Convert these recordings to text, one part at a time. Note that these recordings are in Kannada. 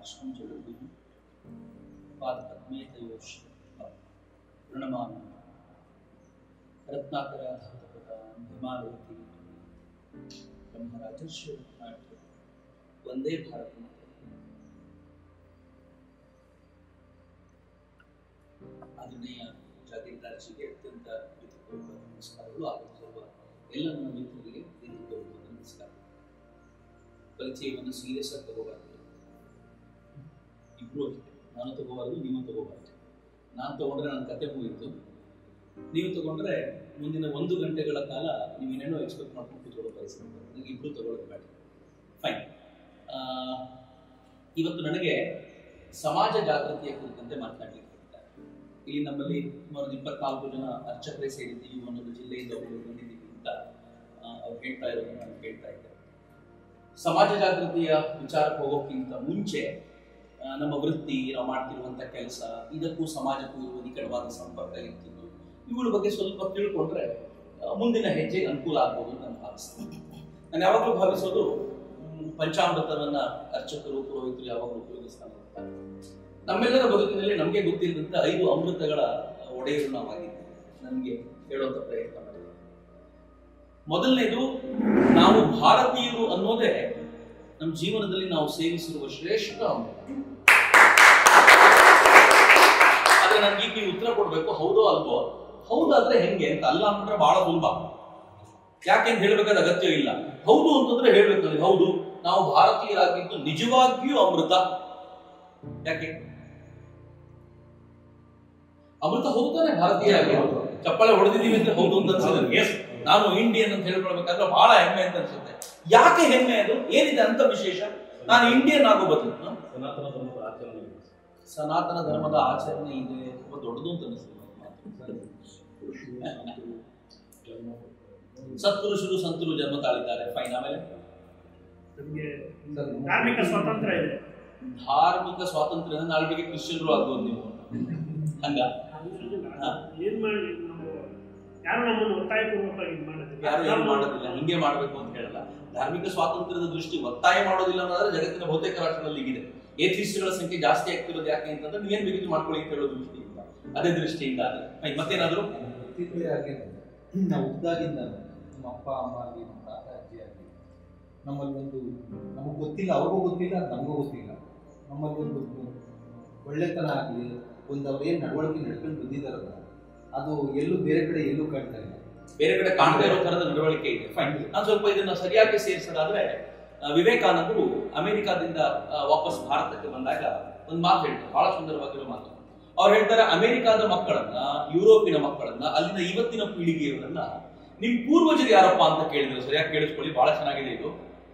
ಕಾಷ್ಟಂ ಜಗದ್ಗುರು ಪಾದಪದ್ಮೇ ತಯೋಶ್ರೀ ಪ್ರಣಮಾಮಿ ರತ್ನಾಕರ ಧೃತಪದ ಹಿಮಾಲಯತಿ ಬ್ರಹ್ಮರಾಜರ್ಷಿ ರತ್ನಾಟ್ಯ ಒಂದೇ ಭಾರತ ಮಾತೆ. ಆದರಣೀಯ ಜಾಗೀರ್ದಾರ್ಜಿಗೆ ಅತ್ಯಂತ ಪ್ರೀತಿಪೂರ್ವಕ ನಮಸ್ಕಾರಗಳು ಆಗಮಿಸಿರುವ ಎಲ್ಲ ನನ್ನ ಮಿತ್ರರಿಗೆ ಪ್ರೀತಿಪೂರ್ವಕ ನಮಸ್ಕಾರ ಪರಿಚಯವನ್ನು ಸೀರಿಯಸ್ ಆಗಿ ತಗೋಬಾರ್ದು ಇಬ್ರು ಅಷ್ಟೇ ನಾನು ತಗೋಬಾರ್ದು ನೀವು ತಗೋಬಾರ್ದು ನಾನು ತಗೊಂಡ್ರೆ ನನ್ನ ಕತೆ ಮುಗೀತು ನೀವು ತಗೊಂಡ್ರೆ ಮುಂದಿನ ಒಂದು ಗಂಟೆಗಳ ಕಾಲ ನೀವು ಏನೇನೋ ಎಕ್ಸ್ಪೆಕ್ಟ್ ಮಾಡ್ಕೊಂಡು ಕೂತ್ಕೊಳ್ಳೋ ಪರಿಸ್ಥಿತಿ ನನಗೆ ಇಬ್ರು ತಗೊಳ್ಳೋದು ಬೇಡ ಫೈನ್ ಇವತ್ತು ನನಗೆ ಸಮಾಜ ಜಾಗೃತಿಯ ಕುರಿತಂತೆ ಮಾತನಾಡಲಿಕ್ಕೆ ಇರ್ತಾರೆ ಇಲ್ಲಿ ನಮ್ಮಲ್ಲಿ ಸುಮಾರು ಒಂದು ಇಪ್ಪತ್ನಾಲ್ಕು ಜನ ಅರ್ಚಕರೇ ಸೇರಿದ್ದೀವಿ ಒಂದೊಂದು ಜಿಲ್ಲೆಯಿಂದ ಒಬ್ಬರು ಬಂದಿದ್ದೀವಿ ಅಂತ ಆ, ಅವ್ರು ಹೇಳ್ತಾ ಇರೋದು ನಾನು ಕೇಳ್ತಾ ಇದ್ದೆ ಸಮಾಜ ಜಾಗೃತಿಯ ವಿಚಾರಕ್ಕೆ ಹೋಗೋಕ್ಕಿಂತ ಮುಂಚೆ ಆ, ನಮ್ಮ ವೃತ್ತಿ ನಾವು ಮಾಡ್ತಿರುವಂತ ಕೆಲಸ ಇದಕ್ಕೂ ಸಮಾಜಕ್ಕೂ ಇರುವ ನಿಕಟವಾದ ಸಂಪರ್ಕ ಇರ್ತಿದ್ದು ಇವುಗಳ ಬಗ್ಗೆ ಸ್ವಲ್ಪ ತಿಳ್ಕೊಂಡ್ರೆ ಆ, ಮುಂದಿನ ಹೆಜ್ಜೆ ಅನುಕೂಲ ಆಗ್ಬೋದು ಅಂತ ನಾನು ಭಾವಿಸ್ತೀನಿ ನಾನು ಯಾವಾಗಲೂ ಭಾವಿಸೋದು ಮ್, ಪಂಚಾಮೃತವನ್ನ ಅರ್ಚಕರು ಪುರೋಹಿತರು ಯಾವಾಗಲೂ ಉಪಯೋಗಿಸ್ತಾ ಇರ್ತಾರೆ ನಮ್ಮೆಲ್ಲರ ಬದುಕಿನಲ್ಲಿ ನಮಗೆ ಗೊತ್ತಿಲ್ಲದಂತ ಐದು ಅಮೃತಗಳ ಒಡೆಯರು ನಾವಾಗಿದ್ದೀವಿ ನಮಗೆ ಹೇಳುವಂತ ಪ್ರಯತ್ನ ಮಾಡಿದ್ದೀವಿ ಮೊದಲನೇದು ನಾವು ಭಾರತೀಯರು ಅನ್ನೋದೇ ನಮ್ಮ ಜೀವನದಲ್ಲಿ ನಾವು ಸೇವಿಸಿರುವ ಶ್ರೇಷ್ಠ ಅಮೃತ ಆದ್ರೆ ನನ್ಗೆ ಈಗ ನೀವು ಉತ್ತರ ಕೊಡ್ಬೇಕು ಹೌದೋ ಅಲ್ವೋ ಹೌದಾದ್ರೆ ಹೆಂಗೆ ಅಂತ ಅಲ್ಲ ಅಂದ್ರೆ ಬಹಳ ಸುಲಭ ಯಾಕೆಂತ ಹೇಳ್ಬೇಕಾದ ಅಗತ್ಯ ಇಲ್ಲ ಹೌದು ಅಂತಂದ್ರೆ ಹೇಳ್ಬೇಕಂದ್ರೆ ಹೌದು ನಾವು ಭಾರತೀಯರಾಗಿದ್ದು ನಿಜವಾಗಿಯೂ ಅಮೃತ ಯಾಕೆ ಅಮೃತ ಹೌದು ತಾನೆ ಭಾರತೀಯರಾಗಿ ಚಪ್ಪಾಳೆ ಹೊಡೆದಿದ್ದೀವಿ ಅಂತ ಹೌದು ಅಂತ ಅನ್ಸುತ್ತೆ ನನಗೆ ನಾನು ಇಂಡಿಯನ್ ಅಂತ ಹೇಳ್ಕೊಳ್ಬೇಕಾದ್ರೆ ಬಹಳ ಹೆಮ್ಮೆ ಅಂತ ಅನ್ಸುತ್ತೆ ಯಾಕೆ ಹೆಮ್ಮೆ ಅದು ಏನಿದೆ ಅಂತ ವಿಶೇಷ ನಾನು ಇಂಡಿಯನ್ ಆಗೋ ಬದಲು ಹ? ಸನಾತನ ಧರ್ಮದ ಆಚರಣೆ ಇದೆ. ಸನಾತನ ಧರ್ಮದ ಆಚರಣೆ ಇದೆ ತುಂಬಾ ದೊಡ್ಡದು ಅಂತ ಅನಿಸ್ತದೆ ಸತ್ಪುರುಷರು ಸಂತರು ಜನ್ಮ ತಾಳಿದ್ದಾರೆ ಫೈನ್ ಆಮೇಲೆ ನಮಗೆ ಧಾರ್ಮಿಕ ಸ್ವಾತಂತ್ರ್ಯ ಇದೆ ಧಾರ್ಮಿಕ ಸ್ವಾತಂತ್ರ್ಯ ನಾಳೆ ಬಗ್ಗೆ ಕ್ರಿಶ್ಚಿಯನ್ರು ಆಗ್ಬೋದು ನೀವು ಹಂಗ ಹಾ. ಏನ್ ಮಾಡಿ ನಾವು ಯಾರು ನಮ್ಮನ್ನು ಒತ್ತಾಯಪೂರ್ವಕವಾಗಿ ಇದು ಯಾರು ಏನು ಮಾಡೋದಿಲ್ಲ ಮಾಡೋದಿಲ್ಲ ಹಿಂಗೆ ಮಾಡಬೇಕು ಅಂತ ಹೇಳಲ್ಲ ಧಾರ್ಮಿಕ ಸ್ವಾತಂತ್ರ್ಯದ ದೃಷ್ಟಿ ಒತ್ತಾಯ ಮಾಡೋದಿಲ್ಲ ಅನ್ನೋದ್ರೆ ಜಗತ್ತಿನ ಬಹುತೇಕ ರಾಷ್ಟ್ರಗಳಲ್ಲಿ ಹೀಗಿದೆ ಏಥಿಸ್ಟ್ಗಳ ಸಂಖ್ಯೆ ಜಾಸ್ತಿ ಆಗ್ತಿರೋದು ಯಾಕೆ ಅಂತಂದ್ರೆ ನೀವೇನ್ ಬೇಕಿತ್ತು ಮಾಡ್ಕೊಳ್ಳಿ ಅಂತ ಹೇಳೋ ದೃಷ್ಟಿಯಿಂದ ಅದೇ ದೃಷ್ಟಿಯಿಂದ ಅದೇ ಫೈನ್ ಮತ್ತೇನಾದ್ರು ಪ್ರತಿಕ್ರಿಯೆ ಹಾಗೇನೆ ನಾವು ಹುಟ್ಟಿದಾಗಿಂದ ನಮ್ಮ ಅಪ್ಪ ಅಮ್ಮ ಆಗಲಿ ನಮ್ಮ ತಾತ ಅಜ್ಜಿ ಆಗಲಿ ನಮ್ಮಲ್ಲಿ ಒಂದು ನಮಗೆ ಗೊತ್ತಿಲ್ಲ ಅವ್ರಿಗೂ ಗೊತ್ತಿಲ್ಲ ಅದು ನಮಗೂ ಗೊತ್ತಿಲ್ಲ ನಮ್ಮಲ್ಲಿ ಒಂದು ಒಳ್ಳೆತನ ಆಗಲಿ ಒಂದು ಅವ್ರು ಏನು ನಡವಳಿಕೆ ನಡ್ಕೊಂಡು ಬಂದಿದ್ದಾರಲ್ಲ ಅದು ಎಲ್ಲೂ ಬೇರೆ ಕಡೆ ಎಲ್ಲೂ ಕಾಣ್ತಾ ಇಲ್ಲ ಬೇರೆ ಕಡೆ ಕಾಣದೇ ಇರೋ ತರದ ನಡವಳಿಕೆ ಇದೆ ಫೈನ್ ನಾನು ಸ್ವಲ್ಪ ಇದನ್ನ ಸರಿಯಾಗಿ ಸೇರಿಸೋದಾದ್ರೆ ಆ, ವಿವೇಕಾನಂದರು ಅಮೆರಿಕಾದಿಂದ ಆ, ವಾಪಸ್ ಭಾರತಕ್ಕೆ ಬಂದಾಗ ಒಂದು ಮಾತು ಹೇಳ್ತಾರೆ ಬಹಳ ಸುಂದರವಾಗಿರೋ ಮಾತು ಅವ್ರು ಹೇಳ್ತಾರೆ ಅಮೆರಿಕಾದ ಮಕ್ಕಳನ್ನ ಯುರೋಪಿನ ಮಕ್ಕಳನ್ನ ಅಲ್ಲಿನ ಇವತ್ತಿನ ಪೀಳಿಗೆಯವರನ್ನ ನಿಮ್ ಪೂರ್ವಜರು ಯಾರಪ್ಪ ಅಂತ ಕೇಳಿದ್ರು ಸರಿಯಾಗಿ ಕೇಳಿಸ್ಕೊಳ್ಳಿ ಬಹಳ ಚೆನ್ನಾಗಿದೆ ಇದು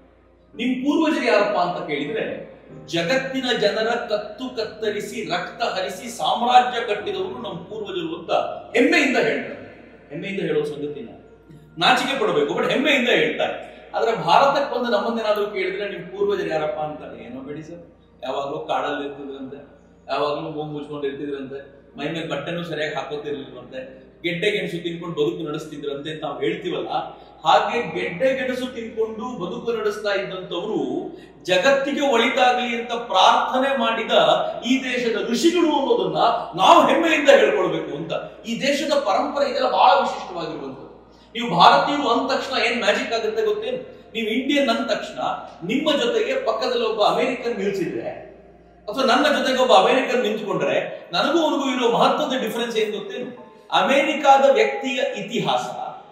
ನಿಮ್ ಪೂರ್ವಜರು ಯಾರಪ್ಪ ಅಂತ ಕೇಳಿದ್ರೆ ಜಗತ್ತಿನ ಜನರ ಕತ್ತು ಕತ್ತರಿಸಿ ರಕ್ತ ಹರಿಸಿ ಸಾಮ್ರಾಜ್ಯ ಕಟ್ಟಿದವರು ನಮ್ಮ ಪೂರ್ವಜರು ಅಂತ ಹೆಮ್ಮೆಯಿಂದ ಹೇಳ್ತಾರೆ ಹೆಮ್ಮೆಯಿಂದ ಹೇಳೋ ಸಂಗತಿನ ನಾಚಿಕೆ ಪಡಬೇಕು ಬಟ್ ಹೆಮ್ಮೆಯಿಂದ ಹೇಳ್ತಾರೆ ಆದ್ರೆ ಭಾರತಕ್ಕೆ ಬಂದು ನಮ್ಮನ್ನೇನಾದ್ರೂ ಕೇಳಿದ್ರೆ ನಿಮ್ ಪೂರ್ವಜರು ಯಾರಪ್ಪ ಅಂತಾರೆ ಏನೋ ಬೇಡಿ ಸರ್ ಯಾವಾಗ್ಲೂ ಕಾಡಲ್ಲಿ ಇರ್ತಿದ್ರಂತೆ ಯಾವಾಗ್ಲೂ ಮೂಗು ಮುಚ್ಕೊಂಡು ಇರ್ತಿದ್ರಂತೆ ಮೈ ಮೇಲೆ ಬಟ್ಟೆನೂ ಸರಿಯಾಗಿ ಹಾಕೋತಿರ್ಲಿಲ್ವಂತೆ ಗೆಡ್ಡೆ ಗೆಣಸು ತಿನ್ಕೊಂಡು ಬದುಕು ನಡೆಸ್ತಿದ್ರಂತೆ ಅಂತ ನಾವು ಹೇಳ್ತೀವಲ್ಲ ಹಾಗೆ ಗೆಡ್ಡೆ ಗೆಣಸು ತಿನ್ಕೊಂಡು ಬದುಕು ನಡೆಸ್ತಾ ಇದ್ದಂತವರು ಜಗತ್ತಿಗೆ ಒಳಿತಾಗ್ಲಿ ಅಂತ ಪ್ರಾರ್ಥನೆ ಮಾಡಿದ ಈ ದೇಶದ ಋಷಿಗಳು ಅನ್ನೋದನ್ನ ನಾವು ಹೆಮ್ಮೆಯಿಂದ ಹೇಳ್ಕೊಳ್ಬೇಕು ಅಂತ ಈ ದೇಶದ ಪರಂಪರೆ ಇದೆಲ್ಲ ಬಹಳ ವಿಶಿಷ್ಟವಾಗಿರುವಂಥದ್ದು ನೀವು ಭಾರತೀಯರು ಅಂದ ತಕ್ಷಣ ಏನ್ ಮ್ಯಾಜಿಕ್ ಆಗುತ್ತೆ ಗೊತ್ತೇನು ನೀವು ಇಂಡಿಯನ್ ಅಂದ ತಕ್ಷಣ ನಿಮ್ಮ ಜೊತೆಗೆ ಪಕ್ಕದಲ್ಲಿ ಒಬ್ಬ ಅಮೆರಿಕನ್ ನಿಲ್ಸಿದ್ರೆ ಅಥವಾ ನನ್ನ ಜೊತೆಗೆ ಒಬ್ಬ ಅಮೆರಿಕನ್ ನಿಂತ್ಕೊಂಡ್ರೆ ನನಗೂ ಅವನಿಗೂ ಇರೋ ಮಹತ್ವದ ಡಿಫರೆನ್ಸ್ ಏನ್ ಗೊತ್ತೇನು ಅಮೆರಿಕಾದ ವ್ಯಕ್ತಿಯ ಇತಿಹಾಸ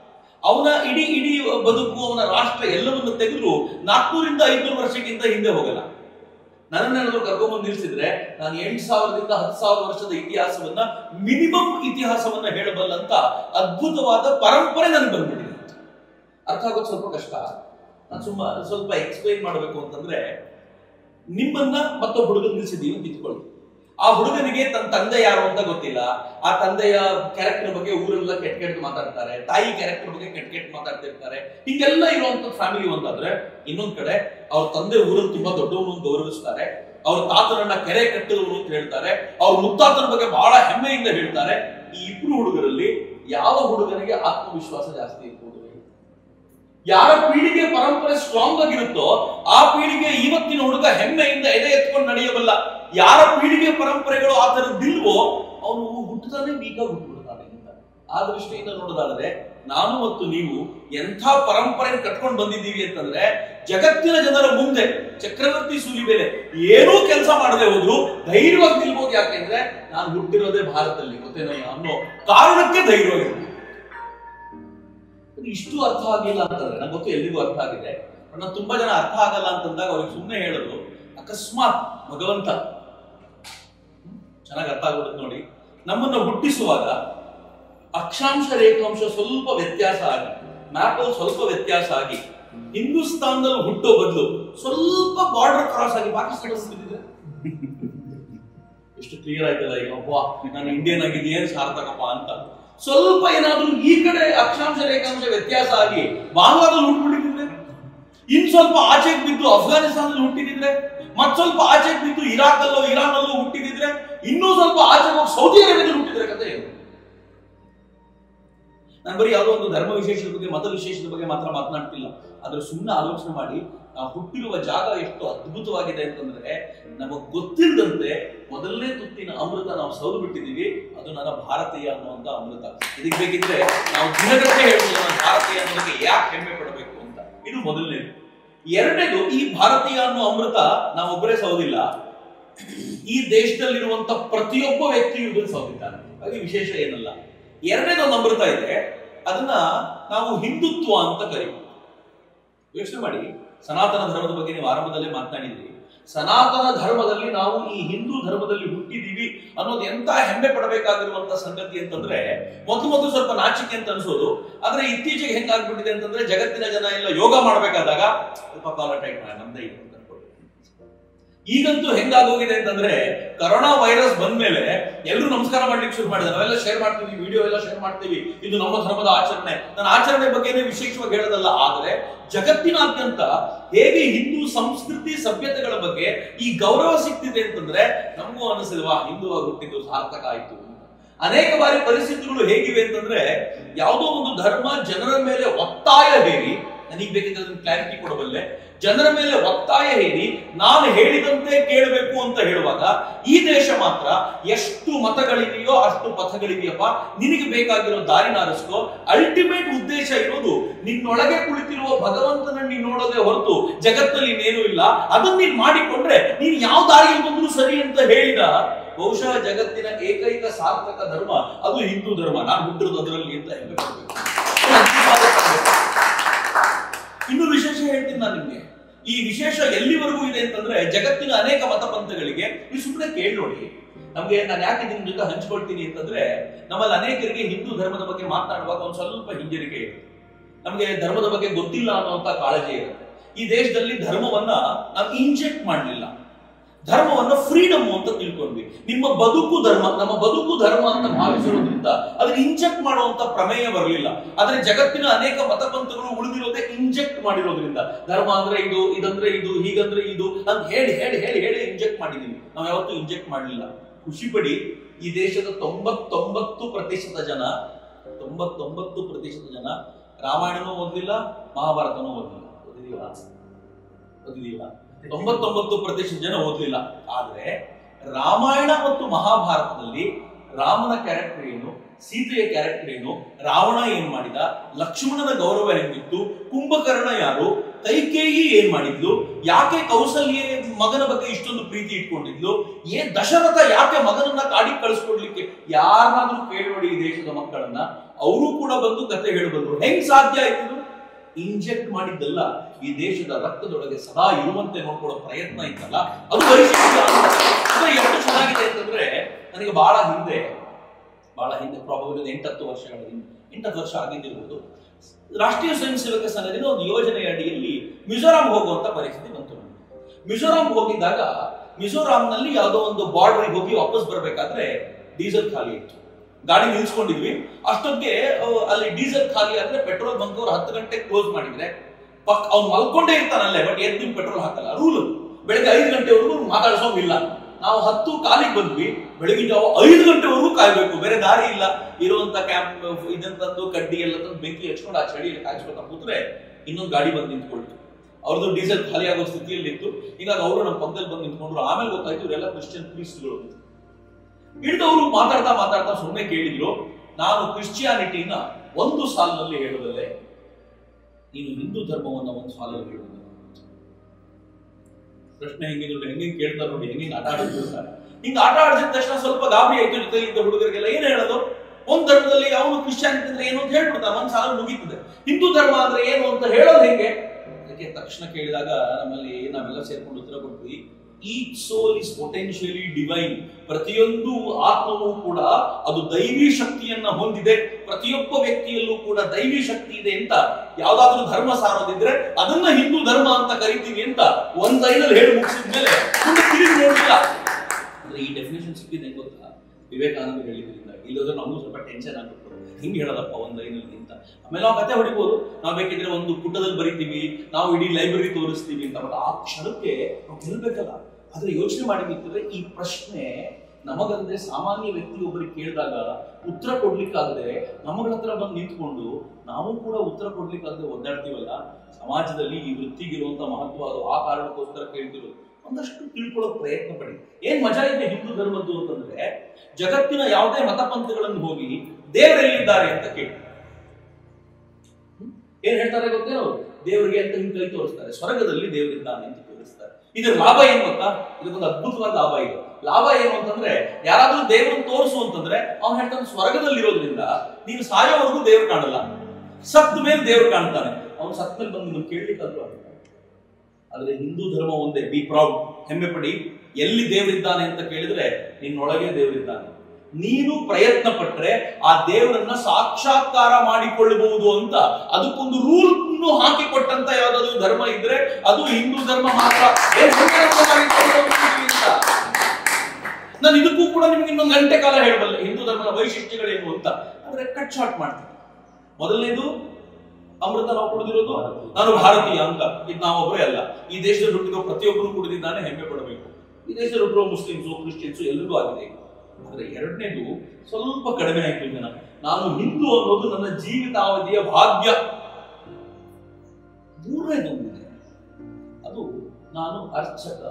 ಅವನ ಇಡೀ ಇಡೀ ಬದುಕು ಅವನ ರಾಷ್ಟ್ರ ಎಲ್ಲವನ್ನು ತೆಗೆದು ನಾಲ್ಕನೂರಿಂದ ಐನೂರು ವರ್ಷಕ್ಕಿಂತ ಹಿಂದೆ ಹೋಗಲ್ಲ ನನ್ನನ್ನೇನಾದ್ರು ಕರ್ಕೊಂಡ್ಬಂದು ನಿಲ್ಸಿದ್ರೆ ನಾನು ಎಂಟು ಸಾವಿರದಿಂದ ಹತ್ತು ಸಾವಿರ ವರ್ಷದ ಇತಿಹಾಸವನ್ನ ಮಿನಿಮಮ್ ಇತಿಹಾಸವನ್ನ ಹೇಳಬಲ್ಲಂತ ಅದ್ಭುತವಾದ ಪರಂಪರೆ ನನಗೆ ಬಂದ್ಬಿಟ್ಟಿದೆ ಅರ್ಥ ಆಗೋದು ಸ್ವಲ್ಪ ಕಷ್ಟ ನಾನು ಸುಮ್ಮ ಸ್ವಲ್ಪ ಎಕ್ಸ್ಪ್ಲೈನ್ ಮಾಡಬೇಕು ಅಂತಂದ್ರೆ ನಿಮ್ಮನ್ನ ಮತ್ತೊಬ್ಬ ಹುಡುಗನ್ ನಿಲ್ಸಿದ್ದೀವಿ ಅಂತ ಇಟ್ಕೊಳ್ಳಿ ಆ ಹುಡುಗನಿಗೆ ತನ್ನ ತಂದೆ ಯಾರು ಅಂತ ಗೊತ್ತಿಲ್ಲ ಆ ತಂದೆಯ ಕ್ಯಾರೆಕ್ಟರ್ ಬಗ್ಗೆ ಊರೆಲ್ಲ ಕೆಟ್ಟ ಕೆಟ್ಟ ಮಾತಾಡ್ತಾರೆ ತಾಯಿ ಕ್ಯಾರೆಕ್ಟರ್ ಬಗ್ಗೆ ಕೆಟ್ಟ ಕೆಟ್ಟ ಮಾತಾಡ್ತಿರ್ತಾರೆ ಹಿಂಗೆಲ್ಲ ಇರುವಂತ ಫ್ಯಾಮಿಲಿ ಒಂದಾದ್ರೆ ಇನ್ನೊಂದ್ ಕಡೆ ಅವ್ರ ತಂದೆ ಊರಲ್ಲಿ ತುಂಬಾ ದೊಡ್ಡವನು ಅಂತ ಗೌರವಿಸ್ತಾರೆ ಅವ್ರ ತಾತನನ್ನ ಕೆರೆ ಕಟ್ಟಿದವನು ಅಂತ ಹೇಳ್ತಾರೆ ಅವ್ರ ಮುತ್ತಾತನ ಬಗ್ಗೆ ಬಹಳ ಹೆಮ್ಮೆಯಿಂದ ಹೇಳ್ತಾರೆ ಈ ಇಬ್ರು ಹುಡುಗರಲ್ಲಿ ಯಾವ ಹುಡುಗನಿಗೆ ಆತ್ಮವಿಶ್ವಾಸ ಜಾಸ್ತಿ ಇರ್ಬೋದು ಯಾರ ಪೀಳಿಗೆ ಪರಂಪರೆ ಸ್ಟ್ರಾಂಗ್ ಆಗಿರುತ್ತೋ ಆ ಪೀಳಿಗೆ ಇವತ್ತಿನ ಹುಡುಗ ಹೆಮ್ಮೆಯಿಂದ ಎದೆ ಎತ್ಕೊಂಡು ನಡೆಯಬಲ್ಲ ಯಾರ ಪೀಳಿಗೆ ಪರಂಪರೆಗಳು ಆ ಥರದ್ದಿಲ್ವೋ ಅವನು ಹುಟ್ಟುತ್ತಾನೆ ವೀಕ ಹುಟ್ಟುಬಿಡ್ತಾನೆ ಅಂತ ಆ ದೃಷ್ಟಿಯಿಂದ ನೋಡೋದಾದ್ರೆ ನಾನು ಮತ್ತು ನೀವು ಎಂಥ ಪರಂಪರೆ ಕಟ್ಕೊಂಡು ಬಂದಿದ್ದೀವಿ ಅಂತಂದ್ರೆ ಜಗತ್ತಿನ ಜನರ ಮುಂದೆ ಚಕ್ರವರ್ತಿ ಸೂಲಿ ಮೇಲೆ ಏನೂ ಕೆಲಸ ಮಾಡದೆ ಹೋದ್ರು ಧೈರ್ಯವಾಗಿ ನಿಲ್ಬೋದು ಯಾಕೆಂದ್ರೆ ನಾನು ಹುಟ್ಟಿರೋದೇ ಭಾರತದಲ್ಲಿ ಗೊತ್ತೇನಯ್ಯ ಅನ್ನೋ ಕಾರಣಕ್ಕೆ ಧೈರ್ಯವಾಗಿರ್ಬೋದು ಅದು ಇಷ್ಟು ಅರ್ಥ ಆಗಿಲ್ಲ ಅಂತಂದ್ರೆ ನಂಗೆ ಗೊತ್ತು ಎಲ್ರಿಗೂ ಅರ್ಥ ಆಗಿದೆ ನನ್ನ ತುಂಬಾ ಜನ ಅರ್ಥ ಆಗಲ್ಲ ಅಂತಂದಾಗ ಅವ್ರಿಗೆ ಸುಮ್ಮನೆ ಹೇಳೋದು ಅಕಸ್ಮಾತ್ ಭಗವಂತ ಚೆನ್ನಾಗಿ ಅರ್ಥ ಆಗ್ಬಿಡುತ್ತೆ ನೋಡಿ ನಮ್ಮನ್ನು ಹುಟ್ಟಿಸುವಾಗ ಅಕ್ಷಾಂಶ ರೇಖಾಂಶ ಸ್ವಲ್ಪ ವ್ಯತ್ಯಾಸ ಆಗಿ ಮ್ಯಾಪಲ್ಲಿ ಸ್ವಲ್ಪ ವ್ಯತ್ಯಾಸ ಆಗಿ ಹಿಂದೂಸ್ತಾನದಲ್ಲಿ ಹುಟ್ಟೋ ಬದಲು ಸ್ವಲ್ಪ ಬಾರ್ಡರ್ ಕ್ರಾಸ್ ಆಗಿ ಪಾಕಿಸ್ತಾನ ಹುಟ್ಟಿದ್ರೆ ಎಷ್ಟು ಕ್ಲಿಯರ್ ಆಯ್ತಲ್ಲ ಈಗ ಅಬ್ಬಾ ನಾನು ಇಂಡಿಯನ್ ಆಗಿದ್ದೇನು ಸಾರ್ಥಕಪ್ಪ ಅಂತ ಸ್ವಲ್ಪ ಏನಾದ್ರೂ ಈ ಕಡೆ ಅಕ್ಷಾಂಶ ರೇಖಾಂಶ ವ್ಯತ್ಯಾಸ ಆಗಿ ಬಾಂಗ್ಲಾದಲ್ಲಿ ಹುಟ್ಬಿಟ್ಟಿದ್ರೆ ಇನ್ ಸ್ವಲ್ಪ ಆಚೆಗೆ ಬಿದ್ದು ಅಫ್ಘಾನಿಸ್ತಾನದಲ್ಲಿ ಹುಟ್ಟಿದಿದ್ರೆ ಮತ್ ಸ್ವಲ್ಪ ಆಚೆಗೆ ಬಿದ್ದು ಇರಾಕ್ ಅಲ್ಲೋ ಇರಾನ್ ಅಲ್ಲೋ ಹುಟ್ಟಿದಿದ್ರೆ ಇನ್ನೂ ಸ್ವಲ್ಪ ಆಚೆಗೆ ಹೋಗಿ ಸೌದಿ ಅರೇಬಿಯಾದಲ್ಲಿ ಹುಟ್ಟಿದ್ರೆ ಕತೆ ಏನು ನಾನು ಬರೀ ಯಾವುದೋ ಒಂದು ಧರ್ಮ ವಿಶೇಷದ ಬಗ್ಗೆ ಮತ ವಿಶೇಷದ ಬಗ್ಗೆ ಮಾತ್ರ ಮಾತನಾಡ್ತಿಲ್ಲ ಆದ್ರೆ ಸುಮ್ಮನೆ ಆಲೋಚನೆ ಮಾಡಿ ನಾವು ಹುಟ್ಟಿರುವ ಜಾಗ ಎಷ್ಟು ಅದ್ಭುತವಾಗಿದೆ ಅಂತಂದ್ರೆ ನಮಗ್ ಗೊತ್ತಿಲ್ಲದಂತೆ ಮೊದಲನೇ ತುತ್ತಿನ ಅಮೃತ ನಾವು ಸೌದು ಬಿಟ್ಟಿದೀವಿ ಅದು ನನ್ನ ಭಾರತೀಯ ಅನ್ನುವಂತ ಅಮೃತ ಇದಕ್ಕೆ ಬೇಕಿದ್ರೆ ನಾವು ದಿನಗಟ್ಟಲೆ ಹೇಳ್ಬೋದು ನಾನು ಭಾರತೀಯ ಅನ್ನೋದಕ್ಕೆ ಯಾಕೆ ಹೆಮ್ಮೆ ಪಡಬೇಕು ಅಂತ ಇದು ಮೊದಲನೇದು ಎರಡನೇದು ಈ ಭಾರತೀಯ ಅನ್ನೋ ಅಮೃತ ನಾವೊಬ್ಬರೇ ಸೌದಿಲ್ಲ ಈ ದೇಶದಲ್ಲಿರುವಂತ ಪ್ರತಿಯೊಬ್ಬ ವ್ಯಕ್ತಿಯು ಇದನ್ನು ಸೌದಿದ್ದಾನೆ ಹಾಗೆ ವಿಶೇಷ ಏನಲ್ಲ ಎರಡನೇದೊಂದು ಅಮೃತ ಇದೆ ಅದನ್ನ ನಾವು ಹಿಂದುತ್ವ ಅಂತ ಕರೀತೀವಿ ಯೋಚನೆ ಮಾಡಿ ಸನಾತನ ಧರ್ಮದ ಬಗ್ಗೆ ನೀವು ಆರಂಭದಲ್ಲೇ ಮಾತನಾಡಿದ್ರಿ ಸನಾತನ ಧರ್ಮದಲ್ಲಿ ನಾವು ಈ ಹಿಂದೂ ಧರ್ಮದಲ್ಲಿ ಹುಟ್ಟಿದೀವಿ ಅನ್ನೋದು ಎಂತ ಹೆಮ್ಮೆ ಪಡಬೇಕಾಗಿರುವಂತ ಸಂಗತಿ ಅಂತಂದ್ರೆ ಮೊದಲು ಮೊದಲು ಸ್ವಲ್ಪ ನಾಚಿಕೆ ಅಂತ ಅನ್ಸೋದು ಆದ್ರೆ ಇತ್ತೀಚೆಗೆ ಹೆಂಗಾಗ್ಬಿಟ್ಟಿದೆ ಅಂತಂದ್ರೆ ಜಗತ್ತಿನ ಜನ ಎಲ್ಲ ಯೋಗ ಮಾಡ್ಬೇಕಾದಾಗ ಸ್ವಲ್ಪ ಕಾಲ ಟೈಟ್ ನಮ್ದೇ ಇದೆ ಅಂತ ಅನ್ಕೊಳ್ಳಿ. ಈಗಂತೂ ಹೆಂಗಾಗೋಗಿದೆ ಅಂತಂದ್ರೆ ಕರೋನಾ ವೈರಸ್ ಬಂದ್ಮೇಲೆ ಎಲ್ಲರೂ ನಮಸ್ಕಾರ ಮಾಡ್ಲಿಕ್ಕೆ ಶುರು ಮಾಡಿದ್ದಾರೆ ನಾವೆಲ್ಲ ಶೇರ್ ಮಾಡ್ತೀವಿ ವಿಡಿಯೋ ಎಲ್ಲ ಶೇರ್ ಮಾಡ್ತೀವಿ ಇದು ನಮ್ಮ ಧರ್ಮದ ಆಚರಣೆ ನನ್ನ ಆಚರಣೆ ಬಗ್ಗೆನೇ ವಿಶೇಷವಾಗಿ ಹೇಳೋದಲ್ಲ ಆದ್ರೆ ಜಗತ್ತಿನಾದ್ಯಂತ ಹೇಗೆ ಹಿಂದೂ ಸಂಸ್ಕೃತಿ ಸಭ್ಯತೆಗಳ ಬಗ್ಗೆ ಈ ಗೌರವ ಸಿಗ್ತಿದೆ ಅಂತಂದ್ರೆ ನಮಗೂ ಅನಿಸಿಲ್ವಾ ಹಿಂದೂ ಆಗಿ ಹುಟ್ಟಿದ್ದು ಸಾರ್ಥಕ ಆಯ್ತು ಅಂತ. ಅನೇಕ ಬಾರಿ ಪರಿಸ್ಥಿತಿಗಳು ಹೇಗಿವೆ ಅಂತಂದ್ರೆ ಯಾವುದೋ ಒಂದು ಧರ್ಮ ಜನರ ಮೇಲೆ ಒತ್ತಾಯ ಹೇರಿ ನನಗೆ ಬೇಕಿದ್ರೆ ಅದನ್ನ ಕ್ಲಾರಿಟಿ ಕೊಡಬಲ್ಲೆ ಜನರ ಮೇಲೆ ಒತ್ತಾಯ ಹೇರಿ ನಾನು ಹೇಳಿದಂತೆ ಕೇಳಬೇಕು ಅಂತ ಹೇಳುವಾಗ ಈ ದೇಶ ಮಾತ್ರ ಎಷ್ಟು ಮತಗಳಿವೆಯೋ ಅಷ್ಟು ಪಥಗಳಿವೆಯಪ್ಪ ನಿನಗೆ ಬೇಕಾಗಿರೋ ದಾರಿ ನಾರಿಸ್ಕೋ ಅಲ್ಟಿಮೇಟ್ ಉದ್ದೇಶ ಇರೋದು ನಿನ್ನೊಳಗೆ ಕುಳಿತಿರುವ ಭಗವಂತನ ನೀನು ನೋಡೋದೇ ಹೊರತು ಜಗತ್ತಲ್ಲಿ ಇನ್ನೇನು ಇಲ್ಲ ಅದನ್ನ ನೀನ್ ಮಾಡಿಕೊಂಡ್ರೆ ನೀನ್ ಯಾವ ದಾರಿಯಲ್ಲಿ ಬಂದ್ರು ಸರಿ ಅಂತ ಹೇಳಿದ ಬಹುಶಃ ಜಗತ್ತಿನ ಏಕೈಕ ಸಾರ್ಥಕ ಧರ್ಮ ಅದು ಹಿಂದೂ ಧರ್ಮ ನಾನು ಹುಟ್ಟಿರೋದು ಅದರಲ್ಲಿ ಅಂತ ಹೆಮ್ಮೆ ಪಡ್ಬೇಕು. ಇನ್ನು ವಿಶೇಷ ಹೇಳ್ತೀನಿ ನಾನು ನಿಮ್ಗೆ ಈ ವಿಶೇಷ ಎಲ್ಲಿವರೆಗೂ ಇದೆ ಅಂತಂದ್ರೆ ಜಗತ್ತಿನ ಅನೇಕ ಮತಪಂಥಗಳಿಗೆ ನೀವು ಸುಮ್ಮನೆ ಕೇಳಿ ನೋಡಿ ನಮ್ಗೆ ನಾನು ಯಾಕೆ ನಿಮ್ ಜೊತೆ ಹಂಚ್ಕೊಳ್ತೀನಿ ಅಂತಂದ್ರೆ ನಮ್ಮಲ್ಲಿ ಅನೇಕರಿಗೆ ಹಿಂದೂ ಧರ್ಮದ ಬಗ್ಗೆ ಮಾತನಾಡುವಾಗ ಒಂದ್ ಸ್ವಲ್ಪ ಹಿಂಜರಿಕೆ ಇರುತ್ತೆ ನಮ್ಗೆ ಧರ್ಮದ ಬಗ್ಗೆ ಗೊತ್ತಿಲ್ಲ ಅನ್ನುವಂತ ಕಾಳಜಿ ಇರುತ್ತೆ ಈ ದೇಶದಲ್ಲಿ ಧರ್ಮವನ್ನ ನಾವು ಇಂಜೆಕ್ಟ್ ಮಾಡಲಿಲ್ಲ ಧರ್ಮವನ್ನ ಫ್ರೀಡಮ್ ಅಂತ ತಿಳ್ಕೊಂಡ್ವಿ ನಿಮ್ಮ ಬದುಕು ಧರ್ಮ ನಮ್ಮ ಬದುಕು ಧರ್ಮ ಅಂತ ಭಾವಿಸಿರೋದ್ರಿಂದ ಅದನ್ನ ಇಂಜೆಕ್ಟ್ ಮಾಡುವಂತ ಪ್ರಮೇಯ ಬರಲಿಲ್ಲ ಆದ್ರೆ ಜಗತ್ತಿನ ಅನೇಕ ಮತಪಂಥಗಳು ಉಳಿದಿರೋದೇ ಇಂಜೆಕ್ಟ್ ಮಾಡಿರೋದ್ರಿಂದ ಧರ್ಮ ಅಂದ್ರೆ ಇದು ಇದಂದ್ರೆ ಇದು ಹೀಗಂದ್ರೆ ಇದು ಅಂತ ಹೇಳಿ ಹೇಳಿ ಹೇಳಿ ಹೇಳಿ ಇಂಜೆಕ್ಟ್ ಮಾಡಿದೀವಿ ನಾವು ಯಾವತ್ತೂ ಇಂಜೆಕ್ಟ್ ಮಾಡಲಿಲ್ಲ ಖುಷಿ ಪಡಿ ಈ ದೇಶದ ತೊಂಬತ್ತೊಂಬತ್ತು ಪ್ರತಿಶತ ಜನ ತೊಂಬತ್ತೊಂಬತ್ತು ಪ್ರತಿಶತ ಜನ ರಾಮಾಯಣನೂ ಓದ್ಲಿಲ್ಲ ಮಹಾಭಾರತನೂ ಓದ್ಲಿಲ್ಲ ಓದಿದೀವ ಓದಿದೀವ ತೊಂಬತ್ತೊಂಬತ್ತು ಪ್ರತಿಶತ ಜನ ಓದ್ಲಿಲ್ಲ ಆದ್ರೆ ರಾಮಾಯಣ ಮತ್ತು ಮಹಾಭಾರತದಲ್ಲಿ ರಾಮನ ಕ್ಯಾರೆಕ್ಟರ್ ಏನು ಸೀತೆಯ ಕ್ಯಾರೆಕ್ಟರ್ ಏನು ರಾವಣ ಏನ್ ಮಾಡಿದ ಲಕ್ಷ್ಮಣನ ಗೌರವ ಹೆಂಗಿತ್ತು ಕುಂಭಕರ್ಣ ಯಾರು ಕೈಕೇಯಿ ಏನ್ ಮಾಡಿದ್ಲು ಯಾಕೆ ಕೌಸಲ್ಯ ಮಗನ ಬಗ್ಗೆ ಇಷ್ಟೊಂದು ಪ್ರೀತಿ ಇಟ್ಕೊಂಡಿದ್ಲು ಏನ್ ದಶರಥ ಯಾಕೆ ಮಗನನ್ನ ಕಾಡಿ ಕಳಿಸ್ಕೊಡ್ಲಿಕ್ಕೆ ಯಾರನ್ನಾದ್ರೂ ಕೇಳೋಡಿ ಈ ದೇಶದ ಮಕ್ಕಳನ್ನ ಅವರು ಕೂಡ ಬಂದು ಕತೆ ಹೇಳಬಲ್ರು ಹೆಂಗ್ ಸಾಧ್ಯ ಆಯ್ತು ಇಂಜೆಕ್ಟ್ ಮಾಡಿದ್ದಲ್ಲ ಈ ದೇಶದ ರಕ್ತದೊಳಗೆ ಸದಾ ಇರುವಂತೆ ನೋಡ್ಕೊಳ್ಳೋ ಪ್ರಯತ್ನ ಇತ್ತಲ್ಲ ಅದು ವೈಶಿಷ್ಟ್ಯ ಅಂತ. ಅಂದ್ರೆ ಎಷ್ಟು ಚೆನ್ನಾಗಿದೆ ಅಂತಂದ್ರೆ ನನಗೆ ಬಹಳ ಹಿಂದೆ ಬಹಳ ಹಿಂದೆ ಪ್ರಾಬಬಲಿ ಒಂದು ಎಂಟತ್ತು ವರ್ಷಗಳ ಹಿಂದೆ ಎಂಟತ್ತು ವರ್ಷ ಆಗಿದ್ದಿರ್ಬೋದು ರಾಷ್ಟ್ರೀಯ ಸ್ವಯಂ ಸೇವಕ ಸಂಘದಿಂದ ಒಂದು ಯೋಜನೆಯ ಅಡಿಯಲ್ಲಿ ಮಿಜೋರಾಂ ಹೋಗುವಂತ ಪರಿಸ್ಥಿತಿ ಬಂತು ನಮ್ಗೆ. ಮಿಜೋರಾಂ ಹೋಗಿದ್ದಾಗ ಮಿಜೋರಾಂನಲ್ಲಿ ಯಾವುದೋ ಒಂದು ಬಾರ್ಡರ್ ಹೋಗಿ ವಾಪಸ್ ಬರ್ಬೇಕಾದ್ರೆ ಡೀಸೆಲ್ ಖಾಲಿ ಇತ್ತು ಗಾಡಿ ನಿಲ್ಸ್ಕೊಂಡಿದ್ವಿ ಅಷ್ಟೊತ್ತಿಗೆ ಆ, ಅಲ್ಲಿ ಡೀಸೆಲ್ ಖಾಲಿ ಆದ್ರೆ ಪೆಟ್ರೋಲ್ ಬಂಕ್ ಅವ್ರು ಹತ್ತು ಗಂಟೆಗೆ ಕ್ಲೋಸ್ ಮಾಡಿದ್ರೆ ಪಕ್ ಅವ್ನು ಮಲ್ಕೊಂಡೇ ಇರ್ತಾನಲ್ಲೇ ಬಟ್ ಎದ್ದು ಪೆಟ್ರೋಲ್ ಹಾಕಲ್ಲ ರೂಲ್ ಬೆಳಗ್ಗೆ ಐದು ಗಂಟೆವರೆಗೂ ಮಾತಾಡ್ಸೋಂಗಿಲ್ಲ ನಾವು ಹತ್ತು ಕಾಲಿಗೆ ಬಂದ್ವಿ ಬೆಳಗಿನ ಜಾವ ಐದು ಗಂಟೆವರೆಗೂ ಕಾಯ್ಬೇಕು ಬೇರೆ ದಾರಿ ಇಲ್ಲ ಇರುವಂತ ಕ್ಯಾಂಪ್ ಇದನ್ನ ತಂದು ಕಡ್ಡಿ ಎಲ್ಲ ತಂದು ಬೆಂಕಿ ಹಚ್ಕೊಂಡು ಆ ಚಳಿಯಲ್ಲಿ ಕಾಯಿಸ್ಕೊತಾ ಕೂತ್ರೆ ಇನ್ನೊಂದು ಗಾಡಿ ಬಂದು ನಿಂತ್ಕೊಳ್ತು ಅವ್ರದ್ದು ಡೀಸೆಲ್ ಖಾಲಿ ಆಗೋ ಸ್ಥಿತಿಯಲ್ಲಿ ಇತ್ತು ಹೀಗಾಗಿ ಅವರು ನಮ್ಮ ಪಕ್ಕದಲ್ಲಿ ಬಂದು ನಿಂತ್ಕೊಂಡ್ರು ಆಮೇಲೆ ಗೊತ್ತಾಯ್ತು ಇವರೆಲ್ಲ ಕ್ರಿಶ್ಚಿಯನ್ ಪ್ರೀಸ್ಟ್ಗಳು ಅಂತ ಹಿಡಿದವರು ಮಾತಾಡ್ತಾ ಮಾತಾಡ್ತಾ ಸುಮ್ಮನೆ ಕೇಳಿದ್ರು ನಾನು ಕ್ರಿಶ್ಚಿಯಾನಿಟಿನ ಒಂದು ಸಾಲಿನಲ್ಲಿ ಹೇಳೋದಲ್ಲೇ ನೀನು ಹಿಂದೂ ಧರ್ಮವನ್ನ ಒಂದು ಸಾಲಲ್ಲಿ ಹೇಳೋದಿಲ್ಲ ಪ್ರಶ್ನೆ ಹೆಂಗಿದ್ರು ಹೆಂಗೆ ಕೇಳ್ತಾರೆ ನೋಡಿ ಹೆಂಗೆ ಆಟ ಆಡಿರ್ತಾರೆ ಹಿಂಗ ಆಟ ಆಡಿದ ತಕ್ಷಣ ಸ್ವಲ್ಪ ಗಾಬರಿ ಆಯ್ತು ಜೊತೆಲಿ ಇದ್ದ ಹುಡುಗರಿಗೆಲ್ಲ ಏನ್ ಹೇಳೋದು ಒಂದ್ ಧರ್ಮದಲ್ಲಿ ಅವನು ಕ್ರಿಶ್ಚಿಯಾನಿಟಿ ಅಂದ್ರೆ ಏನು ಅಂತ ಹೇಳ್ಬಿಡ್ತಾನೆ ಒಂದ್ ಸಾಲ ಮುಗೀತದೆ ಹಿಂದೂ ಧರ್ಮ ಅಂದ್ರೆ ಏನು ಅಂತ ಹೇಳೋದು ಹೆಂಗೆ ಅದಕ್ಕೆ ತಕ್ಷಣ ಕೇಳಿದಾಗ ನಮ್ಮಲ್ಲಿ ನಾವೆಲ್ಲ ಸೇರ್ಕೊಂಡು ಉತ್ತರ ಕೊಟ್ವಿ each soul is potentially divine ಪ್ರತಿಯೊಂದು ಆತ್ಮವೂ ಕೂಡ ಅದು ದೈವಿ ಶಕ್ತಿಯನ್ನ ಹೊಂದಿದೆ ಪ್ರತಿಯೊಬ್ಬ ವ್ಯಕ್ತಿಯಲ್ಲೂ ಕೂಡ ದೈವಿ ಶಕ್ತಿ ಇದೆ ಅಂತ ಯಾವ್ದಾದ್ರೂ ಧರ್ಮ ಸಾರೋದಿದ್ರೆ ಅದನ್ನ ಹಿಂದೂ ಧರ್ಮ ಅಂತ ಕರಿತೀವಿ ಅಂತ ಒಂದ್ ಲೈನಲ್ಲಿ ಹೇಳಿ ಮುಗಿಸಿದ್ಮೇಲೆ ಮುಂದೆ ತಿರುಗಿ ನೋಡಿಲ್ಲ ಅಂದ್ರೆ ಈ ಡೆಫಿನೇಷನ್ ಸಿಕ್ಕಿದೆ ಹೆಂಗ್ ಗೊತ್ತಾ ವಿವೇಕಾನಂದ ಹೇಳಿದ್ರಿಂದ ಇಲ್ಲದ್ರೆ ನಮಗೂ ಸ್ವಲ್ಪ ಟೆನ್ಷನ್ ಆಗ್ಬಿಟ್ಟು ಹಿಂಗ್ ಹೇಳೋದಪ್ಪ ಒಂದ್ ಲೈನಲ್ಲಿ ಅಂತ ಆಮೇಲೆ ನಾವು ಕತೆ ಹೊಡಿಬೋದು ನಾವು ಬೇಕಿದ್ರೆ ಒಂದು ಪುಟದಲ್ಲಿ ಬರಿತೀವಿ ನಾವು ಇಡೀ ಲೈಬ್ರರಿ ತೋರಿಸ್ತೀವಿ ಅಂತ ಬಟ್ ಆ ಕ್ಷಣಕ್ಕೆ ನಾವು ಗೆಲ್ಬೇಕಲ್ಲ ಆದ್ರೆ ಯೋಚನೆ ಮಾಡಿ ಬಿಟ್ಟಿದ್ರೆ ಈ ಪ್ರಶ್ನೆ ನಮಗಂದ್ರೆ ಸಾಮಾನ್ಯ ವ್ಯಕ್ತಿಯೊಬ್ಬರಿಗೆ ಕೇಳಿದಾಗ ಉತ್ತರ ಕೊಡ್ಲಿಕ್ಕಾಗದೆ ನಮಗಳ ಹತ್ರ ಬಂದು ನಿಂತ್ಕೊಂಡು ನಾವು ಕೂಡ ಉತ್ತರ ಕೊಡ್ಲಿಕ್ಕಾಗದೆ ಒದ್ದಾಡ್ತೀವಲ್ಲ ಸಮಾಜದಲ್ಲಿ ಈ ವೃತ್ತಿಗಿರುವಂತ ಮಹತ್ವ ಅದು ಆ ಕಾರಣಕ್ಕೋಸ್ಕರ ಕೇಳ್ತಿರೋದು ಒಂದಷ್ಟು ತಿಳ್ಕೊಳ್ಳೋಕೆ ಪ್ರಯತ್ನ ಪಡಿ ಏನ್ ಮಜಾ ಇದೆ ಹಿಂದೂ ಧರ್ಮದ್ದು ಅಂತಂದ್ರೆ ಜಗತ್ತಿನ ಯಾವುದೇ ಮತಪಂಥಗಳನ್ನು ಹೋಗಿ ದೇವರೆಲ್ಲಿದ್ದಾರೆ ಅಂತ ಕೇಳಿ ಹ್ಮ್? ಏನ್ ಹೇಳ್ತಾರೆ ಗೊತ್ತೇನೋ ದೇವರಿಗೆ ಅಂತ ಹಿಂಗ್ ಕೈ ತೋರಿಸ್ತಾರೆ ಸ್ವರ್ಗದಲ್ಲಿ ದೇವರಿದ್ದಾನೆ ಅಂತ ತೋರಿಸ್ತಾರೆ ಇದ್ರ ಲಾಭ ಏನು ಗೊತ್ತಾ ಇದಕ್ಕೊಂದು ಅದ್ಭುತವಾದ ಲಾಭ ಇದೆ ಲಾಭ ಏನು ಅಂತಂದ್ರೆ ಯಾರಾದ್ರೂ ದೇವರನ್ನು ತೋರಿಸು ಅಂತಂದ್ರೆ ಅವ್ನು ಹೇಳ್ತಾನೆ ಸ್ವರ್ಗದಲ್ಲಿ ಇರೋದ್ರಿಂದ ನೀನು ಸಾಯೋವರೆಗೂ ದೇವ್ರು ಕಾಣಲ್ಲ ಸತ್ ಮೇಲೆ ದೇವ್ರು ಕಾಣ್ತಾನೆ ಅವ್ನು ಸತ್ ಮೇಲೆ ಬಂದು ನಿಮ್ಮನ್ನು ಕೇಳಲಿಕ್ಕಾದ್ರೂ ಆಗಲ್ಲ ಆದ್ರೆ ಹಿಂದೂ ಧರ್ಮ ಒಂದೇ ಬಿ ಪ್ರೌಡ್ ಹೆಮ್ಮೆ ಪಡಿ ಎಲ್ಲಿ ದೇವರಿದ್ದಾನೆ ಅಂತ ಕೇಳಿದ್ರೆ ನಿನ್ನೊಳಗೆ ದೇವರಿದ್ದಾನೆ ನೀನು ಪ್ರಯತ್ನ ಪಟ್ರೆ ಆ ದೇವರನ್ನ ಸಾಕ್ಷಾತ್ಕಾರ ಮಾಡಿಕೊಳ್ಳಬಹುದು ಅಂತ ಅದಕ್ಕೊಂದು ರೂಲ್ ಹಾಕಿಕೊಟ್ಟಂತ ಯಾವ್ದಾದ್ರು ಧರ್ಮ ಇದ್ರೆ ಅದು ಹಿಂದೂ ಧರ್ಮ ಮಾತ್ರ ಏನ್ ಸಂಕಲ್ಪವಾಗಿಟ್ಕೊಂಡು ಹೋಗ್ತಿದೀವಿ ಅಂತ. ನಾನು ಇದಕ್ಕೂ ಕೂಡ ನಿಮ್ಗೆ ಇನ್ನೊಂದು ಗಂಟೆ ಕಾಲ ಹೇಳಬಲ್ಲೆ ಹಿಂದೂ ಧರ್ಮದ ವೈಶಿಷ್ಟ್ಯಗಳೇನು ಅಂತ ಆದ್ರೆ ಕಟ್ ಶಾರ್ಟ್ ಮಾಡ್ತೀನಿ ಮೊದಲನೇದು ಅಮೃತ ನಾವು ಕುಡಿದಿರೋದು ನಾನು ಭಾರತೀಯ ಅಂತ ಇದು ನಾವೊಬ್ಬರೇ ಅಲ್ಲ ಈ ದೇಶದಲ್ಲಿ ಹುಟ್ಟಿರೋ ಪ್ರತಿಯೊಬ್ಬರು ಕುಡಿದಿದ್ದಾನೆ ಹೆಮ್ಮೆ ಪಡಬೇಕು ಈ ದೇಶದಲ್ಲಿ ಹುಟ್ಟಿರೋ ಮುಸ್ಲಿಮ್ಸು ಕ್ರಿಶ್ಚಿಯನ್ಸು ಎಲ್ಲರಿಗೂ ಆಗಿದೆ ಆದ್ರೆ ಎರಡನೇದು ಸ್ವಲ್ಪ ಕಡಿಮೆ ಆಯ್ತು ಜನ ನಾನು ಹಿಂದೂ ಅನ್ನೋದು ನನ್ನ ಜೀವಿತಾವಧಿಯ ಭಾಗ್ಯ ಮೂರನೇದು ಒಂದಿದೆ ಅದು ನಾನು ಅರ್ಚಕ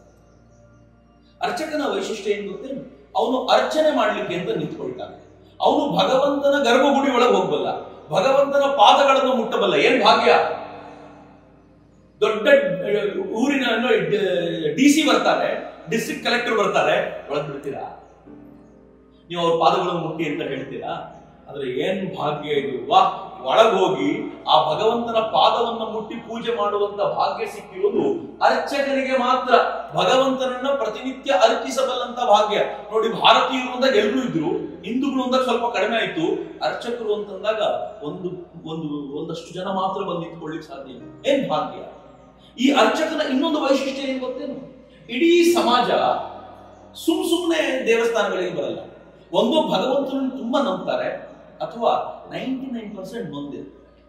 ಅರ್ಚಕನ ವೈಶಿಷ್ಟ್ಯ ಏನ್ ಗೊತ್ತೇನು ಅವನು ಅರ್ಚನೆ ಮಾಡ್ಲಿಕ್ಕೆ ಅಂತ ನಿಂತ್ಕೊಳ್ತಾನೆ ಅವನು ಭಗವಂತನ ಗರ್ಭಗುಡಿ ಒಳಗೆ ಹೋಗ್ಬಲ್ಲ ಭಗವಂತನ ಪಾದಗಳನ್ನು ಮುಟ್ಟಬಲ್ಲ ಏನ್ ಭಾಗ್ಯ ದೊಡ್ಡ ಅಹ್, ಊರಿನ ಡಿ ಸಿ ಬರ್ತಾರೆ ಡಿಸ್ಟ್ರಿಕ್ಟ್ ಕಲೆಕ್ಟರ್ ಬರ್ತಾರೆ ಒಳಗ್ ಬಿಡ್ತೀರಾ ನೀವು ಅವ್ರ ಪಾದಗಳನ್ನು ಮುಟ್ಟಿ ಅಂತ ಹೇಳ್ತೀರಾ ಆದ್ರೆ ಏನ್ ಭಾಗ್ಯ ಇದು ವಾ ಒಳಗ್ ಹೋಗಿ ಆ ಭಗವಂತನ ಪಾದವನ್ನ ಮುಟ್ಟಿ ಪೂಜೆ ಮಾಡುವಂತ ಭಾಗ್ಯ ಸಿಕ್ಕಿರುವುದು ಅರ್ಚಕನಿಗೆ ಮಾತ್ರ ಭಗವಂತನನ್ನ ಪ್ರತಿನಿತ್ಯ ಅರ್ಪಿಸಬಲ್ಲಂತ ಭಾಗ್ಯ ನೋಡಿ ಭಾರತೀಯರು ಅಂದಾಗ ಎಲ್ಲರೂ ಇದ್ರು ಹಿಂದೂಗಳು ಅಂದಾಗ ಸ್ವಲ್ಪ ಕಡಿಮೆ ಆಯ್ತು ಅರ್ಚಕರು ಅಂತಂದಾಗ ಒಂದು ಒಂದು ಒಂದಷ್ಟು ಜನ ಮಾತ್ರ ಬಂದು ನಿಂತ್ಕೊಳ್ಳಿಕ್ ಸಾಧ್ಯ ಇಲ್ಲ. ಏನ್ ಭಾಗ್ಯ ಈ ಅರ್ಚಕನ ಇನ್ನೊಂದು ವೈಶಿಷ್ಟ್ಯ ಏನ್ ಗೊತ್ತೇನು ಇಡೀ ಸಮಾಜ ಸುಮ್ ಸುಮ್ನೆ ದೇವಸ್ಥಾನಗಳಿಗೆ ಬರಲ್ಲ ಒಂದು ಭಗವಂತನನ್ನು ತುಂಬಾ ನಂಬ್ತಾರೆ ಅಥವಾ ನೈಂಟಿ ನೈನ್ ಪರ್ಸೆಂಟ್ ನೊಂದಿರು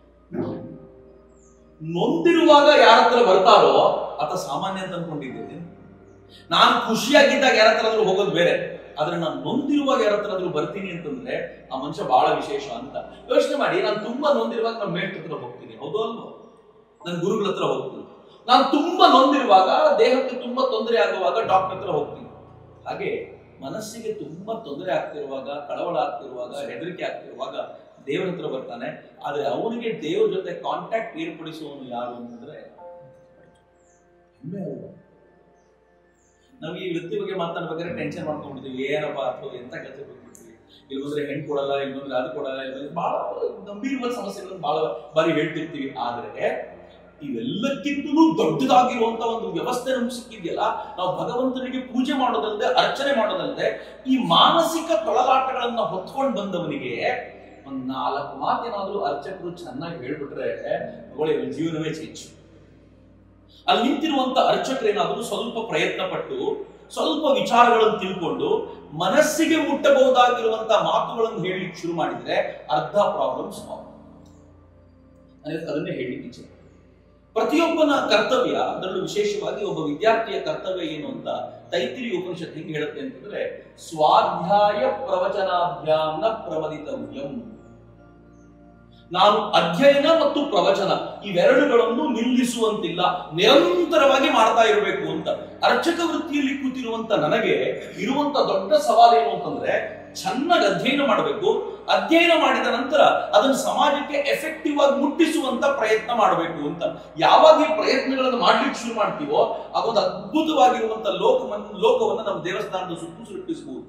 ನೊಂದಿರುವಾಗ ಯಾರ ಹತ್ರ ಬರ್ತಾರೋ ಆತ ಸಾಮಾನ್ಯ ಅಂತ ಅನ್ಕೊಂಡಿದ್ದೇನೆ ನಾನು ಖುಷಿಯಾಗಿದ್ದಾಗ ಯಾರ ಹತ್ರ ಆದ್ರೂ ಹೋಗೋದು ಬೇರೆ ಆದ್ರೆ ನಾನು ನೊಂದಿರುವಾಗ ಯಾರ ಹತ್ರ ಆದ್ರೂ ಬರ್ತೀನಿ ಅಂತಂದ್ರೆ ಆ ಮನುಷ್ಯ ಬಹಳ ವಿಶೇಷ ಅಂತ ಯೋಚನೆ ಮಾಡಿ ನಾನು ತುಂಬಾ ನೊಂದಿರುವಾಗ ನಮ್ಮ ಮೇಷ್ಟ್ರ ಹತ್ರ ಹೋಗ್ತೀನಿ ಹೌದು ಅಲ್ವೋ ನನ್ನ ಗುರುಗಳ ಹತ್ರ ಹೋಗ್ತೀನಿ ನಾನು ತುಂಬಾ ನೊಂದಿರುವಾಗ ದೇಹಕ್ಕೆ ತುಂಬಾ ತೊಂದರೆ ಆಗುವಾಗ ಡಾಕ್ಟರ್ ಹತ್ರ ಹೋಗ್ತೀನಿ ಹಾಗೆ ಮನಸ್ಸಿಗೆ ತುಂಬಾ ತೊಂದರೆ ಆಗ್ತಿರುವಾಗ ಕಳವಳ ಆಗ್ತಿರುವಾಗ ಹೆದರಿಕೆ ಆಗ್ತಿರುವಾಗ ದೇವರ ಹತ್ರ ಬರ್ತಾನೆ ಆದ್ರೆ ಅವನಿಗೆ ದೇವರ ಜೊತೆ ಕಾಂಟ್ಯಾಕ್ಟ್ ಏರ್ಪಡಿಸುವವನು ಯಾರು ಅಂತಂದ್ರೆ ಹೆಮ್ಮೆ ಅಲ್ವಾ? ನಾವು ಈ ವೃತ್ತಿ ಬಗ್ಗೆ ಮಾತಾಡ್ಬೇಕಾದ್ರೆ ಟೆನ್ಷನ್ ಮಾಡ್ಕೊಂಡ್ಬಿಡ್ತೀವಿ ಏನಪ್ಪ ಅಥವಾ ಎಂತ ಕೆಲಸ ಬಿಟ್ಬಿಡ್ತೀವಿ ಇಲ್ಲಿ ಬಂದ್ರೆ ಹೆಣ್ಣು ಕೊಡಲ್ಲ ಇಲ್ಲಿ ಬಂದ್ರೆ ಅದು ಕೊಡಲ್ಲ ಇಲ್ಲಿ ಬಂದ್ರೆ ಬಹಳ ಗಂಭೀರವಾದ ಸಮಸ್ಯೆಗಳನ್ನು ಬಹಳ ಬಾರಿ ಹೇಳ್ತಿರ್ತೀವಿ ಆದ್ರೆ ಇವೆಲ್ಲಕ್ಕಿಂತಲೂ ದೊಡ್ಡದಾಗಿರುವಂತ ಒಂದು ವ್ಯವಸ್ಥೆ ನಮ್ಗೆ ಸಿಕ್ಕಿದೆಯಲ್ಲ ನಾವು ಭಗವಂತನಿಗೆ ಪೂಜೆ ಮಾಡೋದಲ್ಲದೆ ಅರ್ಚನೆ ಮಾಡೋದಲ್ಲದೆ ಈ ಮಾನಸಿಕ ತೊಳಲಾಟಗಳನ್ನ ಹೊತ್ಕೊಂಡು ಬಂದವನಿಗೆ ಒಂದ್ ನಾಲ್ಕು ಮಾತೇನಾದ್ರೂ ಅರ್ಚಕರು ಚೆನ್ನಾಗಿ ಹೇಳ್ಬಿಟ್ರೆ ತಗೊಳ್ಳಿ ಅವ್ನ ಜೀವನವೇ ಚೇಂಜ್ ಅಲ್ಲಿ ನಿಂತಿರುವಂತ ಅರ್ಚಕರೇನಾದ್ರೂ ಸ್ವಲ್ಪ ಪ್ರಯತ್ನ ಪಟ್ಟು ಸ್ವಲ್ಪ ವಿಚಾರಗಳನ್ನು ತಿಳ್ಕೊಂಡು ಮನಸ್ಸಿಗೆ ಮುಟ್ಟಬಹುದಾಗಿರುವಂತ ಮಾತುಗಳನ್ನು ಹೇಳಲಿಕ್ಕೆ ಶುರು ಮಾಡಿದ್ರೆ ಅರ್ಧ ಪ್ರಾಬ್ಲಮ್ ಸಾಲ್ವ್ ನನಗೆ ಅದನ್ನೇ ಹೇಳಲಿಕ್ಕೆ ಇಚ್ಛೆ ಪ್ರತಿಯೊಬ್ಬನ ಕರ್ತವ್ಯ ಅದರಲ್ಲೂ ವಿಶೇಷವಾಗಿ ಒಬ್ಬ ವಿದ್ಯಾರ್ಥಿಯ ಕರ್ತವ್ಯ ಏನು ಅಂತ ತೈತಿರಿ ಉಪನಿಷತ್ ಹೆಂಗೆ ಹೇಳುತ್ತೆ ಅಂತಂದ್ರೆ ಸ್ವಾಧ್ಯಾಯ ಪ್ರವಚನಾಭ್ಯಾಮ್ನ ಪ್ರಮದಿತವ್ಯಂ ನಾನು ಅಧ್ಯಯನ ಮತ್ತು ಪ್ರವಚನ ಇವೆರಡುಗಳನ್ನು ನಿಲ್ಲಿಸುವಂತಿಲ್ಲ ನಿರಂತರವಾಗಿ ಮಾಡ್ತಾ ಇರಬೇಕು ಅಂತ ಅರ್ಚಕ ವೃತ್ತಿಯಲ್ಲಿ ಕೂತಿರುವಂತ ನನಗೆ ಇರುವಂತ ದೊಡ್ಡ ಸವಾಲೇನು ಅಂತಂದ್ರೆ ಚೆನ್ನಾಗಿ ಅಧ್ಯಯನ ಮಾಡಬೇಕು ಅಧ್ಯಯನ ಮಾಡಿದ ನಂತರ ಅದನ್ನು ಸಮಾಜಕ್ಕೆ ಎಫೆಕ್ಟಿವ್ ಆಗಿ ಮುಟ್ಟಿಸುವಂತ ಪ್ರಯತ್ನ ಮಾಡಬೇಕು ಅಂತ ಯಾವಾಗ ಈ ಪ್ರಯತ್ನಗಳನ್ನು ಮಾಡ್ಲಿಕ್ಕೆ ಶುರು ಮಾಡ್ತೀವೋ ಅದೊಂದು ಅದ್ಭುತವಾಗಿರುವಂತ ಲೋಕವನ್ನು ಲೋಕವನ್ನ ನಮ್ಮ ದೇವಸ್ಥಾನದ ಸುತ್ತು ಸೃಷ್ಟಿಸಬಹುದು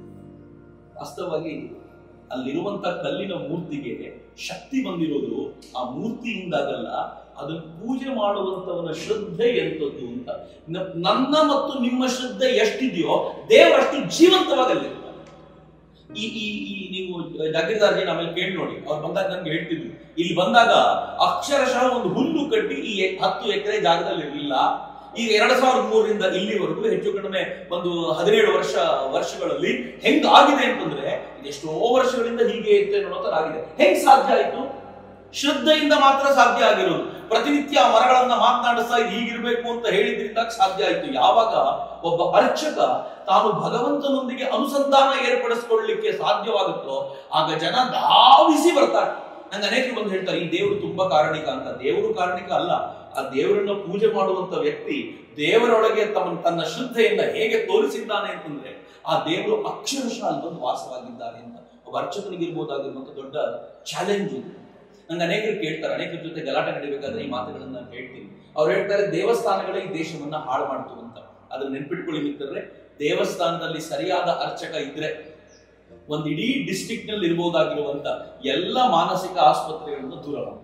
ವಾಸ್ತವವಾಗಿ ಅಲ್ಲಿರುವಂತ ಕಲ್ಲಿನ ಮೂರ್ತಿಗೆ ಶಕ್ತಿ ಬಂದಿರೋದು ಆ ಮೂರ್ತಿಯಿಂದಾಗಲ್ಲ ಅದನ್ನು ಪೂಜೆ ಮಾಡುವಂತವನ ಶ್ರದ್ಧೆ ಎಂತದ್ದು ಅಂತ ನ- ನನ್ನ ಮತ್ತು ನಿಮ್ಮ ಶ್ರದ್ಧೆ ಎಷ್ಟಿದೆಯೋ ದೇವರಷ್ಟು ಜೀವಂತವಾಗಲ್ಲಿರ್ತಾನೆ ಈ ಈ ಈ ನೀವು ಜಾಗೀರ್ದಾರ್ಜಿ ಆಮೇಲೆ ಕೇಳಿ ನೋಡಿ ಅವ್ರು ಬಂದಾಗ ನನ್ಗೆ ಹೇಳ್ತಿದ್ರು ಇಲ್ಲಿ ಬಂದಾಗ ಅಕ್ಷರಶಃ ಒಂದು ಹುಲ್ಲು ಕಡ್ಡಿ ಈ ಎ- ಹತ್ತು ಎಕರೆ ಜಾಗದಲ್ಲಿ ಇರಲಿಲ್ಲ ಈಗ ಎರಡ್ ಸಾವಿರದ ಮೂರರಿಂದ ಇಲ್ಲಿವರೆಗೂ ಹೆಚ್ಚು ಕಡಿಮೆ ಒಂದು ಹದಿನೇಳು ವರ್ಷ ವರ್ಷಗಳಲ್ಲಿ ಹೆಂಗ್ ಆಗಿದೆ ಅಂತಂದ್ರೆ ಎಷ್ಟೋ ವರ್ಷಗಳಿಂದ ಹೀಗೆ ಇತ್ತು ಅನ್ನೋ ತರ ಆಗಿದೆ ಹೆಂಗ್ ಸಾಧ್ಯ ಆಯ್ತು ಶ್ರದ್ಧೆಯಿಂದ ಮಾತ್ರ ಸಾಧ್ಯ ಆಗಿರೋದು ಪ್ರತಿನಿತ್ಯ ಆ ಮರಗಳನ್ನ ಮಾತನಾಡಿಸ್ತಾ ಇದು ಹೀಗಿರ್ಬೇಕು ಅಂತ ಹೇಳಿದ್ರಿಂದ ಸಾಧ್ಯ ಆಯ್ತು ಯಾವಾಗ ಒಬ್ಬ ಅರ್ಚಕ ತಾನು ಭಗವಂತನೊಂದಿಗೆ ಅನುಸಂಧಾನ ಏರ್ಪಡಿಸ್ಕೊಳ್ಳಿಕ್ಕೆ ಸಾಧ್ಯವಾಗುತ್ತೋ ಆಗ ಜನ ಧಾವಿಸಿ ಬರ್ತಾರೆ ನಂಗೆ ಅನೇಕರು ಬಂದು ಹೇಳ್ತಾರೆ ಈ ದೇವರು ತುಂಬಾ ಕಾರಣಿಕ ಅಂತ ದೇವರು ಕಾರಣಿಕ ಅಲ್ಲ ಆ ದೇವರನ್ನ ಪೂಜೆ ಮಾಡುವಂತ ವ್ಯಕ್ತಿ ದೇವರೊಳಗೆ ತಮ್ಮ ತನ್ನ ಶ್ರದ್ಧೆಯಿಂದ ಹೇಗೆ ತೋರಿಸಿದ್ದಾನೆ ಅಂತಂದ್ರೆ ಆ ದೇವರು ಅಕ್ಷರಶಃ ಅಲ್ಲಿ ಬಂದು ವಾಸವಾಗಿದ್ದಾನೆ ಅಂತ ಒಬ್ಬ ಅರ್ಚಕನಿಗಿರ್ಬೋದಾಗಿರುವಂತ ದೊಡ್ಡ ಚಾಲೆಂಜ್ ಇದು ನಂಗೆ ಅನೇಕರು ಕೇಳ್ತಾರೆ ಅನೇಕರ ಜೊತೆ ಗಲಾಟೆ ನಡಿಬೇಕಾದ್ರೆ ಈ ಮಾತುಗಳನ್ನ ನಾನು ಕೇಳ್ತೀನಿ ಅವ್ರು ಹೇಳ್ತಾರೆ ದೇವಸ್ಥಾನಗಳೇ ಈ ದೇಶವನ್ನ ಹಾಳು ಮಾಡ್ತು ಅಂತ ಅದನ್ನ ನೆನ್ಪಿಟ್ಕೊಳ್ಳಿ ಮಿತ್ರರೆ ದೇವಸ್ಥಾನದಲ್ಲಿ ಸರಿಯಾದ ಅರ್ಚಕ ಇದ್ರೆ ಒಂದು ಇಡೀ ಡಿಸ್ಟ್ರಿಕ್ಟ್ ನಲ್ಲಿ ಇರಬಹುದಾಗಿರುವಂತ ಎಲ್ಲ ಮಾನಸಿಕ ಆಸ್ಪತ್ರೆಗಳನ್ನು ದೂರ ಮಾಡ್ತಾರೆ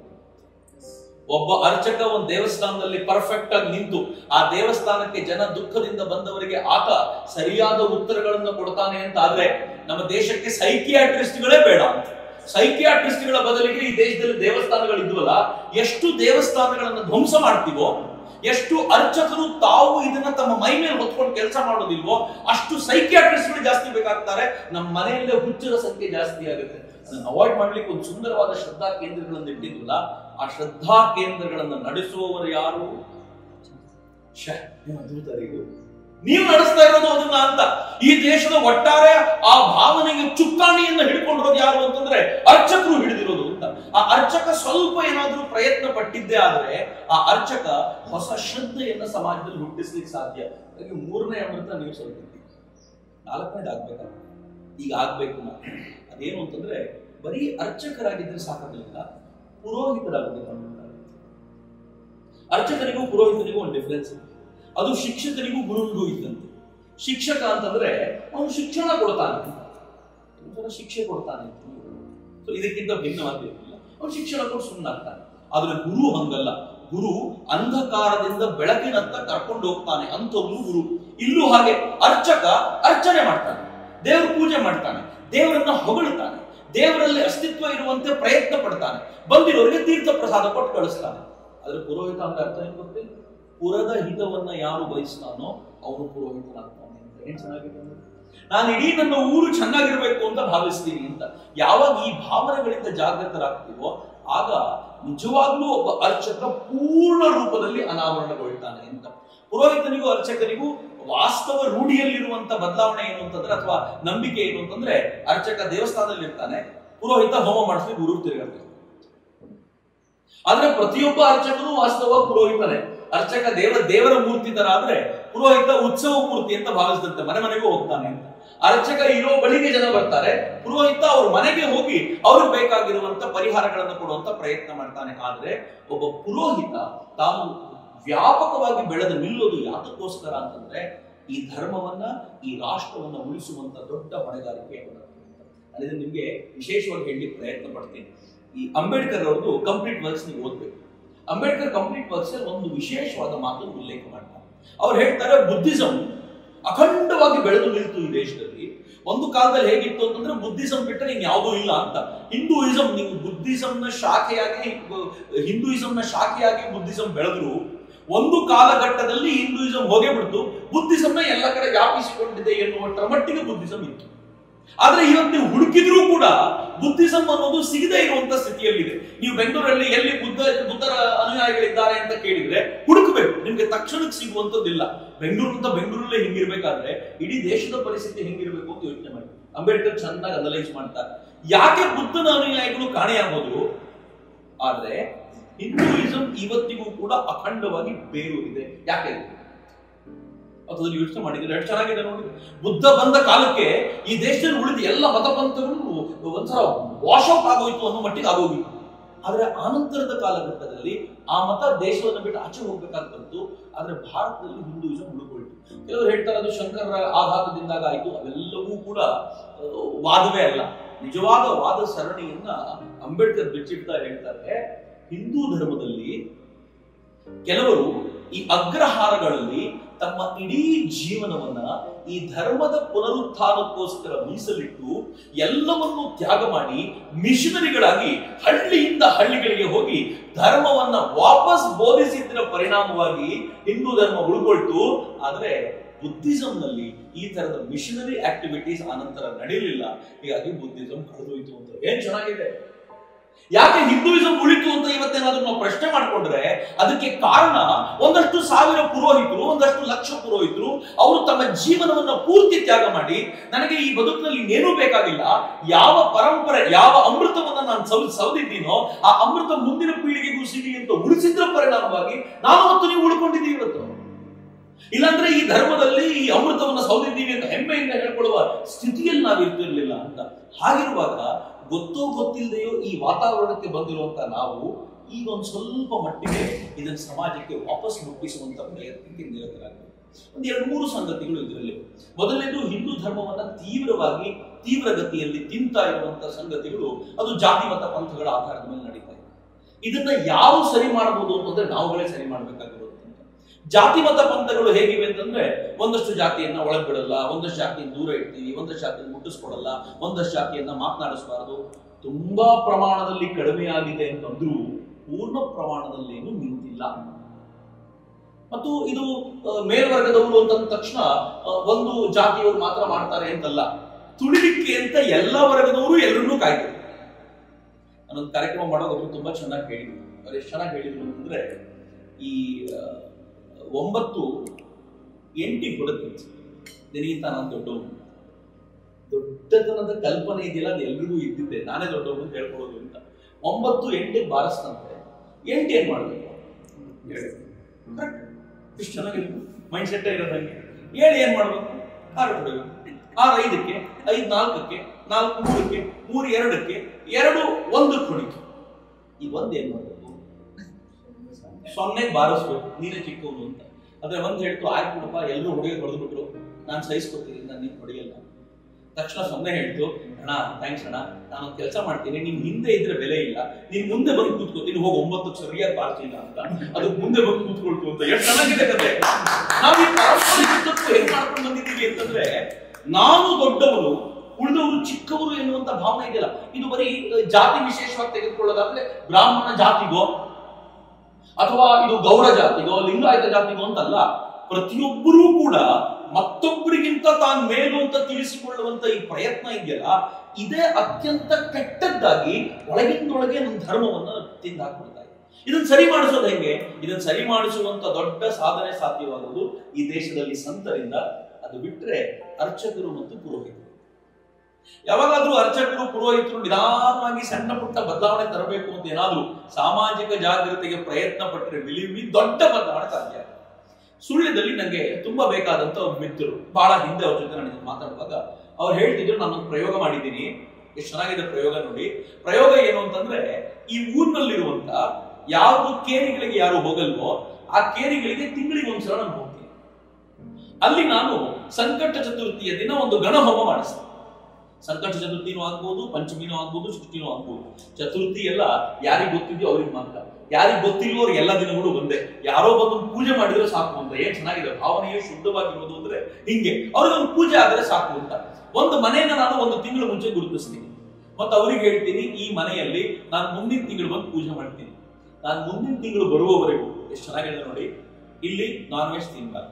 ಒಬ್ಬ ಅರ್ಚಕ ಒಂದು ದೇವಸ್ಥಾನದಲ್ಲಿ ಪರ್ಫೆಕ್ಟ್ ಆಗಿ ನಿಂತು ಆ ದೇವಸ್ಥಾನಕ್ಕೆ ಜನ ದುಃಖದಿಂದ ಬಂದವರಿಗೆ ಆತ ಸರಿಯಾದ ಉತ್ತರಗಳನ್ನು ಕೊಡ್ತಾನೆ ಅಂತ ಆದ್ರೆ ನಮ್ಮ ದೇಶಕ್ಕೆ ಸೈಕಿಯಾಟ್ರಿಸ್ಟ್ಗಳೇ ಬೇಡ ಅಂತ ಸೈಕಿಯಾಟ್ರಿಸ್ಟ್ಗಳ ಬದಲಿಗೆ ಈ ದೇಶದಲ್ಲಿ ದೇವಸ್ಥಾನಗಳು ಇದ್ವಲ್ಲ ಎಷ್ಟು ದೇವಸ್ಥಾನಗಳನ್ನ ಧ್ವಂಸ ಮಾಡ್ತೀವೋ ಎಷ್ಟು ಅರ್ಚಕರು ತಾವು ಇದನ್ನ ತಮ್ಮ ಮೈ ಮೇಲೆ ಹೊತ್ಕೊಂಡು ಕೆಲಸ ಮಾಡೋದಿಲ್ವೋ ಅಷ್ಟು ಸೈಕಿಯಾಟ್ರಿಸ್ಟ್ಗಳು ಜಾಸ್ತಿ ಬೇಕಾಗ್ತಾರೆ ನಮ್ಮ ಮನೆಯಲ್ಲೇ ಹುಚ್ಚರ ಸಂಖ್ಯೆ ಜಾಸ್ತಿ ಆಗುತ್ತೆ ಅದನ್ನು ಅವಾಯ್ಡ್ ಮಾಡ್ಲಿಕ್ಕೆ ಒಂದು ಸುಂದರವಾದ ಶ್ರದ್ಧಾ ಕೇಂದ್ರಗಳನ್ನು ಇಟ್ಟಿದ್ವಲ್ಲ ಆ ಶ್ರದ್ಧಾ ಕೇಂದ್ರಗಳನ್ನು ನಡೆಸುವವರು ಯಾರು ಶ್ಯೆ, ಏನು ಅದ್ಭುತ ರೀ ಇದು. ನೀವು ನಡೆಸ್ತಾ ಇರೋದು ಅದನ್ನ ಅಂತ ಈ ದೇಶದ ಒಟ್ಟಾರೆ ಆ ಭಾವನೆಗೆ ಚುಕ್ಕಾಣಿಯನ್ನ ಹಿಡ್ಕೊಂಡಿರೋದು ಯಾರು ಅಂತಂದ್ರೆ ಅರ್ಚಕರು ಹಿಡಿದಿರೋದು ಅಂತ ಆ ಅರ್ಚಕ ಸ್ವಲ್ಪ ಏನಾದ್ರೂ ಪ್ರಯತ್ನ ಪಟ್ಟಿದ್ದೇ ಆದ್ರೆ ಆ ಅರ್ಚಕ ಹೊಸ ಶ್ರದ್ಧೆಯನ್ನ ಸಮಾಜದಲ್ಲಿ ಹುಟ್ಟಿಸ್ಲಿಕ್ಕೆ ಸಾಧ್ಯ ಹಾಗಾಗಿ ಮೂರನೇ ಅಮೃತ ನೀವು ಸ್ವಲ್ಪ ನಾಲ್ಕನೇದು ಆಗ್ಬೇಕಾಗ ಈಗ ಆಗ್ಬೇಕು ನಾವು ಅದೇನು ಅಂತಂದ್ರೆ ಬರೀ ಅರ್ಚಕರಾಗಿದ್ರೆ ಸಾಕಾಗಲಿಲ್ಲ ಪುರೋಹಿತರಾಗಬೇಕು ಅರ್ಚಕನಿಗೂ ಪುರೋಹಿತನಿಗೂ ಒಂದು ಡಿಫ್ರೆನ್ಸ್ ಇದೆ ಅದು ಶಿಕ್ಷಕನಿಗೂ ಗುರುವಿಗೂ ಇದ್ದಂತೆ ಶಿಕ್ಷಕ ಅಂತಂದ್ರೆ ಅವನು ಶಿಕ್ಷಣ ಕೊಡ್ತಾನೆ ಅವನು ಶಿಕ್ಷೆ ಕೊಡ್ತಾನೆ ಸೊ ಇದಕ್ಕಿಂತ ಭಿನ್ನವಾಗಿರಲಿಲ್ಲ ಅವನು ಶಿಕ್ಷಣ ಕೊಟ್ಟು ಸುಮ್ಮನಾಗ್ತಾನೆ ಆದ್ರೆ ಗುರು ಹಂಗಲ್ಲ ಗುರು ಅಂಧಕಾರದಿಂದ ಬೆಳಕಿನತ್ತ ಕರ್ಕೊಂಡು ಹೋಗ್ತಾನೆ ಅಂಥವ್ನು ಗುರು ಇಲ್ಲೂ ಹಾಗೆ ಅರ್ಚಕ ಅರ್ಚನೆ ಮಾಡ್ತಾನೆ ದೇವ್ರ ಪೂಜೆ ಮಾಡ್ತಾನೆ ದೇವರನ್ನ ಹೊಗಳ್ತಾನೆ ದೇವರಲ್ಲಿ ಅಸ್ತಿತ್ವ ಇರುವಂತೆ ಪ್ರಯತ್ನ ಪಡ್ತಾನೆ ಬಂದಿರೋರಿಗೆ ತೀರ್ಥ ಪ್ರಸಾದ ಕೊಟ್ಟು ಕಳಿಸ್ತಾನೆ ಆದ್ರೆ ಪುರೋಹಿತ ಅಂದ್ರೆ ಅರ್ಥ ಏನ್ ಗೊತ್ತಿಲ್ಲ ಪುರದ ಹಿತವನ್ನ ಯಾರು ಬಯಸ್ತಾನೋ ಅವನು ಪುರೋಹಿತನಾಗ್ತಾನೆ ಅಂತ ಏನ್ ಚೆನ್ನಾಗಿದೆ ಅಂದ್ರೆ? ನಾನು ಇಡೀ ನನ್ನ ಊರು ಚೆನ್ನಾಗಿರ್ಬೇಕು ಅಂತ ಭಾವಿಸ್ತೀನಿ ಅಂತ ಯಾವಾಗ ಈ ಭಾವನೆಗಳಿಂದ ಜಾಗೃತರಾಗ್ತೀವೋ ಆಗ ನಿಜವಾಗ್ಲೂ ಒಬ್ಬ ಅರ್ಚಕ ಪೂರ್ಣ ರೂಪದಲ್ಲಿ ಅನಾವರಣಗೊಳ್ತಾನೆ ಅಂತ ಪುರೋಹಿತನಿಗೂ ಅರ್ಚಕನಿಗೂ ವಾಸ್ತವ ರೂಢಿಯಲ್ಲಿರುವಂತ ಬದಲಾವಣೆ ಏನು ಅಂತಂದ್ರೆ ಅಥವಾ ನಂಬಿಕೆ ಏನು ಅಂತಂದ್ರೆ ಅರ್ಚಕ ದೇವಸ್ಥಾನದಲ್ಲಿ ಇರ್ತಾನೆ ಪುರೋಹಿತ ಹೋಮ ಮಾಡಿಸ್ಲಿಕ್ಕೆ ಊರು ತಿರುಗಾಡ್ತಾನೆ ಆದ್ರೆ ಪ್ರತಿಯೊಬ್ಬ ಅರ್ಚಕನು ವಾಸ್ತವ ಪುರೋಹಿತನೇ ಅರ್ಚಕ ದೇವ ದೇವರ ಮೂರ್ತಿ ತರ ಆದ್ರೆ ಪುರೋಹಿತ ಉತ್ಸವ ಮೂರ್ತಿ ಅಂತ ಭಾವಿಸಿದಂತೆ ಮನೆ ಮನೆಗೂ ಹೋಗ್ತಾನೆ ಅಂತ ಅರ್ಚಕ ಇರೋ ಬಳಿಗೆ ಜನ ಬರ್ತಾರೆ ಪುರೋಹಿತ ಅವ್ರ ಮನೆಗೆ ಹೋಗಿ ಅವ್ರಿಗೆ ಬೇಕಾಗಿರುವಂತ ಪರಿಹಾರಗಳನ್ನು ಕೊಡುವಂತ ಪ್ರಯತ್ನ ಮಾಡ್ತಾನೆ ಆದ್ರೆ ಒಬ್ಬ ಪುರೋಹಿತ ತಾನು ವ್ಯಾಪಕವಾಗಿ ಬೆಳೆದು ನಿಲ್ಲೋದು ಯಾತಕ್ಕೋಸ್ಕರ ಅಂತಂದ್ರೆ ಈ ಧರ್ಮವನ್ನ ಈ ರಾಷ್ಟ್ರವನ್ನ ಉಳಿಸುವಂತ ದೊಡ್ಡ ಹೊಣೆಗಾರಿಕೆ ಅವನದ್ದು ಅಂತ. ನಾನು ಇದನ್ನ ನಿಮ್ಗೆ ವಿಶೇಷವಾಗಿ ಹೇಳಲಿಕ್ಕೆ ಪ್ರಯತ್ನ ಪಡ್ತೀನಿ ಈ ಅಂಬೇಡ್ಕರ್ ಅವ್ರದ್ದು ಕಂಪ್ಲೀಟ್ ವರ್ಕ್ಸ್ ನೀವು ಓದ್ಬೇಕು ಅಂಬೇಡ್ಕರ್ ಕಂಪ್ಲೀಟ್ ವರ್ಕ್ಸ್ ಅಲ್ಲಿ ಒಂದು ವಿಶೇಷವಾದ ಮಾತನ್ನು ಉಲ್ಲೇಖ ಮಾಡ್ತಾರೆ ಅವ್ರು ಹೇಳ್ತಾರೆ ಬುದ್ಧಿಸಂ ಅಖಂಡವಾಗಿ ಬೆಳೆದು ನಿಲ್ತು ಈ ದೇಶದಲ್ಲಿ ಒಂದು ಕಾಲದಲ್ಲಿ ಹೇಗಿತ್ತು ಅಂತಂದ್ರೆ ಬುದ್ಧಿಸಂ ಬಿಟ್ಟರೆ ಇನ್ಯಾವುದೂ ಇಲ್ಲ ಅಂತ ಹಿಂದೂಯಿಸಂ ನೀವು ಬುದ್ಧಿಸಂನ ಶಾಖೆಯಾಗಿ ಹಿಂದೂಯಿಸಂನ ಶಾಖೆಯಾಗಿ ಬುದ್ಧಿಸಂ ಬೆಳೆದ್ರು ಒಂದು ಕಾಲಘಟ್ಟದಲ್ಲಿ ಹಿಂದೂಯಿಸಂ ಹೋಗೇ ಬಿಡ್ತು ಬುದ್ಧಿಸಂನ ಎಲ್ಲ ಕಡೆ ವ್ಯಾಪಿಸಿಕೊಂಡಿದೆ ಎನ್ನುವಷ್ಟರ ಮಟ್ಟಿಗೆ ಬುದ್ಧಿಸಂ ಇತ್ತು ಆದ್ರೆ ಇವತ್ತು ನೀವು ಹುಡುಕಿದ್ರೂ ಕೂಡ ಬುದ್ಧಿಸಂ ಅನ್ನೋದು ಸಿಗದೇ ಇರುವಂತ ಸ್ಥಿತಿಯಲ್ಲಿದೆ ನೀವು ಬೆಂಗಳೂರಲ್ಲಿ ಎಲ್ಲಿ ಬುದ್ಧ ಬುದ್ಧರ ಅನುಯಾಯಿಗಳಿದ್ದಾರೆ ಅಂತ ಕೇಳಿದ್ರೆ ಹುಡುಕಬೇಕು ನಿಮ್ಗೆ ತಕ್ಷಣಕ್ಕೆ ಸಿಗುವಂತದ್ದಿಲ್ಲ ಬೆಂಗಳೂರು ಅಂತ ಬೆಂಗಳೂರಲ್ಲೇ ಹಿಂಗಿರ್ಬೇಕಾದ್ರೆ ಇಡೀ ದೇಶದ ಪರಿಸ್ಥಿತಿ ಹೆಂಗಿರ್ಬೇಕು ಅಂತ ಯೋಚನೆ ಮಾಡಿ ಅಂಬೇಡ್ಕರ್ ಚೆನ್ನಾಗಿ ಅನಲೈಸ್ ಮಾಡ್ತಾರೆ ಯಾಕೆ ಬುದ್ಧನ ಅನುಯಾಯಿಗಳು ಕಾಣೆಯಾಗೋದು ಆದ್ರೆ ಹಿಂದೂಯಿಸಂ ಇವತ್ತಿಗೂ ಕೂಡ ಅಖಂಡವಾಗಿ ಬೇರೂರಿದೆ ಯಾಕೆ ಅದನ್ನು ಯೋಚನೆ ಮಾಡಿದ್ರೆ ಎಷ್ಟು ಚೆನ್ನಾಗಿದೆ ನೋಡಿ ಬುದ್ಧ ಬಂದ ಕಾಲಕ್ಕೆ ಈ ದೇಶದಲ್ಲಿ ಉಳಿದ ಎಲ್ಲ ಮತಪಂಥಗಳು ಒಂಥರ ವಾಶ್ ಔಟ್ ಆಗೋಯ್ತು ಅನ್ನೋ ಮಟ್ಟಿಗೆ ಆಗೋಗಿತ್ತು ಆದ್ರೆ ಆನಂತರದ ಕಾಲಘಟ್ಟದಲ್ಲಿ ಆ ಮತ ದೇಶವನ್ನು ಬಿಟ್ಟು ಆಚೆ ಹೋಗ್ಬೇಕಾಗಿ ಬಂತು ಆದ್ರೆ ಭಾರತದಲ್ಲಿ ಹಿಂದೂಯಿಸಂ ಉಳ್ಕೊಳ್ತು ಕೆಲವರು ಹೇಳ್ತಾರೆ ಅದು ಶಂಕರರ ಆಘಾತದಿಂದಾಗ ಆಯ್ತು ಅವೆಲ್ಲವೂ ಕೂಡ ಆ, ವಾದವೇ ಅಲ್ಲ ನಿಜವಾದ ವಾದ ಸರಣಿಯನ್ನ ಅಂಬೇಡ್ಕರ್ ಬಿಚ್ಚಿಡ್ತಾ ಹೇಳ್ತಾರೆ ಹಿಂದೂ ಧರ್ಮದಲ್ಲಿ ಕೆಲವರು ಈ ಅಗ್ರಹಾರಗಳಲ್ಲಿ ತಮ್ಮ ಇಡೀ ಜೀವನವನ್ನ ಈ ಧರ್ಮದ ಪುನರುತ್ಥಾನಕ್ಕೋಸ್ಕರ ಮೀಸಲಿಟ್ಟು ಎಲ್ಲವನ್ನೂ ತ್ಯಾಗ ಮಾಡಿ ಮಿಷನರಿಗಳಾಗಿ ಹಳ್ಳಿಯಿಂದ ಹಳ್ಳಿಗಳಿಗೆ ಹೋಗಿ ಧರ್ಮವನ್ನ ವಾಪಸ್ ಬೋಧಿಸಿದ್ದರ ಪರಿಣಾಮವಾಗಿ ಹಿಂದೂ ಧರ್ಮ ಉಳ್ಕೊಳ್ತು ಆದ್ರೆ ಬುದ್ಧಿಸಂನಲ್ಲಿ ಈ ತರದ ಮಿಷನರಿ ಆಕ್ಟಿವಿಟೀಸ್ ಆನಂತರ ನಡೆಯಲಿಲ್ಲ ಹೀಗಾಗಿ ಬುದ್ಧಿಸಂ ಕಳೆದೋಯ್ತು ಅಂತ ಏನ್ ಚೆನ್ನಾಗಿದೆ ಯಾಕೆ ಹಿಂದೂಯಿಸಂ ಉಳಿತು ಅಂತ ಇವತ್ತೇನಾದ್ರೂ ನಾವು ಪ್ರಶ್ನೆ ಮಾಡ್ಕೊಂಡ್ರೆ ಅದಕ್ಕೆ ಕಾರಣ ಒಂದಷ್ಟು ಸಾವಿರ ಪುರೋಹಿತರು ಒಂದಷ್ಟು ಲಕ್ಷ ಪುರೋಹಿತರು ಅವರು ತಮ್ಮ ಜೀವನವನ್ನ ಪೂರ್ತಿ ತ್ಯಾಗ ಮಾಡಿ ನನಗೆ ಈ ಬದುಕಿನಲ್ಲಿ ಇನ್ನೇನೂ ಬೇಕಾಗಿಲ್ಲ ಯಾವ ಪರಂಪರೆ ಯಾವ ಅಮೃತವನ್ನ ನಾನು ಸವ್ ಸವದಿದ್ದೀನೋ ಆ ಅಮೃತ ಮುಂದಿನ ಪೀಳಿಗೆಗೂ ಸಿಗಲಿ ಅಂತ ಉಳಿಸಿದ್ರ ಪರಿಣಾಮವಾಗಿ ನಾನು ಮತ್ತು ನೀವು ಉಳ್ಕೊಂಡಿದ್ದೀವಿ ಇವತ್ತು ಇಲ್ಲಾಂದ್ರೆ ಈ ಧರ್ಮದಲ್ಲಿ ಈ ಅಮೃತವನ್ನ ಸೌದಿದ್ದೀವಿ ಅಂತ ಹೆಮ್ಮೆಯಿಂದ ಹೇಳ್ಕೊಳ್ಳುವ ಸ್ಥಿತಿಯಲ್ಲಿ ನಾವು ಇರ್ತಿರ್ಲಿಲ್ಲ ಅಂತ ಹಾಗಿರುವಾಗ ಗೊತ್ತೋ ಗೊತ್ತಿಲ್ಲದೆಯೋ ಈ ವಾತಾವರಣಕ್ಕೆ ಬಂದಿರುವಂತ ನಾವು ಈಗ ಒಂದು ಸ್ವಲ್ಪ ಮಟ್ಟಿಗೆ ಇದನ್ನ ಸಮಾಜಕ್ಕೆ ವಾಪಸ್ ಮುಟ್ಟಿಸುವಂತ ಪ್ರಯತ್ನಕ್ಕೆ ನಿರತರಾಗಬೇಕು ಒಂದು ಎರಡು ಮೂರು ಸಂಗತಿಗಳು ಇದರಲ್ಲಿ ಮೊದಲನೇದು ಹಿಂದೂ ಧರ್ಮವನ್ನ ತೀವ್ರವಾಗಿ ತೀವ್ರಗತಿಯಲ್ಲಿ ತಿಂತಾ ಇರುವಂತ ಸಂಗತಿಗಳು ಅದು ಜಾತಿ ಮತ ಪಂಥಗಳ ಆಧಾರದ ಮೇಲೆ ನಡೀತಾ ಇದೆ ಇದನ್ನ ಯಾರು ಸರಿ ಮಾಡಬಹುದು ಅಂತಂದ್ರೆ ನಾವುಗಳೇ ಸರಿ ಮಾಡ್ಬೇಕಾಗಿರೋದು ಅಂತ ಜಾತಿ ಮತ ಪಂಥಗಳು ಹೇಗಿವೆ ಅಂತಂದ್ರೆ ಒಂದಷ್ಟು ಜಾತಿಯನ್ನ ಒಳಗ್ ಬಿಡಲ್ಲ ಒಂದಷ್ಟು ಜಾತಿಯನ್ನು ದೂರ ಇಡ್ತೀವಿ ಒಂದಷ್ಟು ಜಾತಿಯನ್ನು ಮುಟ್ಟಿಸ್ಕೊಡಲ್ಲ ಒಂದಷ್ಟು ಜಾತಿಯನ್ನ ಮಾತನಾಡಿಸಬಾರದು ತುಂಬಾ ಪ್ರಮಾಣದಲ್ಲಿ ಕಡಿಮೆ ಆಗಿದೆ ಅಂತಂದ್ರೂ ಪೂರ್ಣ ಪ್ರಮಾಣದಲ್ಲೇನು ನಿಂತಿಲ್ಲ ಮತ್ತು ಇದು ಆ, ಮೇಲ್ವರ್ಗದವರು ಅಂತ ಅಂದ ತಕ್ಷಣ ಆ, ಒಂದು ಜಾತಿಯವರು ಮಾತ್ರ ಮಾಡ್ತಾರೆ ಅಂತಲ್ಲ ತುಳಿಲಿಕ್ಕೆ ಅಂತ ಎಲ್ಲ ವರ್ಗದವರು ಎಲ್ಲರನ್ನೂ ಕಾಯ್ತಾರೆ ನಾನೊಂದು ಕಾರ್ಯಕ್ರಮ ಮಾಡೋದು ಒಬ್ರು ತುಂಬಾ ಚೆನ್ನಾಗಿ ಹೇಳಿದ್ರು ಅವ್ರು ಎಷ್ಟು ಚೆನ್ನಾಗಿ ಹೇಳಿದ್ರು ಅಂತಂದ್ರೆ ಈ ಆ, ಒಂಬತ್ತು ಎಂಟಿಗೆ ಬರುತ್ತೆ ನಿನಗಿಂತ ನಾನು ದೊಡ್ಡವನು ದೊಡ್ಡತನದ ಕಲ್ಪನೆ ಇದೆಯಲ್ಲ ಅದು ಎಲ್ರಿಗೂ ಇದ್ದಿದ್ದೆ ನಾನೇ ದೊಡ್ಡವನು ಅಂತ ಹೇಳ್ಕೊಳ್ಳೋದು ಅಂತ ಒಂಬತ್ತು ಎಂಟಿಗೆ ಬಾರಿಸ್ತಂತೆ ಎಂಟು ಏನ್ ಮಾಡ್ಬೇಕು ಕರೆಕ್ಟ್ ಇಷ್ಟು ಚೆನ್ನಾಗಿರುತ್ತೆ ಮೈಂಡ್ ಸೆಟ್ ಇರೋದಂಗೆ ಏಳು ಏನ್ ಮಾಡ್ಬೇಕು ಆರು ಹೊಡಿಬೇಕು ಆರು ಐದಕ್ಕೆ ಐದು ನಾಲ್ಕಕ್ಕೆ ನಾಲ್ಕು ಮೂರಕ್ಕೆ ಮೂರು ಎರಡಕ್ಕೆ ಎರಡು ಒಂದಕ್ಕೆ ಹೊಡಿತು ಈ ಒಂದ್ ಏನ್ ಮಾಡ್ಬೇಕು ಸೊನ್ನೆ ಬಾರಿಸ್ಬೇಕು ನೀನೇ ಚಿಕ್ಕವನು ಅಂತ ಆದ್ರೆ ಒಂದ್ ಹೇಳ್ತು ಆಯ್ತು ಬಿಡಪ್ಪ ಎಲ್ಲರೂ ಹೊಡೆಯೋದು ಹೊಡೆದ್ಬಿಟ್ರು ನಾನು ಸಹಿಸ್ಕೊತೀನಿ ನಾನು ನೀನು ಹೊಡೆಯಲ್ಲ ತಕ್ಷಣ ಸೊನ್ನೆ ಹೇಳ್ತು ಅಣ್ಣ ಥ್ಯಾಂಕ್ಸ್ ಅಣ್ಣ ನಾನು ಕೆಲಸ ಮಾಡ್ತೀನಿ ನಿನ್ ಹಿಂದೆ ಇದ್ರೆ ಬೆಲೆ ಇಲ್ಲ ನೀನ್ ಮುಂದೆ ಬಂದು ಕೂತ್ಕೋತೀನಿ ಹೋಗಿ ಒಂಬತ್ತು ಸರಿಯಾಗಿ ಬಾರ್ತಿಲ್ಲ ಅಂತ ಅದಕ್ಕೆ ಮುಂದೆ ಬಂದು ಕೂತ್ಕೊಳ್ತು ಅಂತ ಎಷ್ಟು ಚೆನ್ನಾಗಿದೆ ಕತೆ ನಾವು ಈ ಪರಸ್ಪರ ಯುದ್ಧಕ್ಕೂ ಹೆಂಗ್ ಮಾಡ್ಕೊಂಡು ಬಂದಿದ್ದೀವಿ ಅಂತಂದ್ರೆ ನಾನು ದೊಡ್ಡವರು ಉಳಿದವರು ಚಿಕ್ಕವರು ಎನ್ನುವಂತ ಭಾವನೆ ಇದೆಯಲ್ಲ ಇದು ಬರೀ ಅಹ್, ಜಾತಿ ವಿಶೇಷವಾಗಿ ತೆಗೆದುಕೊಳ್ಳೋದಾದ್ರೆ ಬ್ರಾಹ್ಮಣ ಜಾತಿಗೋ ಅಥವಾ ಇದು ಗೌಡ ಜಾತಿಗೋ ಲಿಂಗಾಯತ ಜಾತಿಗೋ ಅಂತಲ್ಲ ಪ್ರತಿಯೊಬ್ಬರೂ ಕೂಡ ಮತ್ತೊಬ್ಬರಿಗಿಂತ ತಾನು ಮೇಲು ಅಂತ ತಿಳಿಸಿಕೊಳ್ಳುವಂತ ಈ ಪ್ರಯತ್ನ ಇದೆಯಲ್ಲ ಇದೇ ಅತ್ಯಂತ ಕೆಟ್ಟದ್ದಾಗಿ ಒಳಗಿಂದೊಳಗೆ ನಮ್ಮ ಧರ್ಮವನ್ನ ತಿಂದು ಹಾಕ್ಬಿಡ್ತಾ ಇದೆ ಇದನ್ನ ಸರಿ ಮಾಡಿಸೋದು ಹೆಂಗೆ ಇದನ್ನ ಸರಿ ಮಾಡಿಸುವಂತ ದೊಡ್ಡ ಸಾಧನೆ ಸಾಧ್ಯವಾಗುವುದು ಈ ದೇಶದಲ್ಲಿ ಸಂತರಿಂದ ಅದು ಬಿಟ್ರೆ ಅರ್ಚಕರು ಮತ್ತು ಪುರೋಹಿತರು ಯಾವಾಗಾದ್ರೂ ಅರ್ಚಕರು ಪುರೋಹಿತರು ನಿಧಾನವಾಗಿ ಸಣ್ಣ ಪುಟ್ಟ ಬದಲಾವಣೆ ತರಬೇಕು ಅಂತ ಏನಾದ್ರೂ ಸಾಮಾಜಿಕ ಜಾಗೃತಿಗೆ ಪ್ರಯತ್ನ ಪಟ್ಟರೆ ಬಿಲಿವಿ ದೊಡ್ಡ ಬದಲಾವಣೆ ಸಾಧ್ಯ ಸುಳ್ಳ್ಯದಲ್ಲಿ ನನಗೆ ತುಂಬಾ ಬೇಕಾದಂತ ಒಬ್ಬ ಮಿತ್ರರು ಬಹಳ ಹಿಂದೆ ಅವ್ರ ಜೊತೆ ನಾನು ಇದನ್ನ ಮಾತಾಡುವಾಗ ಅವ್ರು ಹೇಳ್ತಿದ್ರು ನಾನೊಂದು ಪ್ರಯೋಗ ಮಾಡಿದ್ದೀನಿ ಎಷ್ಟು ಚೆನ್ನಾಗಿದೆ ಪ್ರಯೋಗ ನೋಡಿ ಪ್ರಯೋಗ ಏನು ಅಂತಂದ್ರೆ ಈ ಊರಿನಲ್ಲಿರುವಂತ ಯಾವುದು ಕೇರಿಗಳಿಗೆ ಯಾರು ಹೋಗಲ್ವೋ ಆ ಕೇರಿಗಳಿಗೆ ತಿಂಗಳಿಗೆ ಒಂದ್ಸಲ ನಾನು ಹೋಗ್ತೀನಿ ಅಲ್ಲಿ ನಾನು ಸಂಕಟ ಚತುರ್ಥಿಯ ದಿನ ಒಂದು ಗಣಹೋಮ ಮಾಡಿಸ್ತೀನಿ ಸಂಕಟ ಚತುರ್ಥಿನೂ ಆಗ್ಬೋದು ಪಂಚಮಿನೂ ಆಗ್ಬೋದು ಷಷ್ಠಿನೂ ಆಗ್ಬೋದು ಚತುರ್ಥಿ ಎಲ್ಲ ಯಾರಿಗೆ ಗೊತ್ತಿದೆಯೋ ಅವ್ರಿಗೆ ಮಾತ್ರ ಯಾರಿಗೆ ಗೊತ್ತಿಲ್ವೋ ಅವ್ರಿಗೆ ಎಲ್ಲ ದಿನಗಳು ಒಂದೇ ಯಾರೋ ಬಂದು ಪೂಜೆ ಮಾಡಿದ್ರೆ ಸಾಕು ಅಂತ ಏನ್ ಚೆನ್ನಾಗಿದೆ ಭಾವನೆಯು ಶುದ್ಧವಾಗಿರೋದು ಅಂದ್ರೆ ಹಿಂಗೆ ಅವ್ರಿಗೊಂದು ಪೂಜೆ ಆದ್ರೆ ಸಾಕು ಅಂತ ಒಂದು ಮನೆಯನ್ನ ನಾನು ಒಂದು ತಿಂಗಳು ಮುಂಚೆ ಗುರುತಿಸ್ತೀನಿ ಮತ್ತೆ ಅವ್ರಿಗೆ ಹೇಳ್ತೀನಿ ಈ ಮನೆಯಲ್ಲಿ ನಾನು ಮುಂದಿನ ತಿಂಗಳು ಬಂದು ಪೂಜೆ ಮಾಡ್ತೀನಿ ನಾನು ಮುಂದಿನ ತಿಂಗಳು ಬರುವವರೆಗೂ ಎಷ್ಟು ಚೆನ್ನಾಗಿದೆ ನೋಡಿ ಇಲ್ಲಿ ನಾನ್ ವೆಜ್ ತಿನ್ಬಾರ್ದು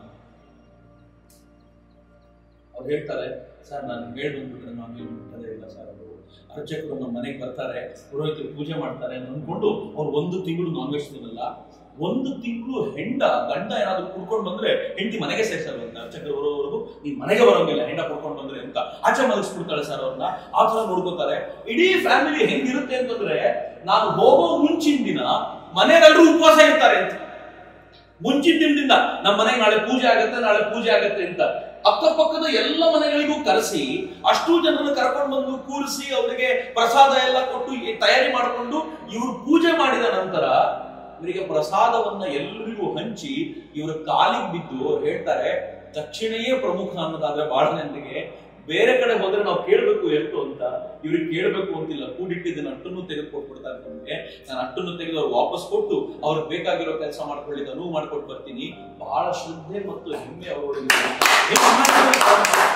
ಅವ್ರು ಹೇಳ್ತಾರೆ ಸರ್ ನಾನು ಹೇಳಿ ಬಂದ್ಬಿಟ್ರೆ ನಾನು ವೆಜ್ ಮುಟ್ಟೋದೇ ಇಲ್ಲ ಸರ್ ಅವರು ಅರ್ಚಕರು ನಮ್ಮ ಮನೆಗೆ ಬರ್ತಾರೆ ಪುರೋಹಿತರು ಪೂಜೆ ಮಾಡ್ತಾರೆ ಅಂತ ಅಂದ್ಕೊಂಡು ಅವ್ರು ಒಂದು ತಿಂಗಳು ನಾನ್ ವೆಜ್ ತಿನ್ನಲ್ಲ ಒಂದು ತಿಂಗಳು ಹೆಂಡ ಗಂಡ ಏನಾದ್ರು ಕುಡ್ಕೊಂಡು ಬಂದ್ರೆ ಹೆಂಡತಿ ಮನೆಗೆ ಸೇರ್ಸಲ್ವಂತ ಅರ್ಚಕರು ಬರೋವರೆಗೂ ನೀನ್ ಮನೆಗೆ ಬರೋಂಗಿಲ್ಲ ಹೆಂಡ ಕುಡ್ಕೊಂಡು ಬಂದ್ರೆ ಅಂತ ಆಚೆ ಮಲಗಿಸ್ಬಿಡ್ತಾಳೆ ಸರ್ ಅವ್ರನ್ನ ಆ ತರ ನೋಡ್ಕೋತಾರೆ ಇಡೀ ಫ್ಯಾಮಿಲಿ ಹೆಂಗಿರುತ್ತೆ ಅಂತಂದ್ರೆ ನಾನು ಹೋಗೋ ಮುಂಚಿನ ದಿನ ಮನೆಗೆಲ್ಲರೂ ಉಪವಾಸ ಇರ್ತಾರೆ ಅಂತ ಮುಂಚಿನ ದಿನದಿಂದ ನಮ್ಮ ಮನೆಗೆ ನಾಳೆ ಪೂಜೆ ಆಗತ್ತೆ ನಾಳೆ ಪೂಜೆ ಆಗತ್ತೆ ಅಂತ ಅಕ್ಕಪಕ್ಕದ ಎಲ್ಲ ಮನೆಗಳಿಗೂ ಕರೆಸಿ ಅಷ್ಟು ಜನರನ್ನು ಕರ್ಕೊಂಡು ಬಂದು ಕೂರಿಸಿ ಅವರಿಗೆ ಪ್ರಸಾದ ಎಲ್ಲ ಕೊಟ್ಟು ಈ ತಯಾರಿ ಮಾಡಿಕೊಂಡು ಇವರು ಪೂಜೆ ಮಾಡಿದ ನಂತರ ಇವರಿಗೆ ಪ್ರಸಾದವನ್ನ ಎಲ್ಲರಿಗೂ ಹಂಚಿ ಇವರ ಕಾಲಿಗೆ ಬಿದ್ದು ಅವ್ರು ಹೇಳ್ತಾರೆ ದಕ್ಷಿಣೆಯೇ ಪ್ರಮುಖ ಅನ್ನೋದಾದ್ರೆ ಬಹಳ ಮಂದಿಗೆ ಬೇರೆ ಕಡೆ ಹೋದ್ರೆ ನಾವು ಕೇಳಬೇಕು ಎಷ್ಟು ಅಂತ ಇವ್ರಿಗೆ ಕೇಳಬೇಕು ಅಂತಿಲ್ಲ ಕೂಡಿಟ್ಟಿದ್ದನ್ನ ಅಟ್ಟನ್ನು ತೆಗೆದು ಕೊಟ್ಬಿಡ್ತಾರೆ ನಮ್ಗೆ ನಾನು ಅಟ್ಟನ್ನು ತೆಗೆದು ಅವ್ರು ವಾಪಸ್ ಕೊಟ್ಟು ಅವ್ರಿಗೆ ಬೇಕಾಗಿರೋ ಕೆಲಸ ಮಾಡ್ಕೊಳ್ಳಿಕ್ಕೆ ಅನುವು ಮಾಡ್ಕೊಟ್ಟು ಬರ್ತೀನಿ ಬಹಳ ಶ್ರದ್ಧೆ ಮತ್ತು ಹೆಮ್ಮೆ ಅವರೊಳಗೆ ಇದೆ. ನಿಮ್ಮ ಅಣ್ಣನ ಕಾರಣ.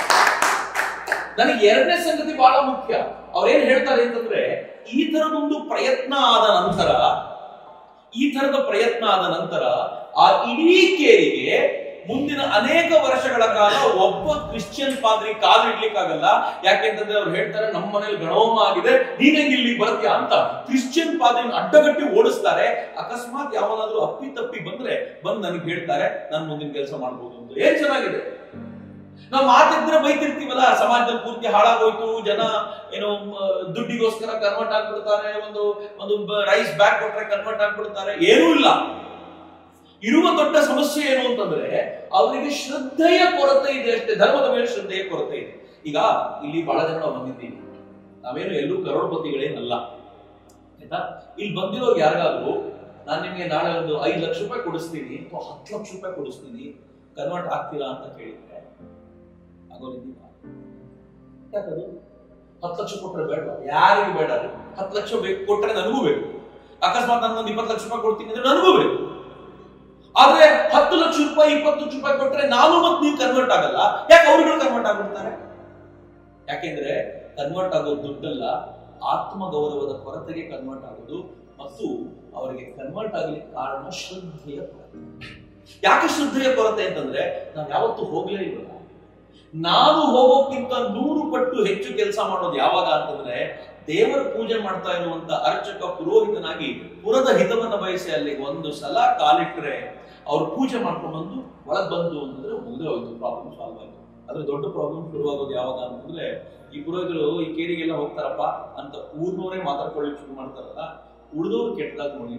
ನನಗೆ ಎರಡನೇ ಸಂಗತಿ ಬಹಳ ಮುಖ್ಯ ಅವ್ರೇನ್ ಹೇಳ್ತಾರೆ ಅಂತಂದ್ರೆ ಈ ತರದೊಂದು ಪ್ರಯತ್ನ ಆದ ನಂತರ ಈ ತರದ ಪ್ರಯತ್ನ ಆದ ನಂತರ ಆ ಇಡೀ ಕೇರಿಗೆ ಮುಂದಿನ ಅನೇಕ ವರ್ಷಗಳ ಕಾಲ ಒಬ್ಬ ಕ್ರಿಶ್ಚಿಯನ್ ಪಾದ್ರಿ ಕಾಲಿಡ್ಲಿಕ್ಕಾಗಲ್ಲ ಯಾಕೆಂತಂದ್ರೆ ಅವ್ರು ಹೇಳ್ತಾರೆ ನಮ್ಮ ಮನೇಲಿ ಗಣೋಮ ಆಗಿದೆ ನೀನ್ ಹೆಂಗ್ ಇಲ್ಲಿ ಬರ್ತೀಯಾ ಅಂತ ಕ್ರಿಶ್ಚಿಯನ್ ಪಾದ್ರಿನ ಅಡ್ಡಗಟ್ಟಿ ಓಡಿಸ್ತಾರೆ ಅಕಸ್ಮಾತ್ ಯಾವನಾದ್ರೂ ಅಪ್ಪಿ ತಪ್ಪಿ ಬಂದ್ರೆ ಬಂದು ನನಗೆ ಹೇಳ್ತಾರೆ ನಾನು ಮುಂದಿನ ಕೆಲಸ ಮಾಡ್ಬೋದು ಅಂತ ಏನ್ ಚೆನ್ನಾಗಿದೆ ನಾವು ಮಾತಿದ್ರೆ ಬೈತಿರ್ತೀವಲ್ಲ ಸಮಾಜದಲ್ಲಿ ಪೂರ್ತಿ ಹಾಳಾಗೋಯ್ತು ಜನ ಏನೋ ಮ, ದುಡ್ಡಿಗೋಸ್ಕರ ಕನ್ವರ್ಟ್ ಆಗ್ಬಿಡ್ತಾರೆ ಒಂದು ಒಂದು ರೈಸ್ ಬ್ಯಾಗ್ ಕೊಟ್ರೆ ಕನ್ವರ್ಟ್ ಆಗ್ಬಿಡ್ತಾರೆ ಏನೂ ಇಲ್ಲ ಇರುವ ದೊಡ್ಡ ಸಮಸ್ಯೆ ಏನು ಅಂತಂದ್ರೆ ಅವರಿಗೆ ಶ್ರದ್ಧೆಯ ಕೊರತೆ ಇದೆ ಅಷ್ಟೇ ಧರ್ಮದ ಮೇಲೆ ಶ್ರದ್ಧೆಯ ಕೊರತೆ ಇದೆ ಈಗ ಇಲ್ಲಿ ಬಹಳ ಜನ ನಾವು ಬಂದಿದ್ದೀವಿ ನಾವೇನು ಎಲ್ಲೂ ಕರೋಡ್ಪತಿಗಳೇನಲ್ಲ ಆಯ್ತಾ ಇಲ್ಲಿ ಬಂದಿರೋರು ಯಾರಿಗಾದ್ರು ನಾನು ನಿಮಗೆ ನಾಳೆ ಒಂದು ಐದು ಲಕ್ಷ ರೂಪಾಯಿ ಕೊಡಿಸ್ತೀನಿ ಅಥವಾ ಹತ್ತು ಲಕ್ಷ ರೂಪಾಯಿ ಕೊಡಿಸ್ತೀನಿ ಕನ್ವರ್ಟ್ ಆಗ್ತೀರಾ ಅಂತ ಕೇಳಿದ್ರೆ ಆಗೋದಿಲ್ಲ ಯಾಕದು ಹತ್ತು ಲಕ್ಷ ಕೊಟ್ರೆ ಬೇಡ ಯಾರಿಗೂ ಬೇಡ ಅದು. ಹತ್ತು ಲಕ್ಷ ಬೇಕು ಕೊಟ್ರೆ ನನಗೂ ಬೇಕು ಅಕಸ್ಮಾತ್ ನನಗೊಂದು ಇಪ್ಪತ್ತು ಲಕ್ಷ ರೂಪಾಯಿ ಕೊಡ್ತೀನಿ ಅಂದ್ರೆ ನನಗೂ ಬೇಕು ಆದ್ರೆ ಹತ್ತು ಲಕ್ಷ ರೂಪಾಯಿ ಇಪ್ಪತ್ತು ಲಕ್ಷ ರೂಪಾಯಿ ಕೊಟ್ರೆ ನಾನು ಮತ್ತೆ ನೀವು ಕನ್ವರ್ಟ್ ಆಗಲ್ಲ ಯಾಕೆ ಅವ್ರುಗಳು ಕನ್ವರ್ಟ್ ಆಗ್ಬಿಡ್ತಾರೆ ಯಾಕೆಂದ್ರೆ ಕನ್ವರ್ಟ್ ಆಗೋ ದುಡ್ಡಲ್ಲ ಆತ್ಮ ಗೌರವದ ಕೊರತೆಗೆ ಕನ್ವರ್ಟ್ ಆಗೋದು ಮತ್ತು ಅವರಿಗೆ ಕನ್ವರ್ಟ್ ಆಗಲಿಕ್ಕೆ ಕಾರಣ ಶ್ರದ್ಧೆಯ ಕೊರತೆ ಯಾಕೆ ಶ್ರದ್ಧೆಯ ಕೊರತೆ ಅಂತಂದ್ರೆ ನಾವು ಯಾವತ್ತೂ ಹೋಗ್ಲೇ ಇಲ್ಲ ನಾನು ಹೋಗೋಕ್ಕಿಂತ ನೂರು ಪಟ್ಟು ಹೆಚ್ಚು ಕೆಲಸ ಮಾಡೋದು ಯಾವಾಗ ಅಂತಂದ್ರೆ ದೇವರ ಪೂಜೆ ಮಾಡ್ತಾ ಇರುವಂತ ಅರ್ಚಕ ಪುರೋಹಿತನಾಗಿ ಪುರದ ಹಿತವನ್ನ ಬಯಸಿ ಅಲ್ಲಿ ಒಂದು ಸಲ ಕಾಲಿಟ್ರೆ ಅವ್ರು ಪೂಜೆ ಮಾಡ್ಕೊಂಡು ಬಂದು ಒಳಗ್ ಬಂದು ಅಂತಂದ್ರೆ ಮುಗಿದೇ ಹೋಯ್ತು ಪ್ರಾಬ್ಲಮ್ ಸಾಲ್ವ್ ಆಯ್ತು ಅದ್ರ ದೊಡ್ಡ ಪ್ರಾಬ್ಲಮ್ ಶುರುವಾಗೋದು ಯಾವಾಗ ಅಂತಂದ್ರೆ ಈ ಪುರೋಹಿತರು ಈ ಕೇರಿಗೆಲ್ಲ ಹೋಗ್ತಾರಪ್ಪ ಅಂತ ಊರ್ನವರೇ ಮಾತಾಡ್ಕೊಳ್ಳಿಕ್ ಶುರು ಮಾಡ್ತಾರಲ್ಲ ಉಳಿದವ್ರು ಕೆಟ್ಟದಾಗ ನೋಡಿ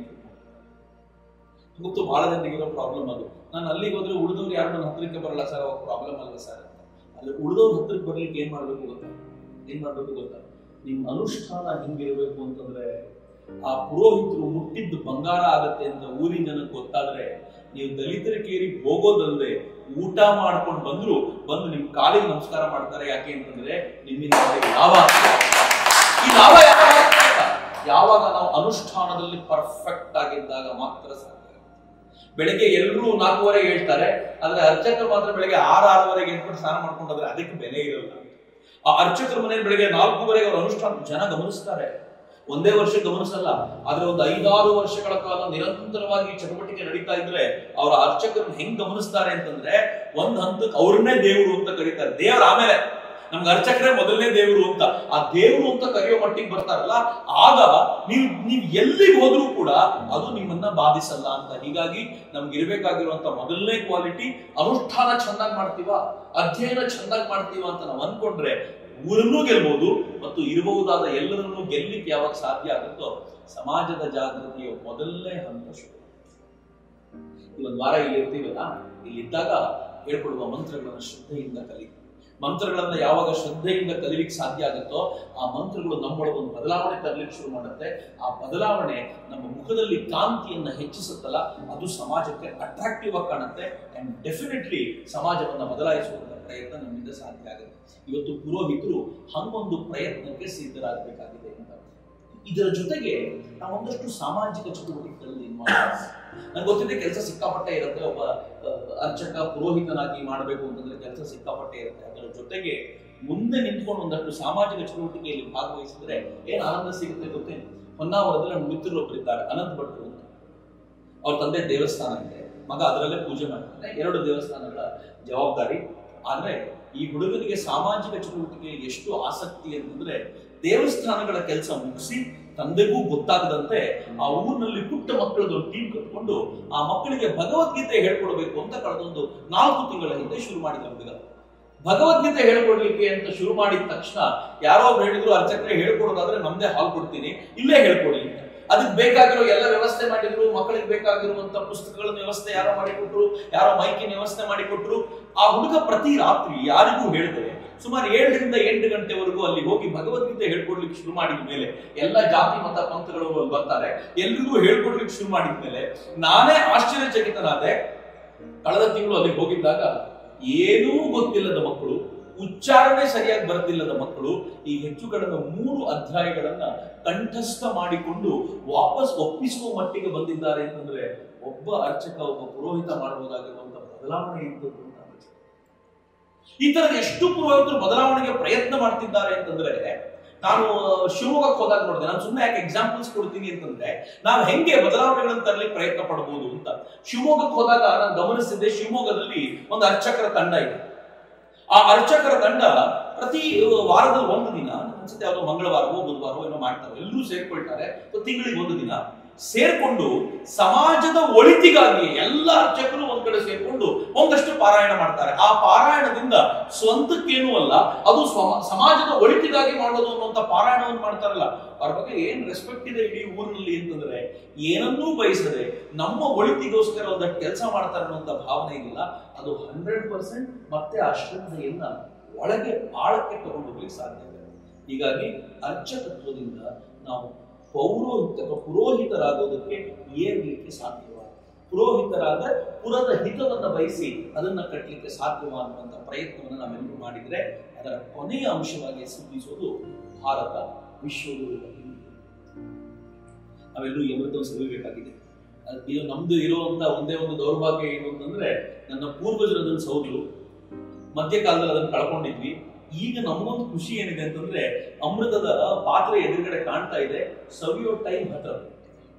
ಗೊತ್ತು ಬಹಳ ಜನರಿಗೆ ಇರೋ ಪ್ರಾಬ್ಲಮ್ ಅದು ನಾನು ಅಲ್ಲಿಗೆ ಹೋದ್ರೆ ಉಳಿದವ್ರು ಯಾರು ನನ್ನ ಹತ್ರಕ್ಕೆ ಬರಲ್ಲ ಸರ್ ಅವಾಗ ಪ್ರಾಬ್ಲಮ್ ಅಲ್ಲ ಸರ್ ಅಲ್ಲಿ ಉಳಿದವ್ರ ಹತ್ರಕ್ಕೆ ಬರ್ಲಿಕ್ಕೆ ಏನ್ ಮಾಡ್ಬೇಕು ಗೊತ್ತಾ ಏನ್ ಮಾಡ್ಬೇಕು ಗೊತ್ತಾ ನಿಮ್ ಅನುಷ್ಠಾನ ಹಿಂಗಿರ್ಬೇಕು ಅಂತಂದ್ರೆ ಆ ಪುರೋಹಿತರು ಮುಟ್ಟಿದ್ದು ಬಂಗಾರ ಆಗತ್ತೆ ಅಂತ ಊರಿನ ಜನಕ್ಕೆ ಗೊತ್ತಾದ್ರೆ ನೀವು ದಲಿತರ ಕೇರಿ ಹೋಗೋದಲ್ಲದೆ ಊಟ ಮಾಡ್ಕೊಂಡು ಬಂದ್ರು ಬಂದು ನಿಮ್ ಕಾಲಿಗೆ ನಮಸ್ಕಾರ ಮಾಡ್ತಾರೆ ಯಾಕೆ ಅಂತಂದ್ರೆ ನಿಮ್ಮಿಂದ ಅವ್ರಿಗೆ ಲಾಭ ಆಗ್ತದೆ. ಈ ಲಾಭ ಯಾವಾಗ ಆಗ್ತದೆ ಗೊತ್ತಾ? ಯಾವಾಗ ನಾವು ಅನುಷ್ಠಾನದಲ್ಲಿ ಪರ್ಫೆಕ್ಟ್ ಆಗಿದ್ದಾಗ ಮಾತ್ರ ಸಾಧ್ಯ ಬೆಳಿಗ್ಗೆ ಎಲ್ಲರೂ ನಾಲ್ಕೂವರೆಗೆ ಹೇಳ್ತಾರೆ ಆದ್ರೆ ಅರ್ಚಕರು ಮಾತ್ರ ಬೆಳಿಗ್ಗೆ ಆರು ಆರೂವರೆಗೆ ಎದ್ಬಿಟ್ಟು ಸ್ನಾನ ಮಾಡ್ಕೊಂಡಾದ್ರೆ ಅದಕ್ಕೆ ಬೆಲೆ ಇರಲ್ಲ ಆ ಅರ್ಚಕರ ಮನೆ ಬೆಳಿಗ್ಗೆ ನಾಲ್ಕೂವರೆಗೆ ಅವ್ರ ಅನುಷ್ಠಾನ ಜನ ಗಮನಿಸ್ತಾರೆ ಒಂದೇ ವರ್ಷ ಗಮನಿಸಲ್ಲ ಆದ್ರೆ ಒಂದು ಐದಾರು ವರ್ಷಗಳ ಕಾಲ ನಿರಂತರವಾಗಿ ಚಟುವಟಿಕೆ ನಡೀತಾ ಇದ್ರೆ ಅವರ ಅರ್ಚಕರನ್ನ ಹೆಂಗ್ ಗಮನಿಸ್ತಾರೆ ಅಂತಂದ್ರೆ ಒಂದ್ ಹಂತಕ್ಕೆ ಅವ್ರನ್ನೇ ದೇವರು ಅಂತ ಕರೀತಾರೆ ದೇವ್ರ ಆಮೇಲೆ ನಮ್ಗೆ ಅರ್ಚಕರೇ ಮೊದಲನೇ ದೇವರು ಅಂತ ಆ ದೇವರು ಅಂತ ಕರೆಯೋ ಮಟ್ಟಿಗೆ ಬರ್ತಾರಲ್ಲ ಆಗ ನೀವು ನೀವು ಎಲ್ಲಿಗೆ ಹೋದ್ರೂ ಕೂಡ ಅದು ನಿಮ್ಮನ್ನ ಬಾಧಿಸಲ್ಲ ಅಂತ ಹೀಗಾಗಿ ನಮ್ಗೆ ಇರ್ಬೇಕಾಗಿರುವಂತ ಮೊದಲನೇ ಕ್ವಾಲಿಟಿ ಅನುಷ್ಠಾನ ಚೆನ್ನಾಗಿ ಮಾಡ್ತೀವ ಅಧ್ಯಯನ ಚೆನ್ನಾಗಿ ಮಾಡ್ತೀವ ಅಂತ ನಾವು ಅನ್ಕೊಂಡ್ರೆ ಊರನ್ನೂ ಗೆಲ್ಬಹುದು ಮತ್ತು ಇರಬಹುದಾದ ಎಲ್ಲರನ್ನೂ ಗೆಲ್ಲಿಕ್ಕೆ ಯಾವಾಗ ಸಾಧ್ಯ ಆಗುತ್ತೋ ಸಮಾಜದ ಜಾಗೃತಿಯ ಮೊದಲನೇ ಹಂತ ಶುರು ಈ ಒಂದು ವಾರ ಇಲ್ಲಿ ಇರ್ತೀವಲ್ಲ ಇಲ್ಲಿದ್ದಾಗ ಹೇಳ್ಕೊಡುವ ಮಂತ್ರಗಳನ್ನ ಶ್ರದ್ಧೆಯಿಂದ ಕಲಿ ಮಂತ್ರಗಳನ್ನ ಯಾವಾಗ ಶ್ರದ್ಧೆಯಿಂದ ಕಲಿಲಿಕ್ಕೆ ಸಾಧ್ಯ ಆಗುತ್ತೋ ಆ ಮಂತ್ರಗಳು ನಮ್ಮೊಳಗೆ ಒಂದು ಬದಲಾವಣೆ ತರಲಿಕ್ಕೆ ಶುರು ಮಾಡುತ್ತೆ ಆ ಬದಲಾವಣೆ ನಮ್ಮ ಮುಖದಲ್ಲಿ ಕಾಂತಿಯನ್ನ ಹೆಚ್ಚಿಸುತ್ತಲ್ಲ ಅದು ಸಮಾಜಕ್ಕೆ ಅಟ್ರಾಕ್ಟಿವ್ ಆಗಿ ಕಾಣುತ್ತೆ ಅಂಡ್ ಡೆಫಿನೆಟ್ಲಿ ಸಮಾಜವನ್ನ ಬದಲಾಯಿಸುವಂತ ಪ್ರಯತ್ನ ನಮ್ಮಿಂದ ಸಾಧ್ಯ ಆಗುತ್ತೆ ಇವತ್ತು ಪುರೋಹಿತರು ಹಂಗೊಂದು ಪ್ರಯತ್ನಕ್ಕೆ ಸಿದ್ಧರಾಗಬೇಕಾಗಿದೆ ಅಂತ ಇದರ ಜೊತೆಗೆ ನಾವೊಂದಷ್ಟು ಸಾಮಾಜಿಕ ಚಟುವಟಿಕೆಗಳಲ್ಲಿ ಇನ್ವಾಲ್ವ್ ನಂಗೆ ಗೊತ್ತಿದೆ ಕೆಲಸ ಸಿಕ್ಕಾಪಟ್ಟೆ ಇರುತ್ತೆ ಒಬ್ಬ ಆ, ಅರ್ಚಕ ಪುರೋಹಿತನಾಗಿ ಮಾಡಬೇಕು ಅಂತಂದ್ರೆ ಕೆಲಸ ಸಿಕ್ಕಾಪಟ್ಟೆ ಇರುತ್ತೆ ಅದರ ಜೊತೆಗೆ ಮುಂದೆ ನಿಂತ್ಕೊಂಡು ಒಂದಷ್ಟು ಸಾಮಾಜಿಕ ಚಟುವಟಿಕೆಯಲ್ಲಿ ಭಾಗವಹಿಸಿದ್ರೆ ಏನ್ ಆನಂದ ಸಿಗುತ್ತೆ ಗೊತ್ತೇನು ಹೊನ್ನಾವರದಲ್ಲಿ ನನ್ನ ಮಿತ್ರರೊಬ್ಬರಿದ್ದಾರೆ ಅನಂತ ಭಟ್ರು ಅಂತ ಅವ್ರ ತಂದೆ ದೇವಸ್ಥಾನ ಇದೆ ಮಗ ಅದರಲ್ಲೇ ಪೂಜೆ ಮಾಡ್ತಾನೆ ಎರಡು ದೇವಸ್ಥಾನಗಳ ಜವಾಬ್ದಾರಿ ಆದ್ರೆ ಈ ಹುಡುಗನಿಗೆ ಸಾಮಾಜಿಕ ಚಟುವಟಿಕೆ ಎಷ್ಟು ಆಸಕ್ತಿ ಅಂತಂದ್ರೆ ದೇವಸ್ಥಾನಗಳ ಕೆಲಸ ಮುಗಿಸಿ ತಂದೆಗೂ ಗೊತ್ತಾಗದಂತೆ ಆ ಊರಿನಲ್ಲಿ ಪುಟ್ಟ ಮಕ್ಕಳದ್ದು ಒಂದು ಟೀಮ್ ಕಟ್ಕೊಂಡು ಆ ಮಕ್ಕಳಿಗೆ ಭಗವದ್ಗೀತೆ ಹೇಳ್ಕೊಡ್ಬೇಕು ಅಂತ ಕಳೆದೊಂದು ನಾಲ್ಕು ತಿಂಗಳ ಹಿಂದೆ ಶುರು ಮಾಡಿದ ಹುಡುಗ ಭಗವದ್ಗೀತೆ ಹೇಳ್ಕೊಡ್ಲಿಕ್ಕೆ ಅಂತ ಶುರು ಮಾಡಿದ ತಕ್ಷಣ ಯಾರೋ ಒಬ್ರು ಹೇಳಿದ್ರು ಅರ್ಚಕರೇ ಹೇಳ್ಕೊಡೋದಾದ್ರೆ ನಮ್ದೇ ಹಾಲ್ ಕೊಡ್ತೀನಿ ಇಲ್ಲೇ ಹೇಳ್ಕೊಡಿ ಅಂತ ಅದಕ್ಕೆ ಬೇಕಾಗಿರೋ ಎಲ್ಲ ವ್ಯವಸ್ಥೆ ಮಾಡಿದ್ರು ಮಕ್ಕಳಿಗೆ ಬೇಕಾಗಿರುವಂತ ಪುಸ್ತಕಗಳ ವ್ಯವಸ್ಥೆ ಯಾರೋ ಮಾಡಿಕೊಟ್ರು ಯಾರೋ ಮೈಕಿನ ವ್ಯವಸ್ಥೆ ಮಾಡಿಕೊಟ್ರು ಆ ಹುಡುಗ ಪ್ರತಿ ರಾತ್ರಿ ಯಾರಿಗೂ ಹೇಳಿದ್ರೆ ಸುಮಾರು ಏಳರಿಂದ ಎಂಟು ಗಂಟೆವರೆಗೂ ಅಲ್ಲಿ ಹೋಗಿ ಭಗವದ್ಗೀತೆ ಹೇಳ್ಕೊಡ್ಲಿಕ್ಕೆ ಶುರು ಮಾಡಿದ ಮೇಲೆ ಎಲ್ಲ ಜಾತಿ ಮತ ಪಂಥಗಳು ಅಲ್ಲಿ ಬರ್ತಾರೆ ಎಲ್ರಿಗೂ ಹೇಳ್ಕೊಡ್ಲಿಕ್ಕೆ ಶುರು ಮಾಡಿದ ಮೇಲೆ ನಾನೇ ಆಶ್ಚರ್ಯಚಕಿತನಾದೆ ಕಳೆದ ತಿಂಗಳು ಅಲ್ಲಿಗೆ ಹೋಗಿದ್ದಾಗ ಏನೂ ಗೊತ್ತಿಲ್ಲದ ಮಕ್ಕಳು ಉಚ್ಚಾರಣೆ ಸರಿಯಾಗಿ ಬರುತ್ತಿಲ್ಲದ ಮಕ್ಕಳು ಈ ಹೆಚ್ಚು ಕಡಿಮೆ ಮೂರು ಅಧ್ಯಾಯಗಳನ್ನ ಕಂಠಸ್ಥ ಮಾಡಿಕೊಂಡು ವಾಪಸ್ ಒಪ್ಪಿಸುವ ಮಟ್ಟಿಗೆ ಬಂದಿದ್ದಾರೆ ಅಂತಂದ್ರೆ ಒಬ್ಬ ಅರ್ಚಕ ಒಬ್ಬ ಪುರೋಹಿತ ಮಾಡಬಹುದಾಗಿರುವಂತ ಬದಲಾವಣೆ ಇದ್ದದ್ದು ಅಂತ ಅನ್ಸುತ್ತೆ. ಈ ತರದ ಎಷ್ಟು ಪುರೋಹಿತರು ಬದಲಾವಣೆಗೆ ಪ್ರಯತ್ನ ಮಾಡ್ತಿದ್ದಾರೆ ಅಂತಂದ್ರೆ ನಾನು ಶಿವಮೊಗ್ಗಕ್ಕೆ ಹೋದಾಗ ನೋಡಿದೆ ನಾನು ಸುಮ್ಮನೆ ಯಾಕೆ ಎಕ್ಸಾಂಪಲ್ಸ್ ಕೊಡ್ತೀನಿ ಅಂತಂದ್ರೆ ನಾವು ಹೆಂಗೆ ಬದಲಾವಣೆಗಳನ್ನು ತರಲಿಕ್ಕೆ ಪ್ರಯತ್ನ ಪಡಬಹುದು ಅಂತ ಶಿವಮೊಗ್ಗಕ್ಕೆ ಹೋದಾಗ ನಾನು ಗಮನಿಸಿದ್ದೆ ಶಿವಮೊಗ್ಗದಲ್ಲಿ ಒಂದು ಅರ್ಚಕರ ತಂಡ ಇದೆ ಆ ಅರ್ಚಕರ ತಂಡ ಪ್ರತಿ ವಾರದಲ್ಲಿ ಒಂದು ದಿನ ಅನ್ಸುತ್ತೆ ಯಾವುದೋ ಮಂಗಳವಾರವೋ ಬುಧವಾರವೋ ಏನೋ ಮಾಡ್ತಾರೆ ಎಲ್ಲರೂ ಸೇರ್ಕೊಳ್ತಾರೆ ತಿಂಗಳಿಗೆ ಒಂದು ದಿನ ಸೇರ್ಕೊಂಡು ಸಮಾಜದ ಒಳಿತಿಗಾಗಿ ಎಲ್ಲ ಅರ್ಚಕರು ಒಂದ್ ಕಡೆ ಸೇರ್ಕೊಂಡು ಒಂದಷ್ಟು ಪಾರಾಯಣ ಮಾಡ್ತಾರೆ ಆ ಪಾರಾಯಣದಿಂದ ಸ್ವಂತಕ್ಕೇನೂ ಅಲ್ಲ ಅದು ಸ್ವ- ಸಮಾಜದ ಒಳಿತಿಗಾಗಿ ಮಾಡೋದು ಅನ್ನುವಂತ ಪಾರಾಯಣವನ್ನು ಮಾಡ್ತಾರಲ್ಲ ಅವ್ರ ಬಗ್ಗೆ ಏನ್ ರೆಸ್ಪೆಕ್ಟ್ ಇದೆ ಇಡೀ ಊರಿನಲ್ಲಿ ಅಂತಂದ್ರೆ ಏನನ್ನೂ ಬಯಸದೆ ನಮ್ಮ ಒಳಿತಿಗೋಸ್ಕರ ಒಂದಷ್ಟು ಕೆಲಸ ಮಾಡ್ತಾರೆ ಅನ್ನುವಂತ ಭಾವನೆ ಇಲ್ಲ ಅದು ಹಂಡ್ರೆಡ್ ಪರ್ಸೆಂಟ್ ಮತ್ತೆ ಆ ಶ್ರದ್ಧೆಯನ್ನ ಒಳಗೆ ಆಳಕ್ಕೆ ತಗೊಂಡು ಹೋಗ್ಲಿಕ್ಕೆ ಸಾಧ್ಯ ಇದೆ ಹೀಗಾಗಿ ಅರ್ಚಕತ್ವದಿಂದ ನಾವು ಪೌರೋಹಿತ ಅಥವಾ ಪುರೋಹಿತರಾಗೋದಕ್ಕೆ ಏರ್ಲಿಕ್ಕೆ ಸಾಧ್ಯವ ಪುರೋಹಿತರಾದ ಪುರದ ಹಿತವನ್ನ ಬಯಸಿ ಅದನ್ನ ಕಟ್ಟಲಿಕ್ಕೆ ಸಾಧ್ಯವ ಅನ್ನುವಂಥ ಪ್ರಯತ್ನವನ್ನು ನಾವೆಲ್ಲರೂ ಮಾಡಿದ್ರೆ ಅದರ ಕೊನೆಯ ಅಂಶವಾಗಿ ಸಿದ್ಧಿಸೋದು ಭಾರತ ವಿಶ್ವಗುರುಗಳ ಹಿಂದೆ ನಾವೆಲ್ಲರೂ ಈ ಅಮೃತವನ್ನು ಸವಿಬೇಕಾಗಿದೆ ಅದ್- ಇದು ನಮ್ದು ಇರುವಂತ ಒಂದೇ ಒಂದು ದೌರ್ಭಾಗ್ಯ ಏನು ಅಂತಂದ್ರೆ ನನ್ನ ಪೂರ್ವಜರು ಅದನ್ನು ಸೌದ್ರು ಮಧ್ಯಕಾಲದಲ್ಲಿ ಅದನ್ನು ಕಳ್ಕೊಂಡಿದ್ವಿ ಈಗ ನಮಗೊಂದು ಖುಷಿ ಏನಿದೆ ಅಂತಂದ್ರೆ ಅಮೃತದ ಪಾತ್ರೆ ಎದುರುಗಡೆ ಕಾಣ್ತಾ ಇದೆ ಸವಿಯೋ ಟೈಮ್ ಹತ್ರ ಬಂದಿದೆ.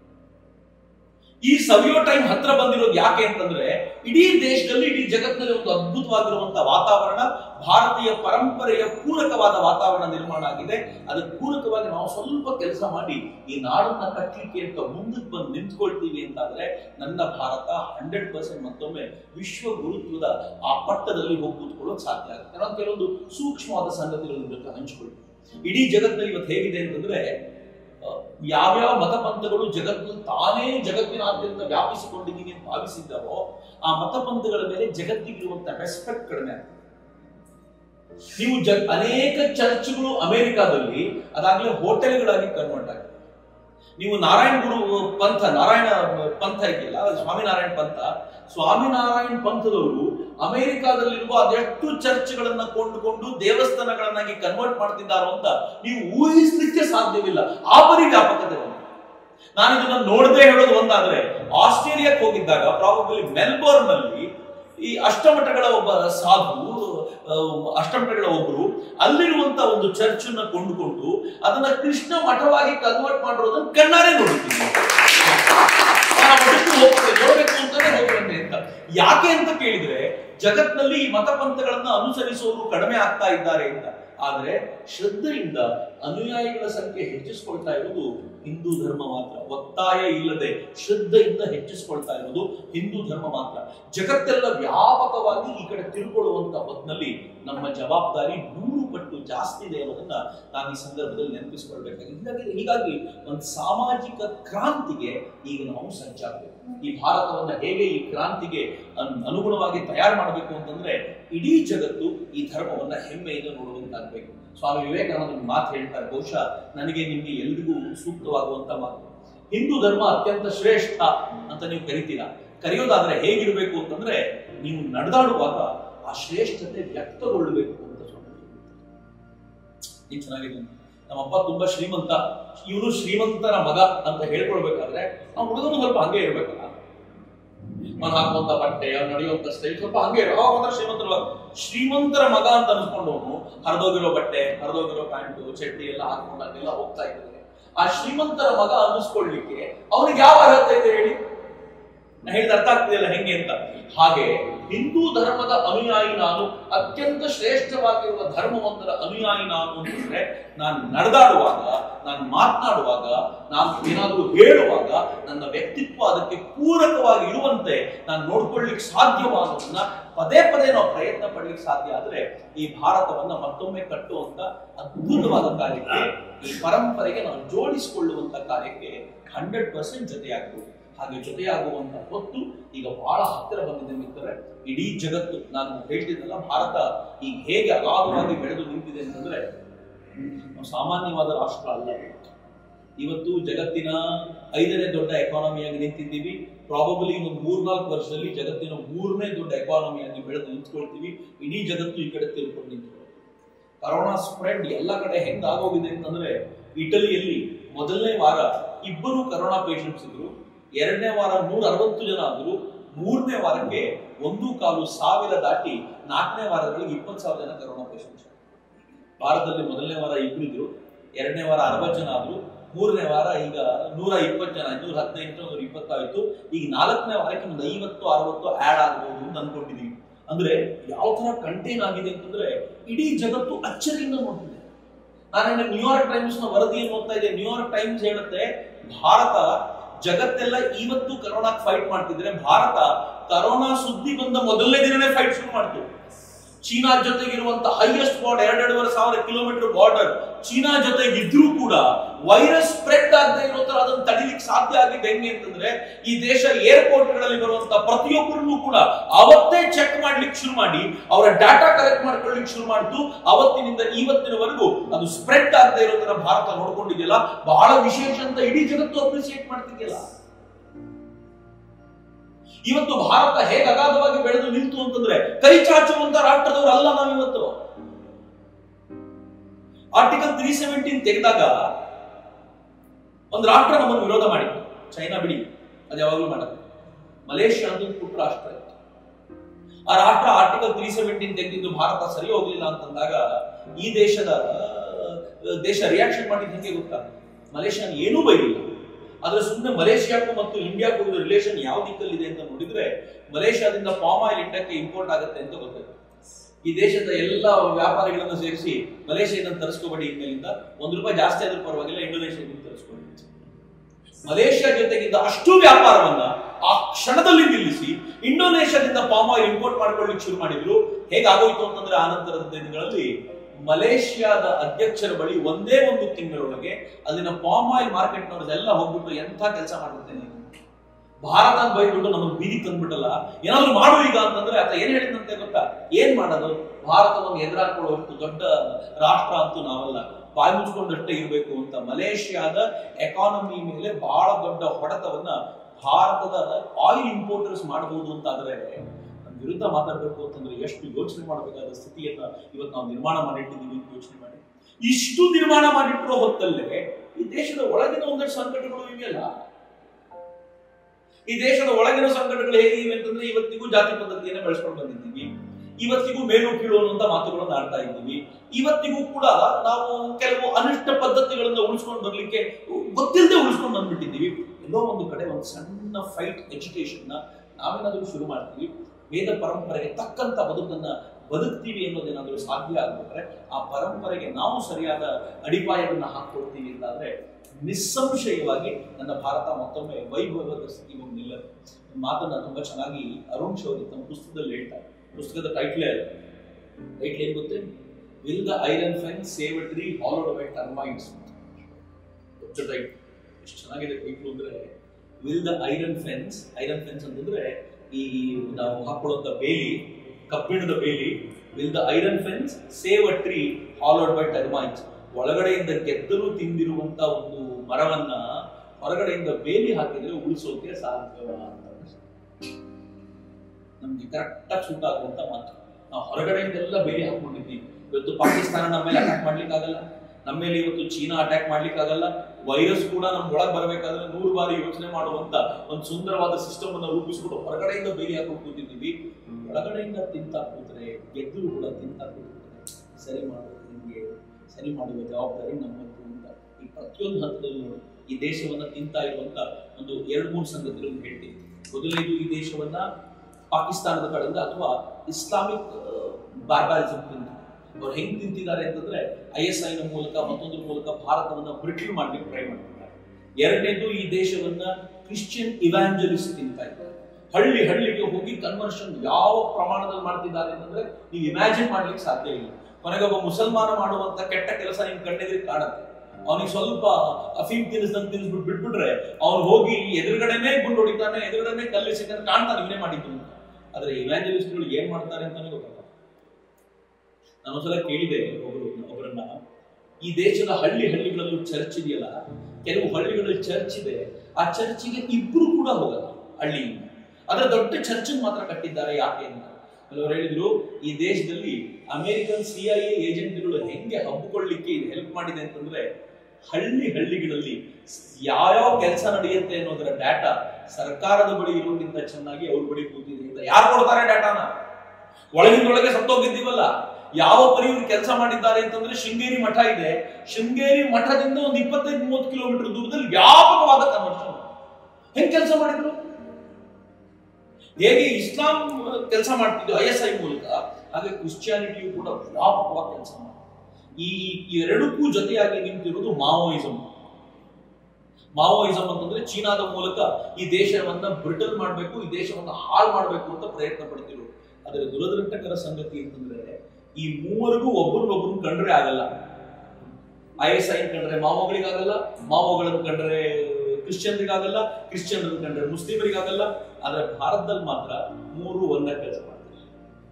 ಈ ಸವಿಯೋ ಟೈಮ್ ಹತ್ರ ಬಂದಿರೋದು ಯಾಕೆ ಅಂತಂದ್ರೆ ಇಡೀ ದೇಶದಲ್ಲಿ ಇಡೀ ಜಗತ್ತಿನಲ್ಲಿ ಒಂದು ಅದ್ಭುತವಾಗಿರುವಂತಹ ವಾತಾವರಣ ಭಾರತೀಯ ಪರಂಪರೆಯ ಪೂರಕವಾದ ವಾತಾವರಣ ನಿರ್ಮಾಣ ಆಗಿದೆ ಅದಕ್ಕೆ ಪೂರಕವಾಗಿ ನಾವು ಸ್ವಲ್ಪ ಕೆಲಸ ಮಾಡಿ ಈ ನಾಡನ್ನ ಕಟ್ಟಲಿಕ್ಕೆ ಅಂತ ಮುಂದಕ್ಕೆ ಬಂದು ನಿಂತ್ಕೊಳ್ತೀವಿ ಅಂತಾದ್ರೆ ನನ್ನ ಭಾರತ ಹಂಡ್ರೆಡ್ ಪರ್ಸೆಂಟ್ ಮತ್ತೊಮ್ಮೆ ವಿಶ್ವ ಗುರುತ್ವದ ಆ ಪಟ್ಟದಲ್ಲಿ ಹೋಗಿ ಕೂತ್ಕೊಳ್ಳೋಕೆ ಸಾಧ್ಯ ಆಗುತ್ತೆ ನಾನು ಕೆಲವೊಂದು ಸೂಕ್ಷ್ಮವಾದ ಸಂಗತಿಗಳ ಜೊತೆ ಹಂಚ್ಕೊಳ್ತೀನಿ ಇಡೀ ಜಗತ್ತಿನಲ್ಲಿ ಇವತ್ತು ಹೇಗಿದೆ ಅಂತಂದ್ರೆ ಆ, ಯಾವ್ಯಾವ ಮತಪಂಥಗಳು ಜಗತ್ತಿನಲ್ಲಿ ತಾನೇ ಜಗತ್ತಿನಾದ್ಯಂತ ವ್ಯಾಪಿಸಿಕೊಂಡಿದ್ದೀವಿ ಅಂತ ಭಾವಿಸಿದ್ದಾರೋ ಆ ಮತಪಂಥಗಳ ಮೇಲೆ ಜಗತ್ತಿಗಿರುವಂತ ರೆಸ್ಪೆಕ್ಟ್ ಕಡಿಮೆ ಆಗ್ತದೆ ನೀವು ಜ ಅನೇಕ ಚರ್ಚ್ಗಳು ಅಮೆರಿಕಾದಲ್ಲಿ ಅದಾಗಲೇ ಹೋಟೆಲ್ಗಳಾಗಿ ಕನ್ವರ್ಟ್ ಆಗಿದೆ ನೀವು ನಾರಾಯಣ ಗುರು ಪಂಥ ನಾರಾಯಣ ಪಂಥ ಇದೆಯಲ್ಲ ಸ್ವಾಮಿನಾರಾಯಣ ಪಂಥ ಸ್ವಾಮಿನಾರಾಯಣ ಪಂಥದವರು ಅಮೆರಿಕಾದಲ್ಲಿರುವ ಅದೆಷ್ಟು ಚರ್ಚ್ಗಳನ್ನ ಕೊಂಡುಕೊಂಡು ದೇವಸ್ಥಾನಗಳನ್ನಾಗಿ ಕನ್ವರ್ಟ್ ಮಾಡ್ತಿದ್ದಾರೋ ಅಂತ ನೀವು ಊಹಿಸ್ಲಿಕ್ಕೆ ಸಾಧ್ಯವಿಲ್ಲ ಆ ಪರಿ ವ್ಯಾಪಕತೆ ಬಂದಿದೆ ನಾನು ಇದನ್ನ ನೋಡದೆ ಹೇಳೋದು ಒಂದಾದ್ರೆ ಆಸ್ಟ್ರೇಲಿಯಾಕ್ಕೆ ಹೋಗಿದ್ದಾಗ ಪ್ರಾಬಬ್ಲಿ ಮೆಲ್ಬೋರ್ನ್ ನಲ್ಲಿ ಈ ಅಷ್ಟಮಠಗಳ ಒಬ್ಬ ಸಾಧು ಆ, ಅಷ್ಟಮಠಗಳ ಒಬ್ಬರು ಅಲ್ಲಿರುವಂತ ಒಂದು ಚರ್ಚ್ ಅನ್ನ ಕೊಂಡುಕೊಂಡು ಅದನ್ನ ಕೃಷ್ಣ ಮಠವಾಗಿ ಕನ್ವರ್ಟ್ ಮಾಡಿರೋದನ್ನ ಕಣ್ಣಾರೆ ನೋಡಿದ್ದೀನಿ ನಾನು ಆ ಮಠಕ್ಕೆ ಹೋಗ್ತೇನೆ ನೋಡ್ಬೇಕು ಅಂತಾನೆ ಹೋಗ್ತೇನೆ ಅಂತ ಯಾಕೆ ಅಂತ ಕೇಳಿದ್ರೆ ಜಗತ್ನಲ್ಲಿ ಈ ಮತಪಂಥಗಳನ್ನ ಅನುಸರಿಸುವವರು ಕಡಿಮೆ ಆಗ್ತಾ ಇದ್ದಾರೆ ಅಂತ ಆದ್ರೆ ಶ್ರದ್ಧೆಯಿಂದ ಅನುಯಾಯಿಗಳ ಸಂಖ್ಯೆ ಹೆಚ್ಚಿಸ್ಕೊಳ್ತಾ ಇರುವುದು ಹಿಂದೂ ಧರ್ಮ ಮಾತ್ರ ಒತ್ತಾಯ ಇಲ್ಲದೆ ಶ್ರದ್ಧೆಯಿಂದ ಹೆಚ್ಚಿಸ್ಕೊಳ್ತಾ ಇರುವುದು ಹಿಂದೂ ಧರ್ಮ ಮಾತ್ರ ಜಗತ್ತೆಲ್ಲ ವ್ಯಾಪಕವಾಗಿ ಈ ಕಡೆ ತಿರುಕೊಳ್ಳುವಂತ ಹೊತ್ತಿನಲ್ಲಿ ನಮ್ಮ ಜವಾಬ್ದಾರಿ ನೂರು ಪಟ್ಟು ಜಾಸ್ತಿ ಇದೆ ಅನ್ನೋದನ್ನ ನಾನು ಈ ಸಂದರ್ಭದಲ್ಲಿ ನೆನಪಿಸಿಕೊಳ್ಬೇಕಾಗಿದೆ ಹೀಗಾಗಿ ಹೀಗಾಗಿ ಒಂದು ಸಾಮಾಜಿಕ ಕ್ರಾಂತಿಗೆ ಈಗ ನಾವು ಸಜ್ಜಾಗಬೇಕು ಈ ಭಾರತವನ್ನ ಹೇಗೆ ಈ ಕ್ರಾಂತಿಗೆ ಅನ್- ಅನುಗುಣವಾಗಿ ತಯಾರು ಮಾಡಬೇಕು ಅಂತಂದ್ರೆ ಇಡೀ ಜಗತ್ತು ಈ ಧರ್ಮವನ್ನ ಹೆಮ್ಮೆಯಿಂದ ನೋಡುವಂತಾಗಬೇಕು ಸ್ವಾಮಿ ವಿವೇಕಾನಂದ ಒಂದು ಮಾತು ಹೇಳ್ತಾರೆ ಬಹುಶಃ ನನಗೆ ನಿಮಗೆ ಎಲ್ರಿಗೂ ಸೂಕ್ತವಾಗುವಂತ ಮಾತು ಹಿಂದೂ ಧರ್ಮ ಅತ್ಯಂತ ಶ್ರೇಷ್ಠ ಅಂತ ನೀವು ಕರಿತೀರಾ ಕರೆಯೋದಾದ್ರೆ ಹೇಗಿರಬೇಕು ಅಂತಂದ್ರೆ ನೀವು ನಡೆದಾಡುವಾಗ ಆ ಶ್ರೇಷ್ಠತೆ ವ್ಯಕ್ತಗೊಳ್ಳಬೇಕು ಅಂತ ಸ್ವಾಮಿ ಇದು ಚೆನ್ನಾಗಿದೆ ನಮ್ಮಪ್ಪ ತುಂಬಾ ಶ್ರೀಮಂತ ಇವನು ಶ್ರೀಮಂತರ ಮಗ ಅಂತ ಹೇಳ್ಕೊಳ್ಬೇಕಾದ್ರೆ ನಾವು ಹುಡುಗನು ಸ್ವಲ್ಪ ಹಂಗೆ ಇರ್ಬೇಕಲ್ಲ ಅವ್ನು ಹಾಕುವಂತ ಬಟ್ಟೆ ಅವ್ನು ನಡೆಯುವಂತ ಸ್ಟೈಲ್ ಸ್ವಲ್ಪ ಹಂಗೆ ಇರೋ ಅವಾಗ ಮಾತ್ರ ಶ್ರೀಮಂತರ ಶ್ರೀಮಂತರ ಮಗ ಅಂತ ಅನ್ಸ್ಕೊಂಡವನು ಹರಿದೋಗಿರೋ ಬಟ್ಟೆ ಹರಿದೋಗಿರೋ ಪ್ಯಾಂಟು ಚಡ್ಡಿ ಎಲ್ಲ ಹಾಕೊಂಡು ಅಲ್ಲೆಲ್ಲ ಹೋಗ್ತಾ ಇದ್ದಾನೆ ಆ ಶ್ರೀಮಂತರ ಮಗ ಅನ್ನಿಸ್ಕೊಳ್ಲಿಕ್ಕೆ ಅವನಿಗೆ ಯಾವ ಅರ್ಹತೆ ಇದೆ ಹೇಳಿ ನಾ ಹೇಳಿದ ಅರ್ಥ ಆಗ್ತಿದೆಯಲ್ಲ ಹೆಂಗೆ ಅಂತ ಹಾಗೆ ಹಿಂದೂ ಧರ್ಮದ ಅನುಯಾಯಿ ನಾನು ಅತ್ಯಂತ ಶ್ರೇಷ್ಠವಾಗಿರುವ ಧರ್ಮವೊಂದರ ಅನುಯಾಯಿ ನಾನು ಅಂತಂದ್ರೆ ನಾನು ನಡೆದಾಡುವಾಗ ನಾನು ಮಾತನಾಡುವಾಗ ನಾನು ಏನಾದರೂ ಹೇಳುವಾಗ ನನ್ನ ವ್ಯಕ್ತಿತ್ವ ಅದಕ್ಕೆ ಪೂರಕವಾಗಿ ಇರುವಂತೆ ನಾನು ನೋಡ್ಕೊಳ್ಳಿಕ್ಕೆ ಸಾಧ್ಯವಾದದನ್ನ ಪದೇ ಪದೇ ನಾವು ಪ್ರಯತ್ನ ಪಡ್ಲಿಕ್ಕೆ ಸಾಧ್ಯ ಆದ್ರೆ ಈ ಭಾರತವನ್ನ ಮತ್ತೊಮ್ಮೆ ಕಟ್ಟುವಂತ ಅದ್ಭುತವಾದ ಕಾರ್ಯಕ್ಕೆ ಈ ಪರಂಪರೆಗೆ ನಾವು ಜೋಡಿಸಿಕೊಳ್ಳುವಂತ ಕಾರ್ಯಕ್ಕೆ ಹಂಡ್ರೆಡ್ ಪರ್ಸೆಂಟ್ ಜೊತೆಯಾಗಬಹುದು ಹಾಗೆ ಜೊತೆಯಾಗುವಂತ ಹೊತ್ತು ಈಗ ಬಹಳ ಹತ್ತಿರ ಬಂದಿದೆ ಮಿತ್ರರೆ ಇಡೀ ಜಗತ್ತು ನಾನು ಹೇಳ್ತಿದ್ದಲ್ಲ ಭಾರತ ಈಗ ಹೇಗೆ ಅಗಾಧವಾಗಿ ಬೆಳೆದು ನಿಂತಿದೆ ಅಂತಂದ್ರೆ ನಾವು ಸಾಮಾನ್ಯವಾದ ರಾಷ್ಟ್ರ ಅಲ್ಲ ಇವತ್ತು ಜಗತ್ತಿನ ಐದನೇ ದೊಡ್ಡ ಎಕಾನಮಿಯಾಗಿ ನಿಂತಿದ್ದೀವಿ ಪ್ರಾಬಬಲಿ ಒಂದು ಮೂರ್ನಾಲ್ಕು ವರ್ಷದಲ್ಲಿ ಜಗತ್ತಿನ ಮೂರನೇ ದೊಡ್ಡ ಎಕಾನಮಿಯಾಗಿ ಬೆಳೆದು ನಿಂತ್ಕೊಳ್ತೀವಿ ಇಡೀ ಜಗತ್ತು ಈ ಕಡೆ ತಿಳ್ಕೊಂಡು ನಿಂತ್ಕೊಳ್ಳೋದು ಕರೋನಾ ಸ್ಪ್ರೆಡ್ ಎಲ್ಲ ಕಡೆ ಹೆಂಗ್ ಆಗೋಗಿದೆ ಅಂತಂದ್ರೆ ಇಟಲಿಯಲ್ಲಿ ಮೊದಲನೇ ವಾರ ಇಬ್ಬರು ಕರೋನಾ ಪೇಷಂಟ್ಸ್ ಇದ್ರು ಎರಡನೇ ವಾರ ನೂರ ಅರವತ್ತು ಜನ ಆದ್ರು ಮೂರನೇ ವಾರಕ್ಕೆ ಒಂದು ಕಾಲು ಸಾವಿರ ದಾಟಿ ನಾಲ್ಕನೇ ವಾರಗಳಿಗೆ ಇಪ್ಪತ್ತು ಸಾವಿರ ಜನ ಕರೋನಾ ಪೇಷಂಟ್ಸ್ ಭಾರತದಲ್ಲಿ ಮೊದಲನೇ ವಾರ ಇಬ್ಬರಿದ್ರು ಎರಡನೇ ವಾರ ಅರವತ್ತು ಜನ ಆದ್ರು ಮೂರನೇ ವಾರ ಈಗ ನೂರ ಇಪ್ಪತ್ತು ಜನ ಆಯ್ತು ನೂರ ಹದಿನೈದು ನೂರ ಇಪ್ಪತ್ತಾಯ್ತು ಈಗ ನಾಲ್ಕನೇ ವಾರಕ್ಕೆ ಒಂದು ಐವತ್ತು ಅರವತ್ತು ಆಡ್ ಆಗಬಹುದು ಅಂತ ಅನ್ಕೊಂಡಿದೀವಿ ಅಂದ್ರೆ ಯಾವ ತರ ಕಂಟೈನ್ ಆಗಿದೆ ಅಂತಂದ್ರೆ ಇಡೀ ಜಗತ್ತು ಅಚ್ಚರಿಯಿಂದ ನೋಡ್ತಿದೆ ನಾನು ನ್ಯೂಯಾರ್ಕ್ ಟೈಮ್ಸ್ ನ ವರದಿಯನ್ನು ಓದ್ತಾ ಇದ್ದೆ ನ್ಯೂಯಾರ್ಕ್ ಟೈಮ್ಸ್ ಹೇಳುತ್ತೆ ಭಾರತ ಜಗತ್ತೆಲ್ಲ ಇವತ್ತು ಕರೋನಾ ಫೈಟ್ ಮಾಡ್ತಿದ್ರೆ ಭಾರತ ಕರೋನಾ ಸುದ್ದಿ ಬಂದ ಮೊದಲನೇ ದಿನನೇ ಫೈಟ್ ಶುರು ಮಾಡ್ತು ಚೀನಾ ಜೊತೆಗಿರುವಂತ ಹೈಯೆಸ್ಟ್ ಬಾರ್ಡರ್ ಎರಡೆರಡುವರೆ ಸಾವಿರ ಕಿಲೋಮೀಟರ್ ಬಾರ್ಡರ್ ಚೀನಾ ಜೊತೆಗೆ ಇದ್ರೂ ಕೂಡ ವೈರಸ್ ಸ್ಪ್ರೆಡ್ ಆಗದೆ ಇರೋ ತರ ಅದನ್ನು ತಡಿಲಿಕ್ಕೆ ಸಾಧ್ಯ ಆಗಿದ್ದು ಹೆಂಗೆ ಅಂತಂದ್ರೆ ಈ ದೇಶ ಏರ್ಪೋರ್ಟ್ ಗಳಲ್ಲಿ ಬರುವಂತ ಪ್ರತಿಯೊಬ್ಬರನ್ನು ಕೂಡ ಅವತ್ತೇ ಚೆಕ್ ಮಾಡ್ಲಿಕ್ಕೆ ಶುರು ಮಾಡಿ ಅವರ ಡಾಟಾ ಕಲೆಕ್ಟ್ ಮಾಡ್ಕೊಳ್ಳಿಕ್ಕೆ ಶುರು ಮಾಡಿದ್ದು ಅವತ್ತಿನಿಂದ ಇವತ್ತಿನವರೆಗೂ ಅದು ಸ್ಪ್ರೆಡ್ ಆಗದೆ ಇರೋ ತರ ಭಾರತ ನೋಡ್ಕೊಂಡಿದೆಯಲ್ಲ ಬಹಳ ವಿಶೇಷ ಅಂತ ಇಡೀ ಜಗತ್ತು ಅಪ್ರಿಸಿಯೇಟ್ ಮಾಡ್ತಿದೆಯಲ್ಲ ಇವತ್ತು ಭಾರತ ಹೇಗೆ ಅಗಾಧವಾಗಿ ಬೆಳೆದು ನಿಂತು ಅಂತಂದ್ರೆ ಕೈ ಚಾಚುವಂತ ರಾಷ್ಟ್ರದವರು ಅಲ್ಲ ನಾವಿವತ್ತು ಆರ್ಟಿಕಲ್ ತ್ರೀ ಸೆವೆಂಟೀನ್ ತೆಗೆದಾಗ ಒಂದು ರಾಷ್ಟ್ರ ನಮ್ಮನ್ನು ವಿರೋಧ ಮಾಡಿತ್ತು ಚೈನಾ ಬಿಡಿ ಅದು ಯಾವಾಗಲೂ ಮಾಡಲ್ಲ ಮಲೇಷ್ಯಾ ಅಂತ ಒಂದು ಪುಟ್ಟ ರಾಷ್ಟ್ರ ಇತ್ತು ಆ ರಾಷ್ಟ್ರ ಆರ್ಟಿಕಲ್ ತ್ರೀ ಸೆವೆಂಟೀನ್ ತೆಗೆದಿದ್ದು ಭಾರತ ಸರಿ ಹೋಗ್ಲಿಲ್ಲ ಅಂತಂದಾಗ ಈ ದೇಶದ ಆ, ದೇಶ ರಿಯಾಕ್ಷನ್ ಮಾಡಿದ್ದು ಹೆಂಗೆ ಗೊತ್ತಾ ಮಲೇಷ್ಯಾನ ಏನೂ ಬೈಲಿಲ್ಲ ಆದ್ರೆ ಸುಮ್ಮನೆ ಮಲೇಷ್ಯಾಕ್ಕೂ ಮತ್ತು ಇಂಡಿಯಾಕ್ಕೂ ಇರೋ ರಿಲೇಷನ್ ಯಾವ ದಿಕ್ಕಲ್ಲಿದೆ ಅಂತ ನೋಡಿದ್ರೆ ಮಲೇಷ್ಯಾದಿಂದ ಪಾಮ್ ಆಯಿಲ್ ಇಂಡಿಯಾಕ್ಕೆ ಇಂಪೋರ್ಟ್ ಆಗುತ್ತೆ ಅಂತ ಗೊತ್ತಾಯ್ತು ಈ ದೇಶದ ಎಲ್ಲ ವ್ಯಾಪಾರಿಗಳನ್ನು ಸೇರಿಸಿ ಮಲೇಷ್ಯಾದಿಂದ ತರಿಸ್ಕೋಬೇಡಿ ಇನ್ಮೇಲಿಂದ ಒಂದ್ ರೂಪಾಯಿ ಜಾಸ್ತಿ ಆದ್ರೂ ಪರವಾಗಿಲ್ಲ ಇಂಡೋನೇಷ್ಯಾದಿಂದ ತರಿಸ್ಕೊಳ್ಳಿ ಮಲೇಷ್ಯಾ ಜೊತೆಗಿದ್ದ ಅಷ್ಟು ವ್ಯಾಪಾರವನ್ನ ಆ ಕ್ಷಣದಲ್ಲಿ ನಿಲ್ಲಿಸಿ ಇಂಡೋನೇಷ್ಯಾದಿಂದ ಪಾಮ್ ಆಯಿಲ್ ಇಂಪೋರ್ಟ್ ಮಾಡ್ಕೊಳ್ಳಿಕ್ಕೆ ಶುರು ಮಾಡಿದ್ರು ಹೇಗಾಗೋಯ್ತು ಅಂತಂದ್ರೆ ಆನಂತರದ ದಿನಗಳಲ್ಲಿ ಮಲೇಷ್ಯಾದ ಅಧ್ಯಕ್ಷರ ಬಳಿ ಒಂದೇ ಒಂದು ತಿಂಗಳೊಳಗೆ ಅಲ್ಲಿನ ಪಾಮ್ ಆಯಿಲ್ ಮಾರ್ಕೆಟ್ನವ್ರದೆಲ್ಲ ಹೋಗ್ಬಿಟ್ಟು ಎಂಥ ಕೆಲಸ ಮಾಡ್ಬಿಡ್ತೇನೆ ಭಾರತ ಅಂತ ಬೈದ್ಬಿಟ್ಟು ನಮಗೆ ಬೀದಿ ತಂದ್ಬಿಟ್ಟಲ್ಲ ಏನಾದ್ರು ಮಾಡು ಈಗ ಅಂತಂದ್ರೆ ಆತ ಏನ್ ಹೇಳಿದಂತೆ ಗೊತ್ತಾ ಏನ್ ಮಾಡೋದು ಭಾರತವನ್ನು ಎದುರಾಕೊಳ್ಳುವಷ್ಟು ದೊಡ್ಡ ರಾಷ್ಟ್ರ ಅಂತೂ ನಾವಲ್ಲ ಬಾಯಿ ಮುಚ್ಕೊಂಡಷ್ಟೇ ಇರಬೇಕು ಅಂತ ಮಲೇಷ್ಯಾದ ಎಕಾನಮಿ ಮೇಲೆ ಬಹಳ ದೊಡ್ಡ ಹೊಡೆತವನ್ನ ಭಾರತದ ಆಯಿಲ್ ಇಂಪೋರ್ಟರ್ಸ್ ಮಾಡಬಹುದು ಅಂತ ಆದ್ರೆ ನಮ್ ವಿರುದ್ಧ ಮಾತಾಡ್ಬೇಕು ಅಂತಂದ್ರೆ ಎಷ್ಟು ಯೋಚನೆ ಮಾಡಬೇಕಾದ ಸ್ಥಿತಿಯನ್ನ ಇವತ್ತು ನಾವು ನಿರ್ಮಾಣ ಮಾಡಿಟ್ಟಿದ್ದೀವಿ ಅಂತ ಯೋಚನೆ ಮಾಡಿ ಇಷ್ಟು ನಿರ್ಮಾಣ ಮಾಡಿಟ್ಟಿರೋ ಹೊತ್ತಲ್ಲೇ ಈ ದೇಶದ ಒಳಗಿನ ಒಂದಷ್ಟು ಸಂಕಟಗಳು ಇವೆಯಲ್ಲ ಈ ದೇಶದ ಒಳಗಿನ ಸಂಕಟಗಳು ಹೇಗಿವೆ ಅಂತಂದ್ರೆ ಇವತ್ತಿಗೂ ಜಾತಿ ಪದ್ಧತಿಯನ್ನ ಬೆಳೆಸ್ಕೊಂಡು ಬಂದಿದ್ದೀವಿ ಇವತ್ತಿಗೂ ಮೇಲು ಕೀಳು ಅನ್ನುವಂತ ಮಾತುಗಳನ್ನು ಆಡ್ತಾ ಇದ್ದೀವಿ ಇವತ್ತಿಗೂ ಕೂಡ ನಾವು ಕೆಲವು ಅನಿಷ್ಟ ಪದ್ಧತಿಗಳನ್ನ ಉಳಿಸ್ಕೊಂಡು ಬರ್ಲಿಕ್ಕೆ ಗೊತ್ತಿಲ್ಲದೆ ಉಳಿಸ್ಕೊಂಡು ಬಂದ್ಬಿಟ್ಟಿದ್ದೀವಿ ಎಲ್ಲೋ ಒಂದು ಕಡೆ ಒಂದು ಸಣ್ಣ ಫೈಟ್ ಎಜುಕೇಶನ್ ನ ನಾವೇನಾದ್ರೂ ಶುರು ಮಾಡ್ತೀವಿ ವೇದ ಪರಂಪರೆಗೆ ತಕ್ಕಂತ ಬದುಕನ್ನ ಬದುಕ್ತೀವಿ ಅನ್ನೋದೇನಾದ್ರೂ ಸಾಧ್ಯ ಆಗ್ಬಿಟ್ರೆ ಆ ಪರಂಪರೆಗೆ ನಾವು ಸರಿಯಾದ ಅಡಿಪಾಯವನ್ನ ಹಾಕೊಡ್ತೀವಿ ಅಂತಾದ್ರೆ ನಿಸ್ಸಂಶಯವಾಗಿ ನನ್ನ ಭಾರತ ಮತ್ತೊಮ್ಮೆ ವೈಭವದ ಸ್ಥಿತಿ ಒಂದು ನಿಲ್ಲುತ್ತೆ ಒಂದು ಮಾತನ್ನ ತುಂಬಾ ಚೆನ್ನಾಗಿ ಅರುಣ್ ಶೌರಿ ತಮ್ಮ ಪುಸ್ತಕದಲ್ಲಿ ಹೇಳ್ತಾರೆ ಪುಸ್ತಕದ ಟೈಟ್ಲೇ ಅದು ಟೈಟ್ಲ್ ಏನ್ ಗೊತ್ತೇ will the iron fence save a tree hollowed by termites ದೊಡ್ಡ ಟೈಟ್ ಎಷ್ಟು ಚೆನ್ನಾಗಿದೆ ಟೈಟ್ಲು ಅಂದ್ರೆ will the iron fence iron fence ಅಂತಂದ್ರೆ ಈ ನಾವು ಹಾಕೊಳ್ಳುವಂತ ಬೇಲಿ ಕಬ್ಬಿಣದ ಬೇಲಿ will the iron fence save a tree hollowed by termites ಒಳಗಡೆಯಿಂದ ಗೆದ್ದಲು ತಿಂದಿರುವಂತ ಒಂದು ಮರವನ್ನ ಹೊರಗಡೆಯಿಂದ ಬೇಲಿ ಹಾಕಿದ್ರೆ ಉಳಿಸೋಕೆ ಸಾಧ್ಯವ ಅಂತ ನಮ್ಗೆ ಕರೆಕ್ಟ್ ಆಗಿ ಸೂಟ್ ಆಗುವಂತ ಮಾತು ನಾವು ಹೊರಗಡೆಯಿಂದೆಲ್ಲ ಬೇಲಿ ಹಾಕೊಂಡಿದ್ದೀವಿ ಇವತ್ತು ಪಾಕಿಸ್ತಾನ ನಮ್ಮ ಮೇಲೆ ಅಟ್ಯಾಕ್ ಮಾಡ್ಲಿಕ್ಕೆ ಆಗಲ್ಲ ನಮ್ಮ ಮೇಲೆ ಇವತ್ತು ಚೀನಾ ಅಟ್ಯಾಕ್ ಮಾಡ್ಲಿಕ್ಕೆ ಆಗಲ್ಲ ವೈರಸ್ ಕೂಡ ನಮ್ ಒಳಗೆ ಬರಬೇಕಾದ್ರೆ ನೂರು ಬಾರಿ ಯೋಚನೆ ಮಾಡುವಂತ ಒಂದು ಸುಂದರವಾದ ಸಿಸ್ಟಮ್ ಅನ್ನ ರೂಪಿಸ್ಬಿಟ್ಟು ಹೊರಗಡೆಯಿಂದ ಬೇಲಿ ಹಾಕೊಂಡು ಕೂತಿದ್ದೀವಿ ಒಳಗಡೆಯಿಂದ ತಿಂತ ಕೂತ್ರೆ ಗೆದ್ದಲು ಕೂಡ ತಿಂತ ಕೂತ್ರೆ ಸರಿ ಮಾಡೋದು ನಿಮ್ಗೆ ಸರಿ ಮಾಡುವ ಜವಾಬ್ದಾರಿ ನಮ್ಮದು ಅಂತ ಈ ಪ್ರತಿಯೊಂದು ಹಂತದಲ್ಲೂ ನೋಡಿ ಈ ದೇಶವನ್ನ ತಿಂತಾ ಇರುವಂತ ಒಂದು ಎರಡು ಮೂರು ಸಂಗತಿಗಳನ್ನು ಹೇಳ್ತೀನಿ ಮೊದಲನೇದು ಈ ದೇಶವನ್ನ ಪಾಕಿಸ್ತಾನದ ಕಡೆಯಿಂದ ಅಥವಾ ಇಸ್ಲಾಮಿಕ್ ಬಾರ್ಬಾರಿಸಮ್ ತಿಂತು ಅವ್ರು ಹೆಂಗ್ ತಿಂತಿದ್ದಾರೆ ಅಂತಂದ್ರೆ ಐ ಎಸ್ ಐನ ಮೂಲಕ ಮತ್ತೊಂದ್ರ ಮೂಲಕ ಭಾರತವನ್ನ ಬ್ರಿಟಲ್ ಮಾಡ್ಲಿಕ್ಕೆ ಟ್ರೈ ಮಾಡ್ತಿದ್ದಾರೆ ಎರಡನೇದು ಈ ದೇಶವನ್ನ ಕ್ರಿಶ್ಚಿಯನ್ ಇವಾಂಜಲಿಸ್ಟ್ ತಿಂತಾ ಇದ್ದಾರೆ ಹಳ್ಳಿ ಹಳ್ಳಿಗೆ ಹೋಗಿ ಕನ್ವರ್ಷನ್ ಯಾವ ಪ್ರಮಾಣದಲ್ಲಿ ಮಾಡ್ತಿದ್ದಾರೆ ಅಂತಂದ್ರೆ ನೀವು ಇಮ್ಯಾಜಿನ್ ಮಾಡ್ಲಿಕ್ಕೆ ಸಾಧ್ಯ ಇಲ್ಲ ಕೊನೆಗೆ ಒಬ್ಬ ಮುಸಲ್ಮಾನ ಮಾಡುವಂತ ಕೆಟ್ಟ ಕೆಲಸ ನಿಮ್ ಕಣ್ಣೆದುರಿಗೆ ಕಾಣುತ್ತೆ ಅವನಿಗೆ ಸ್ವಲ್ಪ ಅಫೀಮ್ ತಿನ್ನಿಸ್ದಂಗ್ ತಿನ್ನಿಸ್ಬಿಟ್ಟು ಬಿಟ್ಬಿಟ್ರೆ ಅವ್ನು ಹೋಗಿ ಎದುರುಗಡೆನೆ ಗುಂಡು ಹೊಡಿತಾನೆ ಎದುರುಗಡೆನೆ ಕಲ್ಲಿಸಿದ್ದಾನೆ ಕಾಣ್ತಾನೆ ಇವನೇ ಮಾಡಿದ್ದು ಅಂತ ಆದ್ರೆ ಇವ್ಯಾಂಜಲಿಸ್ಟ್ಗಳು ಏನ್ ಮಾಡ್ತಾರೆ ಅಂತಾನೆ ಗೊತ್ತಾಗ ನಾನೊಂದ್ಸಲ ಕೇಳಿದೆ ಒಬ್ರು ಒಬ್ಬರನ್ನ ಈ ದೇಶದ ಹಳ್ಳಿ ಹಳ್ಳಿಗಳಲ್ಲೂ ಚರ್ಚ್ ಇದೆಯಲ್ಲ ಕೆಲವು ಹಳ್ಳಿಗಳಲ್ಲಿ ಚರ್ಚ್ ಇದೆ ಆ ಚರ್ಚಿಗೆ ಇಬ್ರು ಕೂಡ ಹೋಗಲ್ಲ ಹಳ್ಳಿಯಿಂದ ಅದರ ದೊಡ್ಡ ಚರ್ಚ್ ಮಾತ್ರ ಕಟ್ಟಿದ್ದಾರೆ ಯಾಕೆ ಅಂತ ಕೆಲವರು ಹೇಳಿದ್ರು ಈ ದೇಶದಲ್ಲಿ ಅಮೆರಿಕನ್ ಸಿ ಐ ಎ ಏಜೆಂಟ್ಗಳು ಹೆಂಗೆ ಹಬ್ಬಿಕೊಳ್ಳಿಕ್ಕೆ ಇದು ಹೆಲ್ಪ್ ಮಾಡಿದೆ ಅಂತಂದ್ರೆ ಹಳ್ಳಿ ಹಳ್ಳಿಗಳಲ್ಲಿ ಯಾವ್ಯಾವ ಕೆಲಸ ನಡೆಯುತ್ತೆ ಅನ್ನೋದರ ಡಾಟಾ ಸರ್ಕಾರದ ಬಳಿ ಇರೋದ್ರಿಂದ ಚೆನ್ನಾಗಿ ಅವ್ರ ಬಳಿ ಕೂತಿದೆ ಅಂತ ಯಾರು ಕೊಡ್ತಾರೆ ಡಾಟಾನ ಒಳಗಿಂದೊಳಗೆ ಸತ್ತೋಗಿದ್ದೀವಲ್ಲ ಯಾವ ಪರಿ ಇವ್ರು ಕೆಲಸ ಮಾಡಿದ್ದಾರೆ ಅಂತಂದ್ರೆ ಶೃಂಗೇರಿ ಮಠ ಇದೆ ಶೃಂಗೇರಿ ಮಠದಿಂದ ಒಂದು ಇಪ್ಪತ್ತೈದು ಮೂವತ್ತು ಕಿಲೋಮೀಟರ್ ದೂರದಲ್ಲಿ ವ್ಯಾಪಕವಾದ ಕನ್ವರ್ಷನ್ ಹೆಂಗ್ ಕೆಲಸ ಮಾಡಿದ್ರು ಹೇಗೆ ಇಸ್ಲಾಂ ಕೆಲಸ ಮಾಡ್ತಿದ್ದು ಐ ಎಸ್ ಐ ಮೂಲಕ ಹಾಗೆ ಕ್ರಿಶ್ಚಿಯಾನಿಟಿಯು ಕೂಡ ವ್ಯಾಪಕವಾಗಿ ಕೆಲಸ ಮಾಡ್ತಾರೆ ಈ ಈ ಎರಡಕ್ಕೂ ಜೊತೆಯಾಗಿ ನಿಂತಿರುವುದು ಮಾವೋಯಿಸಂ ಮಾವೋಯಿಸಂ ಅಂತಂದ್ರೆ ಚೀನಾದ ಮೂಲಕ ಈ ದೇಶವನ್ನ ಬ್ರಿಟಲ್ ಮಾಡಬೇಕು ಈ ದೇಶವನ್ನ ಹಾಳು ಮಾಡಬೇಕು ಅಂತ ಪ್ರಯತ್ನ ಪಡ್ತಿರು ಅದರ ದುರದೃಷ್ಟಕರ ಸಂಗತಿ ಅಂತಂದ್ರೆ ಈ ಮೂವರಿಗೂ ಒಬ್ಬರನ್ನೊಬ್ಬರು ಕಂಡ್ರೆ ಆಗಲ್ಲ ಐ ಎಸ್ ಐ ಕಂಡ್ರೆ ಮಾವೋಗಳಿಗಾಗಲ್ಲ ಮಾವೋಗಳನ್ನು ಕಂಡ್ರೆ ಕ್ರಿಶ್ಚಿಯನ್ರಿಗಾಗಲ್ಲ ಕ್ರಿಶ್ಚಿಯನ್ರನ್ನ ಕಂಡ್ರೆ ಮುಸ್ಲಿಮರಿಗಾಗಲ್ಲ ಆದ್ರೆ ಭಾರತದಲ್ಲಿ ಮಾತ್ರ ಮೂರು ಒಂದ ಕೆಲಸ ಮಾಡ್ತಾರೆ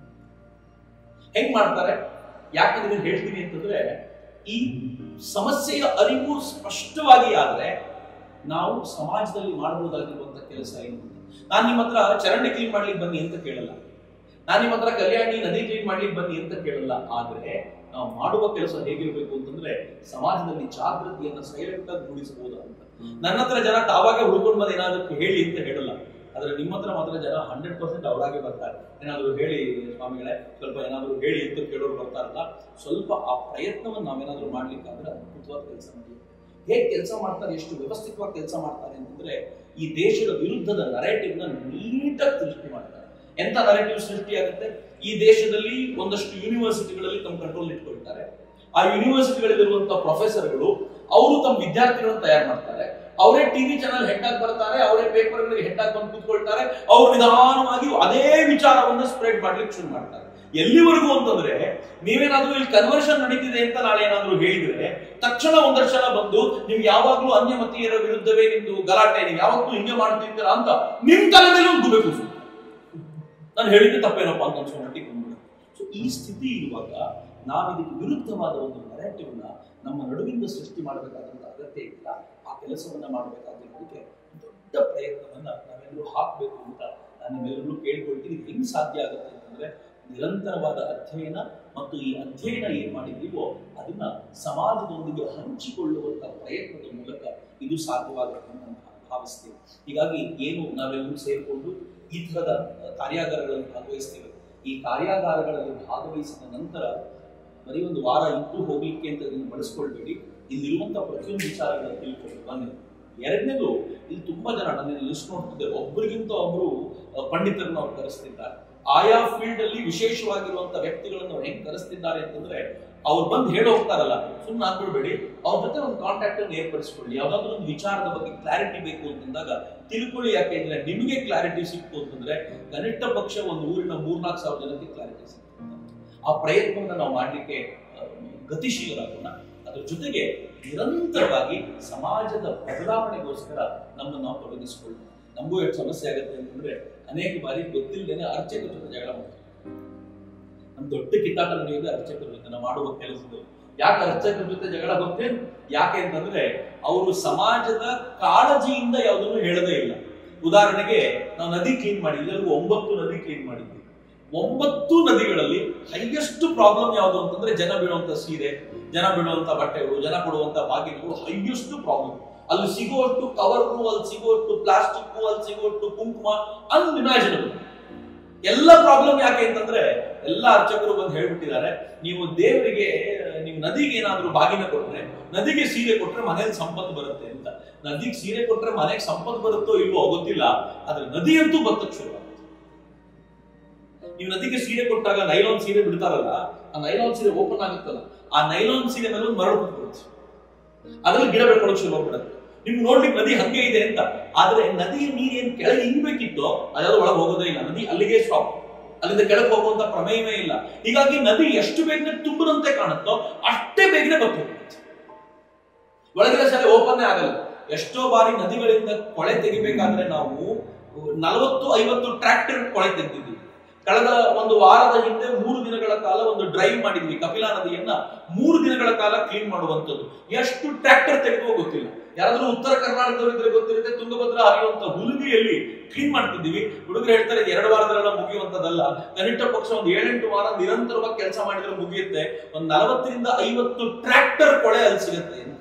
ಹೆಂಗ್ ಮಾಡ್ತಾರೆ ಯಾಕೆ ಇದನ್ನ ಹೇಳ್ತೀನಿ ಅಂತಂದ್ರೆ ಈ ಸಮಸ್ಯೆಯ ಅರಿವು ಸ್ಪಷ್ಟವಾಗಿ ಆದ್ರೆ ನಾವು ಸಮಾಜದಲ್ಲಿ ಮಾಡಬಹುದಾಗಿರುವಂತ ಕೆಲಸ ಏನು ನಾನು ನಿಮ್ಮ ಹತ್ರ ಚರಂಡಿ ಕ್ಲೀನ್ ಮಾಡ್ಲಿಕ್ಕೆ ಬನ್ನಿ ಅಂತ ಕೇಳಲ್ಲ ನಾನು ನಿಮ್ಮ ಹತ್ರ ಕಲ್ಯಾಣಿ ನದಿ ಕ್ಲೀನ್ ಮಾಡ್ಲಿಕ್ಕೆ ಬನ್ನಿ ಅಂತ ಕೇಳಲ್ಲ ಆದ್ರೆ ನಾವು ಮಾಡುವ ಕೆಲಸ ಹೇಗಿರ್ಬೇಕು ಅಂತಂದ್ರೆ ಸಮಾಜದಲ್ಲಿ ಜಾಗೃತಿಯನ್ನ ಸೈಲೆಂಟ್ ಆಗಿ ಮೂಡಿಸಬಹುದು ಅಂತ ನನ್ನ ಹತ್ರ ಜನ ತಾವಾಗೆ ಹುಡ್ಕೊಂಡು ಬಂದು ಏನಾದ್ರು ಹೇಳಿ ಅಂತ ಹೇಳಲ್ಲ ಆದ್ರೆ ನಿಮ್ಮ ಹತ್ರ ಮಾತ್ರ ಜನ ಹಂಡ್ರೆಡ್ ಪರ್ಸೆಂಟ್ ಅವರಾಗೆ ಬರ್ತಾರೆ ಏನಾದ್ರು ಹೇಳಿ ಸ್ವಾಮಿಗಳೇ ಸ್ವಲ್ಪ ಏನಾದ್ರು ಹೇಳಿ ಅಂತ ಕೇಳೋರು ಬರ್ತಾರಲ್ಲ ಸ್ವಲ್ಪ ಆ ಪ್ರಯತ್ನವನ್ನು ನಾವೇನಾದ್ರೂ ಮಾಡ್ಲಿಕ್ಕಾದ್ರೆ ಅದ್ಭುತವಾದ ಕೆಲಸ ನಡೆಯುತ್ತೆ ಹೇಗೆ ಕೆಲಸ ಮಾಡ್ತಾರೆ ಎಷ್ಟು ವ್ಯವಸ್ಥಿತವಾಗಿ ಕೆಲಸ ಮಾಡ್ತಾರೆ ಅಂತಂದ್ರೆ ಈ ದೇಶದ ವಿರುದ್ಧದ ನರೇಟಿವ್ ನ ನೀಟಾಗಿ ಸೃಷ್ಟಿ ಮಾಡ್ತಾರೆ ಎಂತ ನರೇಟಿವ್ ಸೃಷ್ಟಿಯಾಗುತ್ತೆ ಈ ದೇಶದಲ್ಲಿ ಒಂದಷ್ಟು ಯೂನಿವರ್ಸಿಟಿಗಳಲ್ಲಿ ತಮ್ಮ ಕಂಟ್ರೋಲ್ ಇಟ್ಕೊಳ್ತಾರೆ ಆ ಯೂನಿವರ್ಸಿಟಿಗಳಲ್ಲಿರುವಂತಹ ಪ್ರೊಫೆಸರ್ಗಳು ಅವರು ತಮ್ಮ ವಿದ್ಯಾರ್ಥಿಗಳನ್ನು ತಯಾರು ಮಾಡ್ತಾರೆ ಅವರೇ ಟಿವಿ ಚಾನಲ್ ಹೆಡ್ ಆಗಿ ಬರ್ತಾರೆ ಅವರೇ ಪೇಪರ್ಗಳಿಗೆ ಹೆಡ್ ಆಗಿ ಬಂದು ಕೂತ್ಕೊಳ್ತಾರೆ ಅವ್ರು ನಿಧಾನವಾಗಿ ಅದೇ ವಿಚಾರವನ್ನ ಸ್ಪ್ರೆಡ್ ಮಾಡ್ಲಿಕ್ಕೆ ಶುರು ಮಾಡ್ತಾರೆ ಎಲ್ಲಿವರೆಗೂ ಅಂತಂದ್ರೆ ನೀವೇನಾದ್ರೂ ಇಲ್ಲಿ ಕನ್ವರ್ಷನ್ ನಡೀತಿದೆ ಅಂತ ನಾಳೆ ಏನಾದ್ರೂ ಹೇಳಿದ್ರೆ ತಕ್ಷಣ ಒಂದಷ್ಟು ಜನ ಬಂದು ನೀವು ಯಾವಾಗ್ಲೂ ಅನ್ಯಮತೀಯರ ವಿರುದ್ಧವೇ ನಿಮ್ದು ಗಲಾಟೆ ನೀವು ಯಾವಾಗ್ಲೂ ಹಿಂಗೆ ಮಾಡ್ತಿದ್ದೀರಾ ಅಂತ ನಿಮ್ ತಲೆ ಮೇಲೆ ಒಂದು ಗುಬೆ ಕೂಸು ನಾನು ಹೇಳಿದ್ದೆ ತಪ್ಪೇನಪ್ಪ ಅಂತ ಅನ್ಸೋ ಮಟ್ಟಿಗೆ ಬಂದ್ಬಿಡ ಸೊ ಈ ಸ್ಥಿತಿ ಇರುವಾಗ ನಾವು ಇದಕ್ಕೆ ವಿರುದ್ಧವಾದ ಒಂದು ನೆರೆಟಿವ್ ನ ನಮ್ಮ ನಡುವಿಂದ ಸೃಷ್ಟಿ ಮಾಡಬೇಕಾದಂತ ಅಗತ್ಯ ಇಲ್ಲ ಆ ಕೆಲಸವನ್ನ ಮಾಡಬೇಕಾಗಿರೋದಕ್ಕೆ ದೊಡ್ಡ ಪ್ರಯತ್ನವನ್ನ ನಾವೆಲ್ಲರೂ ಹಾಕಬೇಕು ಅಂತ ನಾನು ನಿಮ್ಮೆಲ್ಲರೂ ಕೇಳ್ಕೊಳ್ತೀನಿ ಇದು ಹೆಂಗ್ ಸಾಧ್ಯ ಆಗುತ್ತೆ ಅಂತಂದ್ರೆ ನಿರಂತರವಾದ ಅಧ್ಯಯನ ಮತ್ತು ಈ ಅಧ್ಯಯನ ಏನ್ ಮಾಡಿದೀವೋ ಅದನ್ನ ಸಮಾಜದೊಂದಿಗೆ ಹಂಚಿಕೊಳ್ಳುವಂತ ಪ್ರಯತ್ನದ ಮೂಲಕ ಇದು ಸಾಧ್ಯವಾಗುತ್ತೆ ಅಂತ ನಾನು ಭಾವಿಸ್ತೀನಿ ಹೀಗಾಗಿ ಏನು ನಾವೆಲ್ಲರೂ ಸೇರಿಕೊಂಡು ಈ ತರದ ಕಾರ್ಯಾಗಾರಗಳಲ್ಲಿ ಭಾಗವಹಿಸ್ತೀವಿ ಈ ಕಾರ್ಯಾಗಾರಗಳಲ್ಲಿ ಭಾಗವಹಿಸಿದ ನಂತರ ಬರೀ ಒಂದು ವಾರ ಇದ್ದು ಹೋಗ್ಲಿಕ್ಕೆ ಅಂತ ಇದನ್ನು ಬಳಸ್ಕೊಳ್ಬೇಡಿ ಇಲ್ಲಿರುವಂತ ಪ್ರತಿಯೊಂದು ವಿಚಾರಗಳನ್ನು ತಿಳ್ಕೊಂಡು ಬನ್ನಿ ಎರಡನೇದು ಇಲ್ಲಿ ತುಂಬಾ ಜನ ನನ್ನ ಲಿಸ್ಟ್ ನೋಡ್ತಿದ್ದೆ ಒಬ್ಬರಿಗಿಂತ ಒಬ್ರು ಅಹ್, ಪಂಡಿತರನ್ನ ಅವ್ರು ಕರೆಸ್ತಿದ್ದಾರೆ ಆಯಾ ಫೀಲ್ಡ್ ಅಲ್ಲಿ ವಿಶೇಷವಾಗಿರುವಂತ ವ್ಯಕ್ತಿಗಳನ್ನು ಅವ್ರು ಹೆಂಗ್ ಕರೆಸ್ತಿದ್ದಾರೆ ಅಂತಂದ್ರೆ ಅವ್ರು ಬಂದು ಹೇಳಿ ಹೋಗ್ತಾರಲ್ಲ ಸುಮ್ಮನೆ ಆಗ್ಬಿಡ್ಬೇಡಿ ಅವ್ರ ಜೊತೆ ಒಂದು ಕಾಂಟ್ಯಾಕ್ಟ್ ಅನ್ನು ಏರ್ಪಡಿಸ್ಕೊಳ್ಳಿ ಯಾವ್ದಾದ್ರು ಒಂದು ವಿಚಾರದ ಬಗ್ಗೆ ಕ್ಲಾರಿಟಿ ಬೇಕು ಅಂತಂದಾಗ ತಿಳ್ಕೊಳ್ಳಿ ಯಾಕೆಂದ್ರೆ ನಿಮಗೆ ಕ್ಲಾರಿಟಿ ಸಿಕ್ತು ಅಂತಂದ್ರೆ ಕನಿಷ್ಠ ಪಕ್ಷ ಒಂದು ಊರಿನ ಮೂರ್ನಾಲ್ಕು ಸಾವಿರ ಜನಕ್ಕೆ ಕ್ಲಾರಿಟಿ ಸಿಕ್ತು ಆ ಪ್ರಯತ್ನವನ್ನ ನಾವು ಮಾಡ್ಲಿಕ್ಕೆ ಆ, ಗತಿಶೀಲರಾಗೋಣ ಅದ್ರ ಜೊತೆಗೆ ನಿರಂತರವಾಗಿ ಸಮಾಜದ ಬದಲಾವಣೆಗೋಸ್ಕರ ನಮ್ಮನ್ನು ನಾವು ತೊಡಗಿಸಿಕೊಳ್ಳೋಣ ನಮಗೂ ಎಷ್ಟು ಸಮಸ್ಯೆ ಆಗುತ್ತೆ ಅಂತಂದ್ರೆ ಅನೇಕ ಬಾರಿ ಗೊತ್ತಿಲ್ಲದೇನೆ ಅರ್ಚಕರ ಜೊತೆ ಜಗಳ ಮಾಡ್ತೀವಿ ನಮ್ ದೊಡ್ಡ ಕಿತ್ತಾಟ ನಡೆಯೋದೇ ಅರ್ಚಕರ ಜೊತೆ ನಾವು ಮಾಡುವ ಕೆಲಸದಲ್ಲಿ ಯಾಕೆ ಅರ್ಚಕರ ಜೊತೆ ಜಗಳ ಗೊತ್ತೇ ಯಾಕೆ ಅಂತಂದ್ರೆ ಅವರು ಸಮಾಜದ ಕಾಳಜಿಯಿಂದ ಯಾವುದನ್ನು ಹೇಳದೇ ಇಲ್ಲ ಉದಾಹರಣೆಗೆ ನಾವು ನದಿ ಕ್ಲೀನ್ ಮಾಡಿದ್ವಿ ಅಲ್ಲಿ ಒಂಬತ್ತು ನದಿ ಕ್ಲೀನ್ ಮಾಡಿದ್ವಿ ಒಂಬತ್ತು ನದಿಗಳಲ್ಲಿ ಹೈಯೆಸ್ಟ್ ಪ್ರಾಬ್ಲಮ್ ಯಾವುದು ಅಂತಂದ್ರೆ ಜನ ಬೀಳುವಂತ ಸೀರೆ ಜನ ಬೀಳುವಂತ ಬಟ್ಟೆಗಳು ಜನ ಕೊಡುವಂತ ಬಾಗಿಲುಗಳು ಹೈಯೆಸ್ಟ್ ಪ್ರಾಬ್ಲಮ್ ಅಲ್ಲಿ ಸಿಗುವಷ್ಟು ಕವರ್ಗಳು ಅಲ್ಲಿ ಸಿಗುವಷ್ಟು ಪ್ಲಾಸ್ಟಿಕ್ ಅಲ್ಲಿ ಸಿಗುವಷ್ಟು ಕುಂಕುಮ ಅನ್ಇಮ್ಯಾಜಿನಬಲ್ ಎಲ್ಲ ಪ್ರಾಬ್ಲಮ್ ಯಾಕೆ ಅಂತಂದ್ರೆ ಎಲ್ಲ ಅರ್ಚಕರು ಬಂದು ಹೇಳ್ಬಿಟ್ಟಿದ್ದಾರೆ ನೀವು ದೇವರಿಗೆ ನೀವು ನದಿಗೆ ಏನಾದ್ರೂ ಬಾಗಿನ ಕೊಟ್ರೆ ನದಿಗೆ ಸೀರೆ ಕೊಟ್ರೆ ಮನೇಲಿ ಸಂಪತ್ತು ಬರುತ್ತೆ ಅಂತ ನದಿಗೆ ಸೀರೆ ಕೊಟ್ರೆ ಮನೆಗೆ ಸಂಪತ್ತು ಬರುತ್ತೋ ಇಲ್ವೋ ಗೊತ್ತಿಲ್ಲ ಆದ್ರೆ ನದಿಯಂತೂ ಬರ್ತಕ್ಕೆ ಶುರು ಆಗುತ್ತೆ ನೀವು ನದಿಗೆ ಸೀರೆ ಕೊಟ್ಟಾಗ ನೈಲಾನ್ ಸೀರೆ ಬಿಡ್ತಾರಲ್ಲ ಆ ನೈಲಾನ್ ಸೀರೆ ಓಪನ್ ಆಗುತ್ತಲ್ಲ ಆ ನೈಲಾನ್ ಸೀರೆ ಮೇಲೆ ಒಂದು ಮರಳು ಕುತ್ಕೊಳ್ಳುತ್ತೆ ಅದ್ರಲ್ಲಿ ಗಿಡ ಬೆಳ್ಕೊಳ್ಳೋಕೆ ಶುರು ಮಾಡ್ಬಿಡುತ್ತೆ ನಿಮ್ಗೆ ನೋಡ್ಲಿಕ್ಕೆ ನದಿ ಹಂಗೆ ಇದೆ ಅಂತ ಆದ್ರೆ ನದಿಯ ನೀರು ಏನ್ ಕೆಳಗೆ ಹಿಂಗ್ಬೇಕಿತ್ತೋ ಅದ್ಯಾವುದು ಒಳಗೆ ಹೋಗೋದೇ ಇಲ್ಲ ನದಿ ಅಲ್ಲಿಗೆ ಸ್ಟಾಪ್ ಅಲ್ಲಿಂದ ಕೆಳಗೆ ಹೋಗುವಂತ ಪ್ರಮೇಯವೇ ಇಲ್ಲ ಹೀಗಾಗಿ ನದಿ ಎಷ್ಟು ಬೇಗನೆ ತುಂಬದಂತೆ ಕಾಣುತ್ತೋ ಅಷ್ಟೇ ಬೇಗನೆ ಬತ್ತು ಹೋಗುತ್ತೆ ಒಳಗಿನ ಶಾಲೆ ಓಪನ್ ಆಗಲ್ಲ ಎಷ್ಟೋ ಬಾರಿ ನದಿಗಳಿಂದ ಕೊಳೆ ತೆಗಿಬೇಕಾದ್ರೆ ನಾವು ನಲವತ್ತು ಐವತ್ತು ಟ್ರ್ಯಾಕ್ಟರ್ ಕೊಳೆ ತೆಗೆದಿದ್ದೀವಿ ಕಳೆದ ಒಂದು ವಾರದ ಹಿಂದೆ ಮೂರು ದಿನಗಳ ಕಾಲ ಒಂದು ಡ್ರೈವ್ ಮಾಡಿದ್ವಿ ಕಪಿಲಾ ನದಿಯನ್ನ ಮೂರು ದಿನಗಳ ಕಾಲ ಕ್ಲೀನ್ ಮಾಡುವಂತದ್ದು ಎಷ್ಟು ಟ್ರ್ಯಾಕ್ಟರ್ ತೆಗೆದುವ ಗೊತ್ತಿಲ್ಲ ಯಾರಾದ್ರೂ ಉತ್ತರ ಕರ್ನಾಟಕದವರಿದ್ರೆ ಗೊತ್ತಿರುತ್ತೆ ತುಂಗಭದ್ರಾ ಹರಿಯುವಂತ ಹುಲುಗಿಯಲ್ಲಿ ಕ್ಲೀನ್ ಮಾಡ್ತಿದ್ದೀವಿ ಹುಡುಗರು ಹೇಳ್ತಾರೆ ಇದು ಎರಡು ವಾರದಲ್ಲ ಮುಗಿಯುವಂತದಲ್ಲ ಕನಿಷ್ಠ ಪಕ್ಷ ಒಂದು ಏಳೆಂಟು ವಾರ ನಿರಂತರವಾಗಿ ಕೆಲಸ ಮಾಡಿದ್ರೆ ಮುಗಿಯುತ್ತೆ ಒಂದ್ ನಲವತ್ತರಿಂದ ಐವತ್ತು ಟ್ರ್ಯಾಕ್ಟರ್ ಕೊಳೆ ಅಲ್ಲಿ ಸಿಗುತ್ತೆ ಅಂತ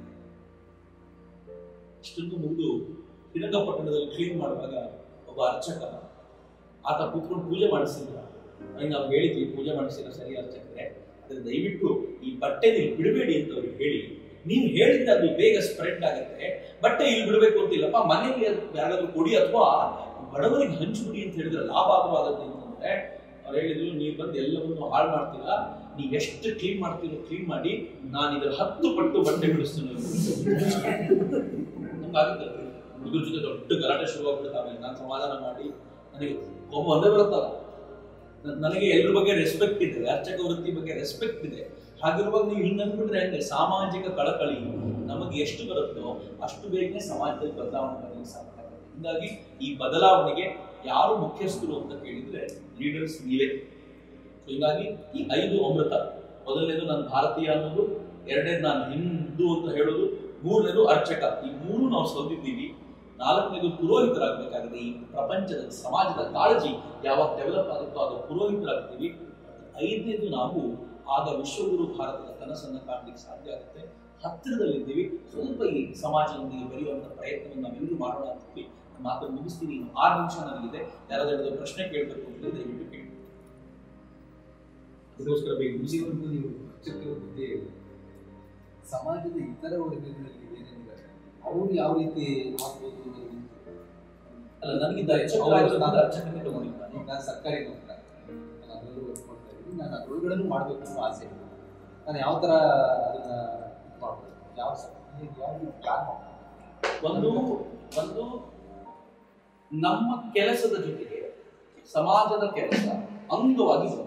ಇಷ್ಟೊಂದು ಮುಗಿದು ಶ್ರೀರಂಗಪಟ್ಟಣದಲ್ಲಿ ಕ್ಲೀನ್ ಮಾಡುವಾಗ ಒಬ್ಬ ಅರ್ಚಕ ಆತ ಕೂತ್ಕೊಂಡು ಪೂಜೆ ಮಾಡಿಸಿದ್ರ ನನಗೆ ನಾವು ಹೇಳಿದ್ವಿ ಪೂಜೆ ಮಾಡಿಸಿಲ್ಲ ಸರಿ ಅರ್ಚಕರೇ ಅದ್ರ ದಯವಿಟ್ಟು ಈ ಬಟ್ಟೆ ನೀವು ಬಿಡಬೇಡಿ ಅಂತ ಅವ್ರಿಗೆ ಹೇಳಿ ನೀವು ಹೇಳಿದ್ರೆ ಅದು ಬೇಗ ಸ್ಪ್ರೆಡ್ ಆಗುತ್ತೆ ಬಟ್ಟೆ ಇಲ್ಲಿ ಬಿಡಬೇಕು ಅಂತಿಲ್ಲಪ್ಪ ಮನೆಗೆ ಯಾರಾದ್ರೂ ಕೊಡಿ ಅಥವಾ ಬಡವರಿಗೆ ಹಂಚ್ಬಿಡಿ ಅಂತ ಹೇಳಿದ್ರೆ ಲಾಭ ಆದ್ರೂ ಆಗತ್ತೆ ಅಂತಂದ್ರೆ ಅವ್ರು ಹೇಳಿದ್ರು ನೀವು ಬಂದು ಎಲ್ಲವನ್ನು ಹಾಳು ಮಾಡ್ತೀರಾ ನೀವು ಎಷ್ಟು ಕ್ಲೀನ್ ಮಾಡ್ತೀರೋ ಕ್ಲೀನ್ ಮಾಡಿ ನಾನು ಇದ್ರ ಹತ್ತು ಪಟ್ಟು ಬಟ್ಟೆ ಬಿಡಿಸ್ತೀನಿ ನಮ್ಗಾಗುತ್ತೆ ಇದ್ರ ಜೊತೆ ದೊಡ್ಡ ಗಲಾಟೆ ಶುರುವಾಗ್ಬಿಡುತ್ತೆ ಆಮೇಲೆ ನಾನು ಸಮಾಧಾನ ಮಾಡಿ ನನಗೆ ಕೋಪ ಒಂದೇ ಬರುತ್ತಲ್ಲ ನ- ನನಗೆ ಎಲ್ಲರ ಬಗ್ಗೆ ರೆಸ್ಪೆಕ್ಟ್ ಇದೆ ಅರ್ಚಕ ವೃತ್ತಿ ಬಗ್ಗೆ ರೆಸ್ಪೆಕ್ಟ್ ಇದೆ ಹಾಗಿರುವಾಗ ನೀವು ಹಿಂಗ್ ಅಂದ್ಬಿಟ್ರೆ ಹೆಂಗೆ ಸಾಮಾಜಿಕ ಕಳಕಳಿ ನಮಗೆ ಎಷ್ಟು ಬರುತ್ತೋ ಅಷ್ಟು ಬೇಗನೆ ಸಮಾಜದಲ್ಲಿ ಬದಲಾವಣೆ ಬರಲಿಕ್ಕೆ ಸಾಧ್ಯ ಆಗುತ್ತೆ ಹೀಗಾಗಿ ಈ ಬದಲಾವಣೆಗೆ ಯಾರು ಮುಖ್ಯಸ್ಥರು ಅಂತ ಕೇಳಿದ್ರೆ ಲೀಡರ್ಸ್ ನೀವೇ So ಹೀಗಾಗಿ ಈ ಐದು ಅಮೃತ ಮೊದಲನೇದು ನಾನು ಭಾರತೀಯ ಅನ್ನೋದು ಎರಡನೇದು ನಾನು ಹಿಂದೂ ಅಂತ ಹೇಳೋದು ಮೂರನೇದು ಅರ್ಚಕ ಈ ಮೂರು ನಾವು ಸೌದಿದ್ದೀವಿ ನಾಲ್ಕನೇದು ಪುರೋಹಿತರಾಗಬೇಕಾಗಿದೆ ಈ ಪ್ರಪಂಚದ ಸಮಾಜದ ಕಾಳಜಿ ಯಾವಾಗ ಡೆವಲಪ್ ಆಗುತ್ತೋ ಆಗ ಪುರೋಹಿತರಾಗ್ತೀವಿ ಐದನೇದು ನಾವು ಆಗ ವಿಶ್ವಗುರು ಭಾರತದ ಕನಸನ್ನ ಕಾಣಲಿಕ್ಕೆ ಸಾಧ್ಯ ಆಗುತ್ತೆ ಹತ್ತಿರದಲ್ಲಿದ್ದೀವಿ ಸ್ವಲ್ಪ ಈ ಸಮಾಜದೊಂದಿಗೆ ಬೆರೆಯುವಂತ ಪ್ರಯತ್ನವನ್ನು ನಾವೆಲ್ಲರೂ ಮಾಡೋಣ ಅಂತೀವಿ ನಾನು ಮಾತನ್ನು ಮುಗಿಸ್ತೀನಿ ಇನ್ನು ಆರು ನಿಮಿಷ ನನಗಿದೆ ಯಾರಾದ್ರೂ ಪ್ರಶ್ನೆ ಕೇಳಬೇಕು ಅಂತ ದಯವಿಟ್ಟು ಕೇಳಿ ಅದಕ್ಕೋಸ್ಕರ ಬೇಗ ಮುಗಿಸಿ ಇಲ್ಲಿವರೆಗೂ ನೀವು ಅರ್ಚಕರ ಬಗ್ಗೆ ಸಮಾಜದ ಇತರ ವರ್ಗಗಳಲ್ಲಿ ಏನೇನಿದ್ದಾರೆ ಅವ್ರು ಯಾವ ರೀತಿ ಆಗ್ಬೋದು ಅನ್ನೋದು ಅಲ್ಲ ನನಗಿದ್ದ ಅರ್ಚಕರಾಗಿರೋದ್ರಿಂದ ಅರ್ಚಕನೇ ತಗೊಂಡಿದ್ದಾನೆ ಈಗ ನಾನು ಸರ್ಕಾರಿ ನೌಕರ ನಾನು ಅದರಲ್ಲೂ ವರ್ಕ್ ಮಾಡ್ತಾ ಇದ್ದೀನಿ ನಾನು ಅದ್ರೊಳಗಡೆನೂ ಮಾಡಬೇಕು ಅನ್ನೋ ಆಸೆ ಇದೆ ನಾನು ಯಾವ ಥರ ಅದನ್ನ ಇದ್ ಮಾಡ್ಬೋದು ಯಾವ ಸ- ಹೇಗೆ ಯಾವ ರೀತಿ ಪ್ಲಾನ್ ಮಾಡ್ಬೋದು ಒಂದು ಒಂದು ನಮ್ಮ ಕೆಲಸದ ಜೊತೆಗೆ ಸಮಾಜದ ಕೆಲಸ ಅಂಗವಾಗಿ ಬರಬೇಕು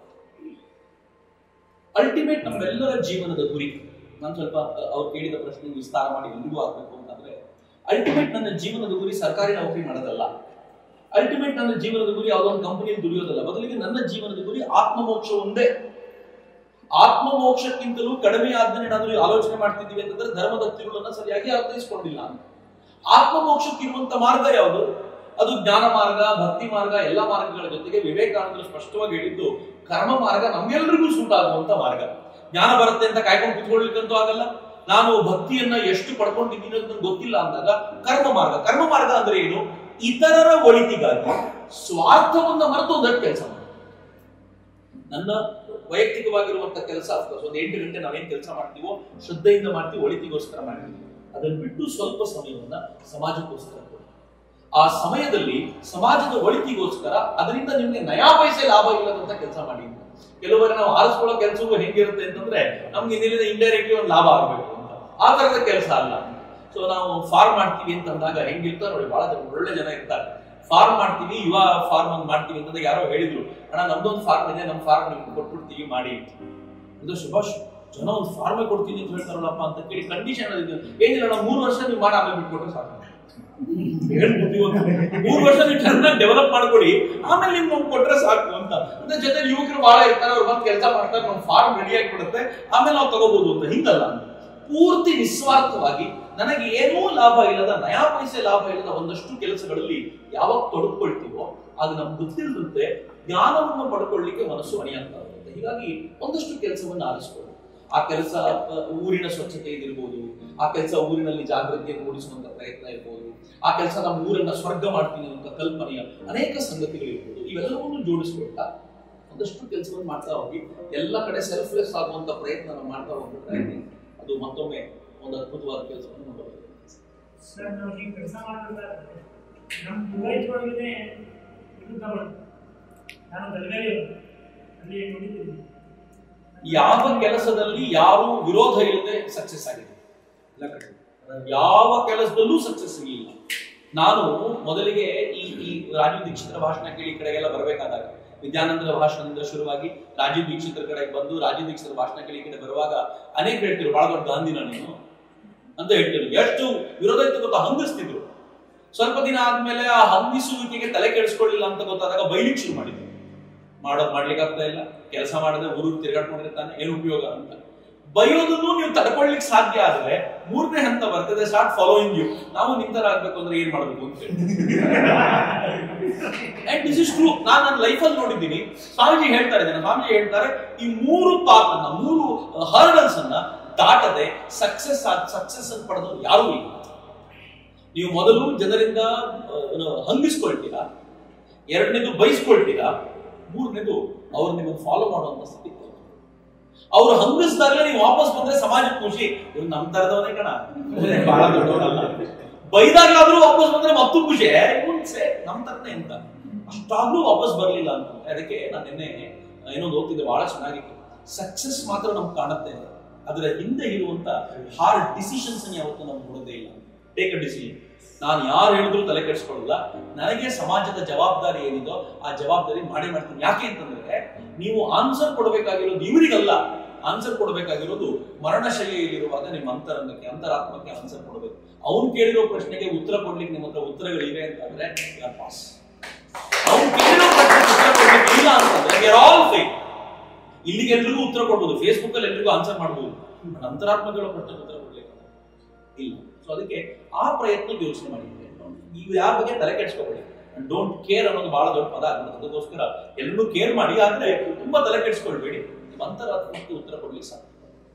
ಅಲ್ಟಿಮೇಟ್ ನಮ್ಮೆಲ್ಲರ ಜೀವನದ ಗುರಿ ನಾನು ಸ್ವಲ್ಪ ಅವ್ರು ಕೇಳಿದ ಪ್ರಶ್ನೆ ವಿಸ್ತಾರ ಮಾಡಿ ಎಲ್ಲಿಗೂ ಆಗ್ಬೇಕು ಅಂತಂದ್ರೆ ಅಲ್ಟಿಮೇಟ್ ನನ್ನ ಜೀವನದ ಗುರಿ ಸರ್ಕಾರಿ ನೌಕರಿ ಮಾಡೋದಲ್ಲ ಅಲ್ಟಿಮೇಟ್ ನನ್ನ ಜೀವನದ ಗುರಿ ಯಾವುದೋ ಒಂದು ಕಂಪನಿಯಲ್ಲಿ ದುಡಿಯೋದಲ್ಲ ಬದಲಿಗೆ ನನ್ನ ಜೀವನದ ಗುರಿ ಆತ್ಮಮೋಕ್ಷ ಒಂದೇ ಆತ್ಮಮೋಕ್ಷಕ್ಕಿಂತಲೂ ಕಡಿಮೆ ಆದ್ಮೇಲೆ ಏನಾದ್ರೂ ಆಲೋಚನೆ ಮಾಡ್ತಿದ್ದೀವಿ ಅಂತಂದ್ರೆ ಧರ್ಮದ ತಿರುಳನ್ನ ಸರಿಯಾಗಿ ಅರ್ಥೈಸ್ಕೊಂಡಿಲ್ಲ ಅಂತ ಆತ್ಮಮೋಕ್ಷಕ್ಕಿರುವಂತ ಮಾರ್ಗ ಯಾವುದು ಅದು ಜ್ಞಾನ ಮಾರ್ಗ ಭಕ್ತಿ ಮಾರ್ಗ ಎಲ್ಲ ಮಾರ್ಗಗಳ ಜೊತೆಗೆ ವಿವೇಕಾನಂದರು ಸ್ಪಷ್ಟವಾಗಿ ಹೇಳಿದ್ದು ಕರ್ಮ ಮಾರ್ಗ ನಮ್ಮೆಲ್ಲರಿಗೂ ಸೂಟ್ ಆಗುವಂತ ಮಾರ್ಗ ಜ್ಞಾನ ಬರುತ್ತೆ ಅಂತ ಕಾಯ್ಕೊಂಡು ಕುತ್ಕೊಳ್ಲಿಕ್ಕಂತೂ ಆಗಲ್ಲ ನಾನು ಭಕ್ತಿಯನ್ನ ಎಷ್ಟು ಪಡ್ಕೊಂಡಿದ್ದೀನಿ ಅಂತ ನಂಗೆ ಗೊತ್ತಿಲ್ಲ ಅಂದಾಗ ಕರ್ಮ ಮಾರ್ಗ ಕರ್ಮ ಮಾರ್ಗ ಅಂದ್ರೆ ಏನು ಇತರರ ಒಳಿತಿಗಾಗಿ ಸ್ವಾರ್ಥವನ್ನ ಮರೆತು ಒಂದಷ್ಟು ಕೆಲಸ ಮಾಡಿ ನನ್ನ ವೈಯಕ್ತಿಕವಾಗಿರುವಂತ ಕೆಲಸ ಒಂದು ಎಂಟು ಗಂಟೆ ನಾವೇನ್ ಕೆಲಸ ಮಾಡ್ತೀವೋ ಶ್ರದ್ಧೆಯಿಂದ ಮಾಡ್ತೀವಿ ಒಳಿತಿಗೋಸ್ಕರ ಮಾಡ್ತೀವಿ ಅದನ್ನ ಬಿಟ್ಟು ಸ್ವಲ್ಪ ಸಮಯವನ್ನ ಸಮಾಜಕ್ಕೋಸ್ಕರ ಕೊಡಿ ಆ ಸಮಯದಲ್ಲಿ ಸಮಾಜದ ಒಳಿತಿಗೋಸ್ಕರ ಅದರಿಂದ ನಿಮ್ಗೆ ನಯಾ ಪೈಸೆ ಲಾಭ ಇಲ್ಲದಂತ ಕೆಲಸ ಮಾಡಿ ಅಂತ. ಕೆಲವರಿಗೆ ನಾವು ಆರಿಸ್ಕೊಳ್ಳೋ ಕೆಲಸವು ಹೆಂಗಿರುತ್ತೆ ಅಂತಂದ್ರೆ ನಮ್ಗೆ ಇನ್ನಿಂದ ಇಂಡೈರೆಕ್ಟ್ಲಿ ಒಂದು ಲಾಭ ಆಗಬೇಕು ಅಂತ ಆ ತರದ ಕೆಲಸ ಅಲ್ಲ ಸೊ ನಾವು ಫಾರ್ಮ್ ಮಾಡ್ತೀವಿ ಅಂತಂದಾಗ ಹೆಂಗಿರ್ತಾರೆ ನೋಡಿ ಬಹಳ ಜನ ಒಳ್ಳೆ ಜನ ಇರ್ತಾರೆ ಫಾರ್ಮ್ ಮಾಡ್ತೀವಿ ಯುವ ಫಾರ್ಮ್ ಒಂದು ಮಾಡ್ತೀವಿ ಅಂತಂದಾಗ ಯಾರೋ ಹೇಳಿದ್ರು ಅಣ್ಣ ನಮ್ದೊಂದು ಫಾರ್ಮ್ ಇದೆ ನಮ್ಮ ಫಾರ್ಮ್ ನಿಮ್ಗೆ ಕೊಟ್ಬಿಡ್ತೀವಿ ಮಾಡಿ ಅಂತ. ಇದು ಸುಭಾಷ್ ಜನ ಒಂದು ಫಾರ್ಮೇ ಕೊಡ್ತೀನಿ ಅಂತ ಹೇಳ್ತಾರಲ್ಲಪ್ಪ ಅಂತ ಕೇಳಿ ಕಂಡೀಷನ್ ಏನಿಲ್ಲ ನಾವು ಮೂರು ವರ್ಷ ನೀವು ಮಾಡಿ ಆಮೇಲೆ ಬಿಟ್ಕೊಟ್ರೆ ಸಾಕು ಏನ್ ಬುದ್ಧಿವಂತ. ಮೂರು ವರ್ಷ ನೀವು ಚೆನ್ನಾಗಿ ಡೆವಲಪ್ ಮಾಡ್ಕೊಡಿ ಆಮೇಲೆ ನಿಮ್ಗೆ ನಮ್ಗೆ ಕೊಟ್ರೆ ಸಾಕು ಅಂತ ಅಂದ್ರೆ ಜೊತೆ ಯುವಕರು ಬಹಳ ಇರ್ತಾರೆ ಅವ್ರು ಬಂದು ಕೆಲಸ ಮಾಡ್ತಾರೆ ನಮ್ಮ ಫಾರ್ಮ್ ರೆಡಿ ಆಗಿಬಿಡುತ್ತೆ ಆಮೇಲೆ ನಾವು ತಗೋಬಹುದು ಅಂತ ಹಿಂಗಲ್ಲ ಪೂರ್ತಿ ನಿಸ್ವಾರ್ಥವಾಗಿ ನನಗೆ ಏನೂ ಲಾಭ ಇಲ್ಲದ ನಯಾ ಪೈಸೆ ಲಾಭ ಇಲ್ಲದ ಒಂದಷ್ಟು ಕೆಲಸಗಳಲ್ಲಿ ಯಾವಾಗ ತೊಡಕೊಳ್ತೀವೋ ಅದು ನಮ್ಗೆ ಗೊತ್ತಿಲ್ಲದಂತೆ ಜ್ಞಾನವನ್ನು ಪಡ್ಕೊಳ್ಳಿಕ್ಕೆ ಮನಸ್ಸು ಅಣಿಯಾಗ್ತಾ ಹೋಗುತ್ತೆ ಹೀಗಾಗಿ ಒಂದಷ್ಟು ಕೆಲಸವನ್ನು ಆರಿಸ್ಕೊಳ್ಳಿ ಆ ಕೆಲಸ ಅಹ್, ಊರಿನ ಸ್ವಚ್ಛತೆ ಇದಿರ್ಬೋದು ಆ ಕೆಲಸ ಊರಿನಲ್ಲಿ ಜಾಗೃತಿಯನ್ನು ಮೂಡಿಸುವಂತ ಪ್ರಯತ್ನ ಇರ್ಬೋದು ಆ ಕೆಲಸ ನಮ್ಮ ಊರನ್ನ ಸ್ವರ್ಗ ಮಾಡ್ತೀನಿ ಅಂತ ಕಲ್ಪನೆಯ ಅನೇಕ ಸಂಗತಿಗಳಿರ್ಬೋದು ಇವೆಲ್ಲವನ್ನು ಜೋಡಿಸ್ಕೊಳ್ತಾ ಒಂದಷ್ಟು ಕೆಲಸವನ್ನು ಮಾಡ್ತಾ ಹೋಗಿ ಎಲ್ಲ ಕಡೆ ಸೆಲ್ಫ್ಲೆಸ್ ಆಗುವಂತ ಪ್ರಯತ್ನ ನಾವು ಮಾಡ್ತಾ ಹೋಗ್ಬಿಟ್ರೆ ಅದು ಮತ್ತೊಮ್ಮೆ ಒಂದು ಅದ್ಭುತವಾದ ಕೆಲಸವನ್ನು ಮಾಡಬಹುದು ಸರ್ ನಾವು ಈ ಕೆಲಸ ಮಾಡ್ಬೇಕಾದ್ರೆ ನಮ್ಮ ಪುರೋಹಿತರೊಳಗನೆ ವಿರುದ್ಧ ಮಾಡ್ತಾರೆ ನಾನು ಬೆಳಗಾವಿ ಅಲ್ಲಿ ನೋಡಿದ್ದೀನಿ ಯಾವ ಕೆಲಸದಲ್ಲಿ ಯಾರು ವಿರೋಧ ಇಲ್ಲದೆ ಸಕ್ಸಸ್ ಆಗಿದೆ ಯಾವ ಕೆಲಸದಲ್ಲೂ ಸಕ್ಸಸ್ ಇರಲಿಲ್ಲ ನಾನು ಮೊದಲಿಗೆ ಈ ಈ ರಾಜೀವ್ ದೀಕ್ಷಿತರ ಭಾಷಣ ಕೇಳಿ ಈ ಕಡೆಗೆಲ್ಲ ಬರಬೇಕಾದಾಗ ವಿದ್ಯಾನಂದರ ಭಾಷಣದಿಂದ ಶುರುವಾಗಿ ರಾಜೀವ್ ದೀಕ್ಷಿತರ ಕಡೆಗೆ ಬಂದು ರಾಜೀವ್ ದೀಕ್ಷಿತರ ಭಾಷಣ ಕೇಳಿ ಈ ಕಡೆ ಬರುವಾಗ ಅನೇಕ ಹೇಳ್ತಿರು ಬಹಳ ದೊಡ್ಡ ಗಾಂಧಿನ ನೀನು ಅಂತ ಹೇಳ್ತಿರು ಎಷ್ಟು ವಿರೋಧ ಇತ್ತು ಗೊತ್ತಾ ಹಂಗಿಸ್ತಿದ್ರು ಸ್ವಲ್ಪ ದಿನ ಆದ್ಮೇಲೆ ಆ ಹಂಗಿಸುವಿಕೆಗೆ ತಲೆ ಕೆಡಿಸ್ಕೊಳ್ಳಿಲ್ಲ ಅಂತ ಗೊತ್ತಾದಾಗ ಬೈಲಿಕ್ ಶುರು ಮಾಡಿದ್ರು ಮಾಡೋದ್ ಮಾಡ್ಲಿಕ್ಕೆ ಆಗ್ತಾ ಇಲ್ಲ ಕೆಲಸ ಮಾಡದೆ ಊರು ತಿರುಗಾಡ್ಕೊಂಡಿರ್ತಾನೆ ಏನು ಉಪಯೋಗ ಅಂತ ಬೈಯೋದನ್ನು ನೀವು ತಡ್ಕೊಳ್ಲಿಕ್ಕೆ ಸಾಧ್ಯ ಆದ್ರೆ ಮೂರನೇ ಹಂತ ಬರ್ತದೆ ಸ್ಟಾರ್ಟ್ ಫಾಲೋಯಿಂಗ್ ಯು ನಾವು ನಿಂತರ ಆಗ್ಬೇಕು ಅಂದ್ರೆ ಏನ್ ಮಾಡ್ಬೇಕು ಅಂತ ಅಂಡ್ ದಿಸ್ ಇಸ್ ಟ್ರೂ ನಾನು ನನ್ನ ಲೈಫಲ್ಲಿ ನೋಡಿದ್ದೀನಿ ಸ್ವಾಮೀಜಿ ಹೇಳ್ತಾರೆ ಇದನ್ನ ಸ್ವಾಮೀಜಿ ಹೇಳ್ತಾರೆ ಈ ಮೂರು ಪಾತ್ ಅನ್ನ ಮೂರು ಹರ್ಡಲ್ಸ್ ಅನ್ನ ದಾಟದೆ ಸಕ್ಸಸ್ ಸಕ್ಸಸ್ ಅನ್ನು ಪಡೆದವರು ಯಾರೂ ಇಲ್ಲ ನೀವು ಮೊದಲು ಜನರಿಂದ ಆ, ಏನು, ಹಂಗಿಸ್ಕೊಳ್ತೀರಾ ಎರಡನೇದು ಬಯಸ್ಕೊಳ್ತೀರಾ ಮೂರನೇದು ಅವ್ರು ನಿಮ್ಮನ್ನು ಫಾಲೋ ಮಾಡುವಂತ ಸ್ಥಿತಿ ಅವ್ರು ಹಂಗಿಸ್ದಾಗಲೇ ನೀವು ವಾಪಸ್ ಬಂದ್ರೆ ಸಮಾಜಕ್ಕೆ ಖುಷಿ ಇವ್ನು ನಮ್ ತರದವನೇ ಕಣ ಇವ್ನೇ ಬಹಳ ದೊಡ್ಡವನಲ್ಲ ಬೈದಾಗ್ಲಾದ್ರೂ ವಾಪಸ್ ಬಂದ್ರೆ ಮತ್ತೂ ಖುಷಿ ಇವ್ನ್ ಸೇ ನಮ್ ತರನೇ ಅಂತ ಅಷ್ಟಾಗ್ಲೂ ವಾಪಸ್ ಬರ್ಲಿಲ್ಲ ಅಂತ ಅದಕ್ಕೆ ನಾನು ನಿನ್ನೆ ಏನೋ ಓದ್ತಿದ್ದೆ ಬಹಳ ಚೆನ್ನಾಗಿತ್ತು ಸಕ್ಸಸ್ ಮಾತ್ರ ನಮ್ಗೆ ಕಾಣುತ್ತೆ ಅದರ ಹಿಂದೆ ಇರುವಂತ ಹಾರ್ಡ್ ಡಿಸಿಷನ್ಸ್ ಯಾವತ್ತೂ ನಾವು ನೋಡೋದೇ ಇಲ್ಲ ಟೇಕ್ ಅ ಡಿಸಿಷನ್ ನಾನು ಯಾರು ಹೇಳಿದ್ರು ತಲೆ ಕೆಡಿಸ್ಕೊಳ್ಳಲ್ಲ ನನಗೆ ಸಮಾಜದ ಜವಾಬ್ದಾರಿ ಏನಿದೋ ಆ ಜವಾಬ್ದಾರಿ ಮಾಡೇ ಮಾಡ್ತೀನಿ ಯಾಕೆ ಅಂತಂದ್ರೆ ನೀವು ಆನ್ಸರ್ ಕೊಡಬೇಕಾಗಿರೋದು ಇವರಿಗಲ್ಲ ಆನ್ಸರ್ ಕೊಡಬೇಕಾಗಿರೋದು ಮರಣಶೈಲಿಯಲ್ಲಿರುವಾಗ ನಿಮ್ಮ ಅಂತರಂಗಕ್ಕೆ ಅಂತರಾತ್ಮಕ್ಕೆ ಆನ್ಸರ್ ಕೊಡಬೇಕು ಅವ್ನು ಕೇಳಿರೋ ಪ್ರಶ್ನೆಗೆ ಉತ್ತರ ಕೊಡ್ಲಿಕ್ಕೆ ನಿಮ್ಮ ಹತ್ರ ಉತ್ತರಗಳಿವೆ ಅಂತಂದ್ರೆ ಪಾಸ್ ಅವ್ನು ಕೇಳಿರೋ ಪ್ರಶ್ನೆಗೆ ಉತ್ತರ ಕೊಡ್ಲಿಕ್ಕೆ ಇಲ್ಲ ಅಂತಂದ್ರೆ ಆಲ್ ಫೇಕ್ ಇಲ್ಲಿಗೆ ಎಲ್ರಿಗೂ ಉತ್ತರ ಕೊಡ್ಬೋದು ಫೇಸ್ಬುಕ್ ಅಲ್ಲಿ ಎಲ್ರಿಗೂ ಆನ್ಸರ್ ಮಾಡ್ಬೋದು ಬಟ್ ಅಂತರಾತ್ಮಗಳ ಪ್ರಶ್ನೆಗೆ ಉತ್ತರ ಕೊಡ್ಲಿಕ್ಕೆ ಇಲ್ಲ ಸೊ ಅದಕ್ಕೆ ಆ ಪ್ರಯತ್ನ ಯೋಚನೆ ಮಾಡಿದ್ದೆ ನೀವು ಯಾರ ಬಗ್ಗೆ ತಲೆ ಕೆಡಿಸ್ಕೋಬೇಡಿ ಡೋಂಟ್ ಕೇರ್ ಅನ್ನೋದು ಬಹಳ ದೊಡ್ಡ ಪದ ಆಗ್ಬಿಡುತ್ತೆ ಅದಕ್ಕೋಸ್ಕರ ಎಲ್ಲರೂ ಕೇರ್ ಮಾಡಿ ಆದ್ರೆ ತುಂಬಾ ತಲೆ ಕೆಡಿಸ್ಕೊಳ್ಬೇಡಿ ನಿಮ್ಮ ಅಂತರಾತ್ಮಕ್ಕೆ ಉತ್ತರ ಕೊಡ್ಲಿಕ್ಕೆ ಸಾಧ್ಯ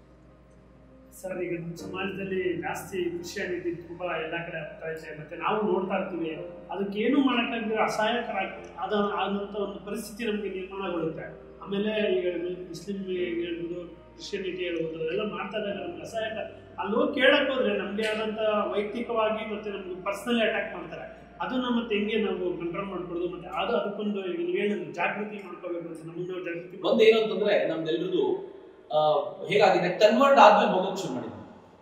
ಸರ್ ಈಗ ನಮ್ಮ ಸಮಾಜದಲ್ಲಿ ಜಾಸ್ತಿ ಕ್ರಿಶ್ಚಿಯಾನಿಟಿ ತುಂಬಾ ಎಲ್ಲ ಕಡೆ ಆಗ್ತಾ ಇದೆ ಮತ್ತೆ ನಾವು ನೋಡ್ತಾ ಇರ್ತೀವಿ ಅದಕ್ಕೆ ಏನು ಮಾಡೋಕ್ಕಾಗದೆ ಅಸಹಾಯಕರ ಆದ ಆದಂತ ಒಂದು ಪರಿಸ್ಥಿತಿ ನಮಗೆ ನಿರ್ಮಾಣಗೊಳ್ಳುತ್ತೆ ಆಮೇಲೆ ಈಗ ಮುಸ್ಲಿಂ ಹೇಳ್ಬೋದು ಕ್ರಿಶ್ಚಿಯಾನಿಟಿ ಹೇಳ್ಬೋದು ಅದೆಲ್ಲ ಮಾಡ್ತಾ ಇದ್ದಾಗ ನಮ್ಗೆ ಅಸಹಾಯಕ ಅಲ್ಲಿ ಹೋಗಿ ಕೇಳಕ್ ಹೋದ್ರೆ ನಮ್ಗೆ ಆದಂತ ವೈಯಕ್ತಿಕವಾಗಿ ಮತ್ತೆ ನಮ್ಗೆ ಪರ್ಸನಲಿ ಅಟ್ಯಾಕ್ ಮಾಡ್ತಾರೆ ಅದನ್ನ ಮತ್ತೆ ಹೆಂಗೆ ನಾವು ಕಂಟ್ರೋಲ್ ಮಾಡ್ಕೊಳ್ಳೋದು ಮತ್ತೆ ಅದು ಅದಕ್ಕೊಂದು ಈಗ ನೀವು ಹೇಳಿದ್ರು ಜಾಗೃತಿ ಮಾಡ್ಕೋಬೇಕು ಅಂತ ನಮ್ಮನ್ನ ನಾವು ಜಾಗೃತಿ ಮಾಡ್ಬೇಕು. ಒಂದೇನು ಅಂತಂದ್ರೆ ನಮ್ದೆಲ್ರದು ಆ, ಹೇಗಾಗಿದೆ ಕನ್ವರ್ಟ್ ಆದ್ಮೇಲೆ ಹೋಗೋಕೆ ಶುರು ಮಾಡಿದ್ವಿ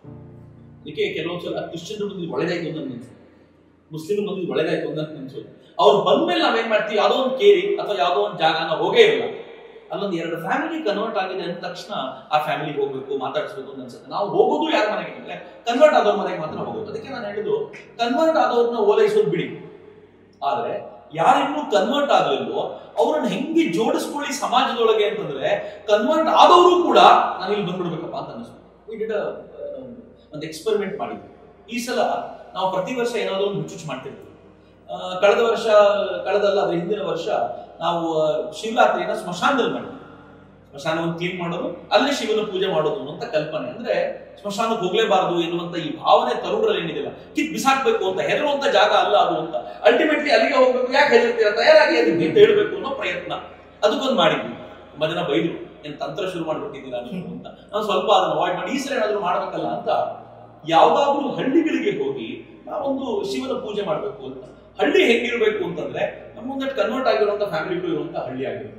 ಅದಕ್ಕೆ ಕೆಲವೊಂದ್ಸಲ ಕ್ರಿಶ್ಚಿಯನ್ ಬಂದು ಒಳ್ಳೇದಾಯ್ತು ಅಂತ ನೆನ್ಸುತ್ತೆ ಮುಸ್ಲಿಂ ಬಂದು ಒಳ್ಳೇದಾಯ್ತು ಅಂತ ನೆನ್ಸೋದು ಅವ್ರು ಬಂದ್ಮೇಲೆ ನಾವೇನ್ ಮಾಡ್ತೀವಿ ಯಾವ್ದೋ ಒಂದು ಕೇರಿ ಅಥವಾ ಯಾವ್ದೋ ಒಂದು ಜಾಗ ನಾವು ಹೋಗೇ ಇಲ್ಲ ಅಲ್ಲೊಂದು ಎರಡು ಫ್ಯಾಮಿಲಿ ಕನ್ವರ್ಟ್ ಆಗಿದೆ ಅಂದ ತಕ್ಷಣ ಆ ಫ್ಯಾಮಿಲಿಗೆ ಹೋಗ್ಬೇಕು ಮಾತಾಡಿಸ್ಬೇಕು ಅಂತ ಅನ್ಸುತ್ತೆ ನಾವು ಹೋಗೋದು ಯಾರ ಮನೆಗೆ ಅಂದ್ರೆ ಕನ್ವರ್ಟ್ ಆದವ್ರ ಮನೆಗೆ ಮಾತ್ರ ಹೋಗೋದು ಅದಕ್ಕೆ ನಾನು ಹೇಳಿದ್ದು ಕನ್ವರ್ಟ್ ಆದವ್ರನ್ನ ಓಲೈಸೋದು ಬಿಡಿ ಆದ್ರೆ ಯಾರಿನ್ನೂ ಕನ್ವರ್ಟ್ ಆಗ್ಲಿಲ್ವೋ ಅವ್ರನ್ನ ಹೆಂಗೆ ಜೋಡಿಸ್ಕೊಳ್ಳಿ ಸಮಾಜದೊಳಗೆ ಅಂತಂದ್ರೆ ಕನ್ವರ್ಟ್ ಆದವರು ಕೂಡ ನಾನು ಇಲ್ಲಿ ಬಂದ್ಬಿಡ್ಬೇಕಪ್ಪ ಅಂತ ಅನಿಸ್ತು We did a, ಆ, ಒಂದು ಎಕ್ಸ್ಪೆರಿಮೆಂಟ್ ಮಾಡಿದ್ವಿ ಈ ಸಲ ನಾವು ಪ್ರತಿ ವರ್ಷ ಏನಾದ್ರು ಒಂದು ಹುಚ್ಚುಚ್ಚು ಮಾಡ್ತಿರ್ತೀವಿ ಆ, ಕಳೆದ ವರ್ಷ ಕಳೆದಲ್ಲ ಅದ್ರ ಹಿಂದಿನ ವರ್ಷ ನಾವು ಆ, ಶಿವರಾತ್ರಿನ ಸ್ಮಶಾನದಲ್ಲಿ ಮಾಡಿದ್ವಿ ಸ್ಮಶಾನವನ್ನು ಕ್ಲೀನ್ ಮಾಡೋದು ಅಲ್ಲಿ ಶಿವನ ಪೂಜೆ ಮಾಡೋದು ಅಂತ ಕಲ್ಪನೆ ಅಂದ್ರೆ ಸ್ಮಶಾನಕ್ಕೆ ಹೋಗ್ಲೇಬಾರದು ಎನ್ನುವಂತ ಈ ಭಾವನೆ ತರುಣರಲ್ಲಿ ಏನಿದೆಯಲ್ಲ ಕಿತ್ ಬಿಸಾಕ್ಬೇಕು ಅಂತ ಹೆದರುವಂತ ಜಾಗ ಅಲ್ಲ ಅದು ಅಂತ ಅಲ್ಟಿಮೇಟ್ಲಿ ಅಲ್ಲಿಗೆ ಹೋಗ್ಬೇಕು ಯಾಕೆ ಹೆದರ್ತೀರ ತಯಾರಾಗಿ ಅದಕ್ಕೆ ಅಂತ ಹೇಳ್ಬೇಕು ಅನ್ನೋ ಪ್ರಯತ್ನ ಅದಕ್ಕೊಂದು ಮಾಡಿದ್ವಿ ತುಂಬಾ ಜನ ಬೈದ್ರು ಏನ್ ತಂತ್ರ ಶುರು ಮಾಡ್ಬಿಟ್ಟಿದ್ದೀರಾ ನೀವು ಅಂತ ನಾವು ಸ್ವಲ್ಪ ಅದನ್ನ ಅವಾಯ್ಡ್ ಮಾಡಿ ಈ ಸಲ ಏನಾದ್ರು ಮಾಡ್ಬೇಕಲ್ಲ ಅಂತ ಯಾವ್ದಾದ್ರೂ ಹಳ್ಳಿಗಳಿಗೆ ಹೋಗಿ ನಾವೊಂದು ಶಿವನ ಪೂಜೆ ಮಾಡ್ಬೇಕು ಅಂತ ಹಳ್ಳಿ ಹೆಂಗಿರ್ಬೇಕು ಅಂತಂದ್ರೆ ನಮ್ಮೊಂದಷ್ಟು ಕನ್ವರ್ಟ್ ಆಗಿರುವಂತ ಫ್ಯಾಮಿಲಿಗಳು ಇರುವಂತ ಹಳ್ಳಿ ಆಗಿರುತ್ತೆ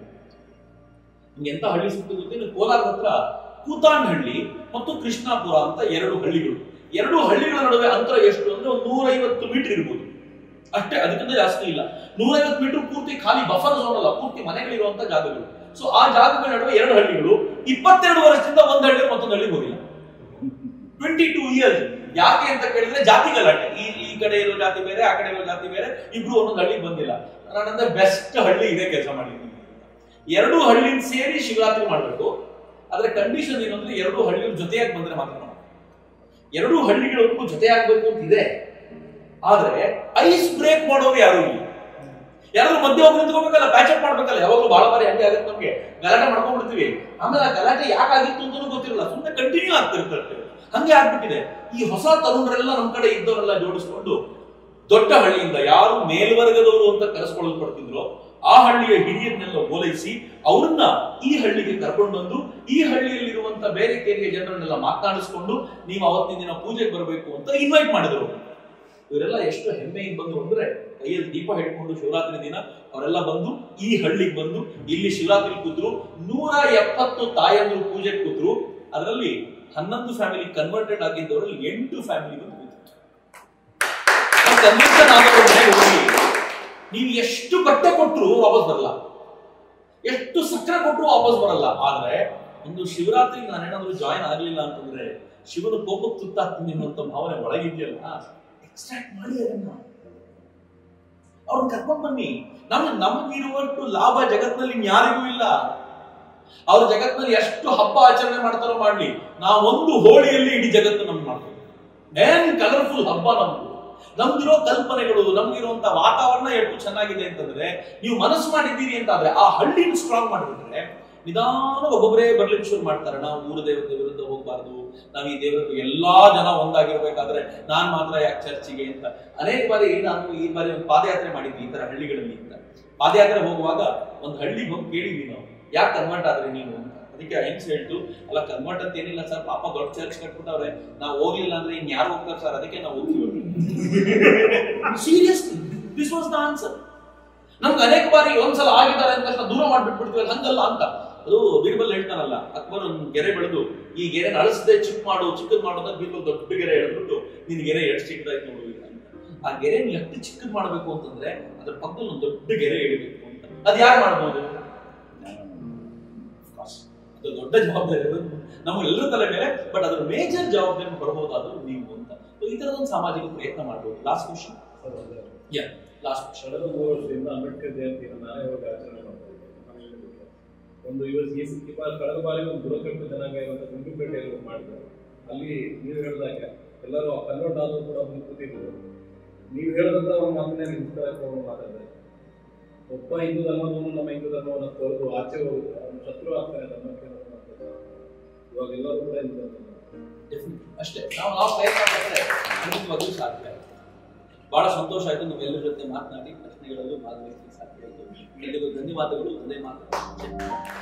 ನಿಮ್ಗೆ ಎಂತ ಹಳ್ಳಿ ಸಿಕ್ತು ಗೊತ್ತೇನು ಕೋಲಾರದ ಹತ್ರ ಕೂತಾಂಡಹಳ್ಳಿ ಮತ್ತು ಕೃಷ್ಣಾಪುರ ಅಂತ ಎರಡು ಹಳ್ಳಿಗಳು ಎರಡು ಹಳ್ಳಿಗಳ ನಡುವೆ ಅಂತರ ಎಷ್ಟು ಅಂದ್ರೆ ಒಂದು ನೂರೈವತ್ತು ಮೀಟರ್ ಇರ್ಬೋದು ಅಷ್ಟೇ ಅದಕ್ಕಿಂತ ಜಾಸ್ತಿ ಇಲ್ಲ ನೂರೈವತ್ತು ಮೀಟರ್ ಪೂರ್ತಿ ಖಾಲಿ ಬಫರ್ ಝೋನ್ ಅಲ್ಲ ಪೂರ್ತಿ ಮನೆಗಳಿರುವಂತ ಜಾಗಗಳು ಸೊ ಆ ಜಾಗಗಳ ನಡುವೆ ಎರಡು ಹಳ್ಳಿಗಳು ಇಪ್ಪತ್ತೆರಡು ವರ್ಷದಿಂದ ಒಂದು ಹಳ್ಳಿ ಮತ್ತೊಂದು ಹಳ್ಳಿಗೆ ಹೋಗಿಲ್ಲ ಟ್ವೆಂಟಿ ಟೂ ಇಯರ್ಸ್ ಯಾಕೆ ಅಂತ ಕೇಳಿದ್ರೆ ಜಾತಿ ಗಲಾಟೆ ಈ ಈ ಕಡೆ ಇರೋ ಜಾತಿ ಬೇರೆ ಆ ಕಡೆ ಇರೋ ಜಾತಿ ಬೇರೆ ಇಬ್ರು ಒಂದೊಂದು ಹಳ್ಳಿಗೆ ಬಂದಿಲ್ಲ ನಾನಂದ್ರೆ ಬೆಸ್ಟ್ ಹಳ್ಳಿ ಇದೆ ಕೆಲಸ ಮಾಡಿದ್ದೀನಿ ಎರಡು ಹಳ್ಳಿನ ಸೇರಿ ಶಿವರಾತ್ರಿ ಮಾಡಬೇಕು ಆದ್ರೆ ಕಂಡೀಷನ್ ಏನು ಅಂದ್ರೆ ಎರಡು ಹಳ್ಳಿಯವ್ರ ಜೊತೆಯಾಗಿ ಬಂದ್ರೆ ಮಾತ್ರ ಮಾಡೋದು. ಎರಡು ಹಳ್ಳಿಗಳವರೆಗೂ ಜೊತೆಯಾಗಬೇಕು ಅಂತ ಇದೆ ಆದ್ರೆ ಐಸ್ ಬ್ರೇಕ್ ಮಾಡೋರು ಯಾರು ಇಲ್ಲ ಯಾರಾದ್ರೂ ಮಧ್ಯೆ ಹೋಗಿ ನಿಂತ್ಕೋಬೇಕಲ್ಲ ಪ್ಯಾಚಪ್ ಮಾಡ್ಬೇಕಲ್ಲ ಯಾವಾಗಲೂ ಬಹಳ ಬಾರಿ ಹಂಗೆ ಆಗುತ್ತೆ ನಮ್ಗೆ ಗಲಾಟೆ ಮಾಡ್ಕೊಂಡ್ಬಿಡ್ತೀವಿ ಆಮೇಲೆ ಆ ಗಲಾಟೆ ಯಾಕಾಗಿತ್ತು ಅಂತಲೂ ಗೊತ್ತಿರಲ್ಲ ಸುಮ್ಮನೆ ಕಂಟಿನ್ಯೂ ಆಗ್ತಿರ್ತದೆ ಹಂಗೆ ಆಗ್ಬಿಟ್ಟಿದೆ ಈ ಹೊಸ ತರುಣರೆಲ್ಲ ನಮ್ ಕಡೆ ಇದ್ದವರೆಲ್ಲ ಜೋಡಿಸ್ಕೊಂಡು ದೊಡ್ಡ ಹಳ್ಳಿಯಿಂದ ಯಾರು ಮೇಲ್ವರ್ಗದವರು ಅಂತ ಕರೆಸ್ಕೊಳ್ಳಲ್ಪಡ್ತಿದ್ರು ಆ ಹಳ್ಳಿಯ ಹಿರಿಯರನ್ನೆಲ್ಲ ಓಲೈಸಿ ಅವ್ರನ್ನ ಈ ಹಳ್ಳಿಗೆ ಕರ್ಕೊಂಡು ಬಂದು ಈ ಹಳ್ಳಿಯಲ್ಲಿರುವಂತ ಬೇರೆ ಕೇರಿಯ ಜನರನ್ನೆಲ್ಲ ಮಾತನಾಡಿಸ್ಕೊಂಡು ನೀವು ಅವತ್ತಿನ ದಿನ ಪೂಜೆಗೆ ಬರಬೇಕು ಅಂತ ಇನ್ವೈಟ್ ಮಾಡಿದ್ರು ಇವರೆಲ್ಲ ಎಷ್ಟು ಹೆಮ್ಮೆಯಿಂದ ಬಂದು ಅಂದ್ರೆ ಕೈಯಲ್ಲಿ ದೀಪ ಹಿಡ್ಕೊಂಡು ಶಿವರಾತ್ರಿ ದಿನ ಅವರೆಲ್ಲ ಬಂದು ಈ ಹಳ್ಳಿಗೆ ಬಂದು ಇಲ್ಲಿ ಶಿವರಾತ್ರಿ ಕೂತ್ರು ನೂರ ಎಪ್ಪತ್ತು ತಾಯಂದ್ರು ಪೂಜೆ ಕೂತ್ರು ಅದರಲ್ಲಿ ಹನ್ನೊಂದು ಫ್ಯಾಮಿಲಿ ಕನ್ವರ್ಟೆಡ್ ಆಗಿದ್ದವರಲ್ಲಿ ಎಂಟು ಫ್ಯಾಮಿಲಿ ಬಂದು ಕೂತಿದ್ರು ಕನ್ವಿನ್ಸನ್ ಆದವ್ರ ಮನೆಗೆ ಹೋಗಿ ನೀವು ಎಷ್ಟು ಬಟ್ಟೆ ಕೊಟ್ಟರು ವಾಪಸ್ ಬರಲ್ಲ ಎಷ್ಟು ಸಕ್ಕರೆ ಕೊಟ್ಟರು ವಾಪಸ್ ಬರಲ್ಲ ಆದ್ರೆ ಒಂದು ಶಿವರಾತ್ರಿಗೆ ನಾನೇನಾದ್ರೂ ಜಾಯಿನ್ ಆಗ್ಲಿಲ್ಲ ಅಂತಂದ್ರೆ ಶಿವನ ಕೋಪಕ್ಕೆ ತುತ್ತಾಗ್ತೀನಿ ಅನ್ನುವಂಥ ಭಾವನೆ ಒಳಗಿದೆಯಲ್ಲ ಎಕ್ಸ್ಟ್ರಾಕ್ಟ್ ಮಾಡಿ ಅದನ್ನ ಅವ್ರನ್ನ ಕರ್ಕೊಂಡ್ ಬನ್ನಿ ನಮ್ ನಮಗಿರುವಷ್ಟು ಲಾಭ ಜಗತ್ನಲ್ಲಿ ಇನ್ಯಾರಿಗೂ ಇಲ್ಲ ಅವ್ರ ಜಗತ್ನಲ್ಲಿ ಎಷ್ಟು ಹಬ್ಬ ಆಚರಣೆ ಮಾಡ್ತಾರೋ ಮಾಡ್ಲಿ ನಾವೊಂದು ಹೋಳಿಯಲ್ಲಿ ಇಡೀ ಜಗತ್ತು ನಮ್ಗೆ ಮಾಡ್ತೀವಿ ಏನ್ ಕಲರ್ಫುಲ್ ಹಬ್ಬ ನಮ್ದು ನಮ್ಗಿರೋ ಕಲ್ಪನೆಗಳು ನಮ್ಗಿರುವಂತ ವಾತಾವರಣ ಎಷ್ಟು ಚೆನ್ನಾಗಿದೆ ಅಂತಂದ್ರೆ ನೀವು ಮನಸ್ಸು ಮಾಡಿದ್ದೀರಿ ಅಂತಾದ್ರೆ ಆ ಹಳ್ಳಿನ ಸ್ಟ್ರಾಂಗ್ ಮಾಡಿಬಿಟ್ರೆ ನಿಧಾನ ಒಬ್ಬೊಬ್ಬರೇ ಬರ್ಲಿಕ್ಕೆ ಶುರು ಮಾಡ್ತಾರೆ ನಾವು ಊರ ದೇವತೆ ವಿರುದ್ಧ ಹೋಗ್ಬಾರ್ದು ನಾವು ಈ ದೇವರ ಎಲ್ಲಾ ಜನ ಒಂದಾಗಿರ್ಬೇಕಾದ್ರೆ ನಾನ್ ಮಾತ್ರ ಯಾಕೆ ಚರ್ಚಿಗೆ ಅಂತ ಅನೇಕ ಬಾರಿ ನಾನು ಈ ಬಾರಿ ಒಂದು ಪಾದಯಾತ್ರೆ ಮಾಡಿದ್ವಿ ಈ ತರ ಹಳ್ಳಿಗಳಲ್ಲಿ ಅಂತ ಪಾದಯಾತ್ರೆ ಹೋಗುವಾಗ ಒಂದು ಹಳ್ಳಿಗೆ ಹೋಗಿ ಕೇಳಿದ್ವಿ ನಾವು ಯಾಕೆ ಕನ್ವರ್ಟ್ ಆದ್ರಿ ನೀವು ಅಂತ ಅದಕ್ಕೆ ಹೆಂಗ್ಸ್ ಹೇಳ್ತು ಅಲ್ಲ ಕನ್ವರ್ಟ್ ಅಂತ ಏನಿಲ್ಲ ಸರ್ ಪಾಪ ದೊಡ್ಡ ಚರ್ಚ್ ಕಟ್ಬಿಟ್ಟವ್ರೆ ನಾವು ಹೋಗ್ಲಿಲ್ಲ ಅಂದ್ರೆ ಇನ್ ಯಾರು ಹೋಗ್ತಾರೆ ಸರ್ ಅದಕ್ಕೆ ನಾವು ಹೋಗ್ತೀವಿ seriously this was the answer ನಮ್ಗೆ ಅನೇಕ ಬಾರಿ ಒಂದ್ಸಲ ಆಗಿದ್ದಾರೆ ಅಂತ ತಕ್ಷಣ ದೂರ ಮಾಡ್ಬಿಟ್ಬಿಡ್ತೀವಿ ಹಂಗಲ್ಲ ಅಂತ ಅದು ಬೀರ್ಬಲ್ ಹೇಳ್ತಾನಲ್ಲ ಅಕ್ಬರ್ ಒಂದು ಗೆರೆ ಬೆಳೆದು ಈ ಗೆರೆ ಅಳಿಸದೆ ಚಿಕ್ಕ ಮಾಡು ಚಿಕ್ಕದ್ ಮಾಡು ಅಂತ ಬೀರ್ಬಲ್ ದೊಡ್ಡ ಗೆರೆ ಹೇಳ್ಬಿಟ್ಟು ನಿನ್ ಗೆರೆ ಎಷ್ಟು ಚಿಕ್ಕದಾಯ್ತು ನೋಡು ಈಗ ಅಂತ ಆ ಗೆರೆ ಎಷ್ಟು ಚಿಕ್ಕದ್ ಮಾಡ್ಬೇಕು ಅಂತಂದ್ರೆ ಅದ್ರ ಪಕ್ಕದಲ್ಲಿ ಒಂದು ದೊಡ್ಡ ಗೆರೆ ಇಡಬೇಕು ಅಂತ ಅದ್ ಯಾರು ಮಾಡ್ಬೋದು ಅದು ದೊಡ್ಡ ಜವಾಬ್ದಾರಿ ಅದು ನಮ್ಮೆಲ್ಲರ ತಲೆ ಮೇಲೆ ಬಟ್ ಅದ್ರ ಮೇಜರ್ ಜವಾಬ್ದಾರಿ ಬರಬಹುದಾದ್ರು ನೀವು ಅಂತ So ಈ ತರದ ಒಂದು ಸಾಮಾಜಿಕ ಪ್ರಯತ್ನ ಮಾಡ್ಬೋದು ಲಾಸ್ಟ್ ಕ್ವಶನ್ ಯಾ ಲಾಸ್ಟ್ ಕ್ವಶನ್ ಕಳೆದ ಮೂರು ವರ್ಷದಿಂದ ಅಂಬೇಡ್ಕರ್ ಜಯಂತಿಯನ್ನು ನಾನೇ ಇವಾಗ ಆಚರಣೆ ಮಾಡ್ತಾ ಇದ್ದೀನಿ ಮನೆಯಲ್ಲಿ ಬಿಟ್ಟು. ಒಂದು ಇವತ್ತು ಈ ಸ- ಈ ಬಾರಿ ಕಳೆದ ಬಾರಿ ಒಂದು ಬುಡಕಟ್ಟು ಜನಾಂಗ ಇರುವಂತ ಗುಂಡುಪೇಟೆಯಲ್ಲಿ ಒಂದು ಮಾಡಿದ್ರು ಅಲ್ಲಿ ನೀವು ಹೇಳಿದಾಗ ಎಲ್ಲರೂ ಕನ್ವರ್ಟ್ ಆದರೂ ಕೂಡ ಬಂದು ಕೂತಿದ್ರು ನೀವು ಹೇಳಿದಂತ ಒಂದು ಮಾತನ್ನೇ ಇನ್ಸ್ಪೈರ್ ತಗೊಂಡು ಮಾತಾಡಿದೆ ಒಬ್ಬ ಹಿಂದೂ ಧರ್ಮದವನು ನಮ್ಮ ಹಿಂದೂ ಧರ್ಮವನ್ನು ತೊರೆದು ಆಚೆ ಹೋಗುತ್ತೆ ಅವನು ಶತ್ರು ಆಗ್ತಾನೆ ಧರ್ಮಕ್ಕೆ ಅನ್ನೋದು ಮಾತಾಡ್ತಾರೆ. ಇವಾಗ ಎಲ್ಲರೂ ಕೂಡ ಹಿಂದೂ ಧರ್ಮ ಡೆಫಿನೆಟ್ ಅಷ್ಟೇ ನಾವು ನಾವು ಪ್ರಯತ್ನ ಪಟ್ಟರೆ ಖಂಡಿತವಾಗ್ಲೂ ಸಾಧ್ಯ ಬಹಳ ಸಂತೋಷ ಆಯ್ತು ನಿಮ್ಮೆಲ್ಲರ ಜೊತೆ ಮಾತನಾಡಿ ಪ್ರಶ್ನೆಗಳಲ್ಲೂ ಭಾಗವಹಿಸಲಿಕ್ಕೆ ಸಾಧ್ಯ ಆಯಿತು ಎಲ್ಲರಿಗೂ ಧನ್ಯವಾದಗಳು ಅದೇ ಮಾತು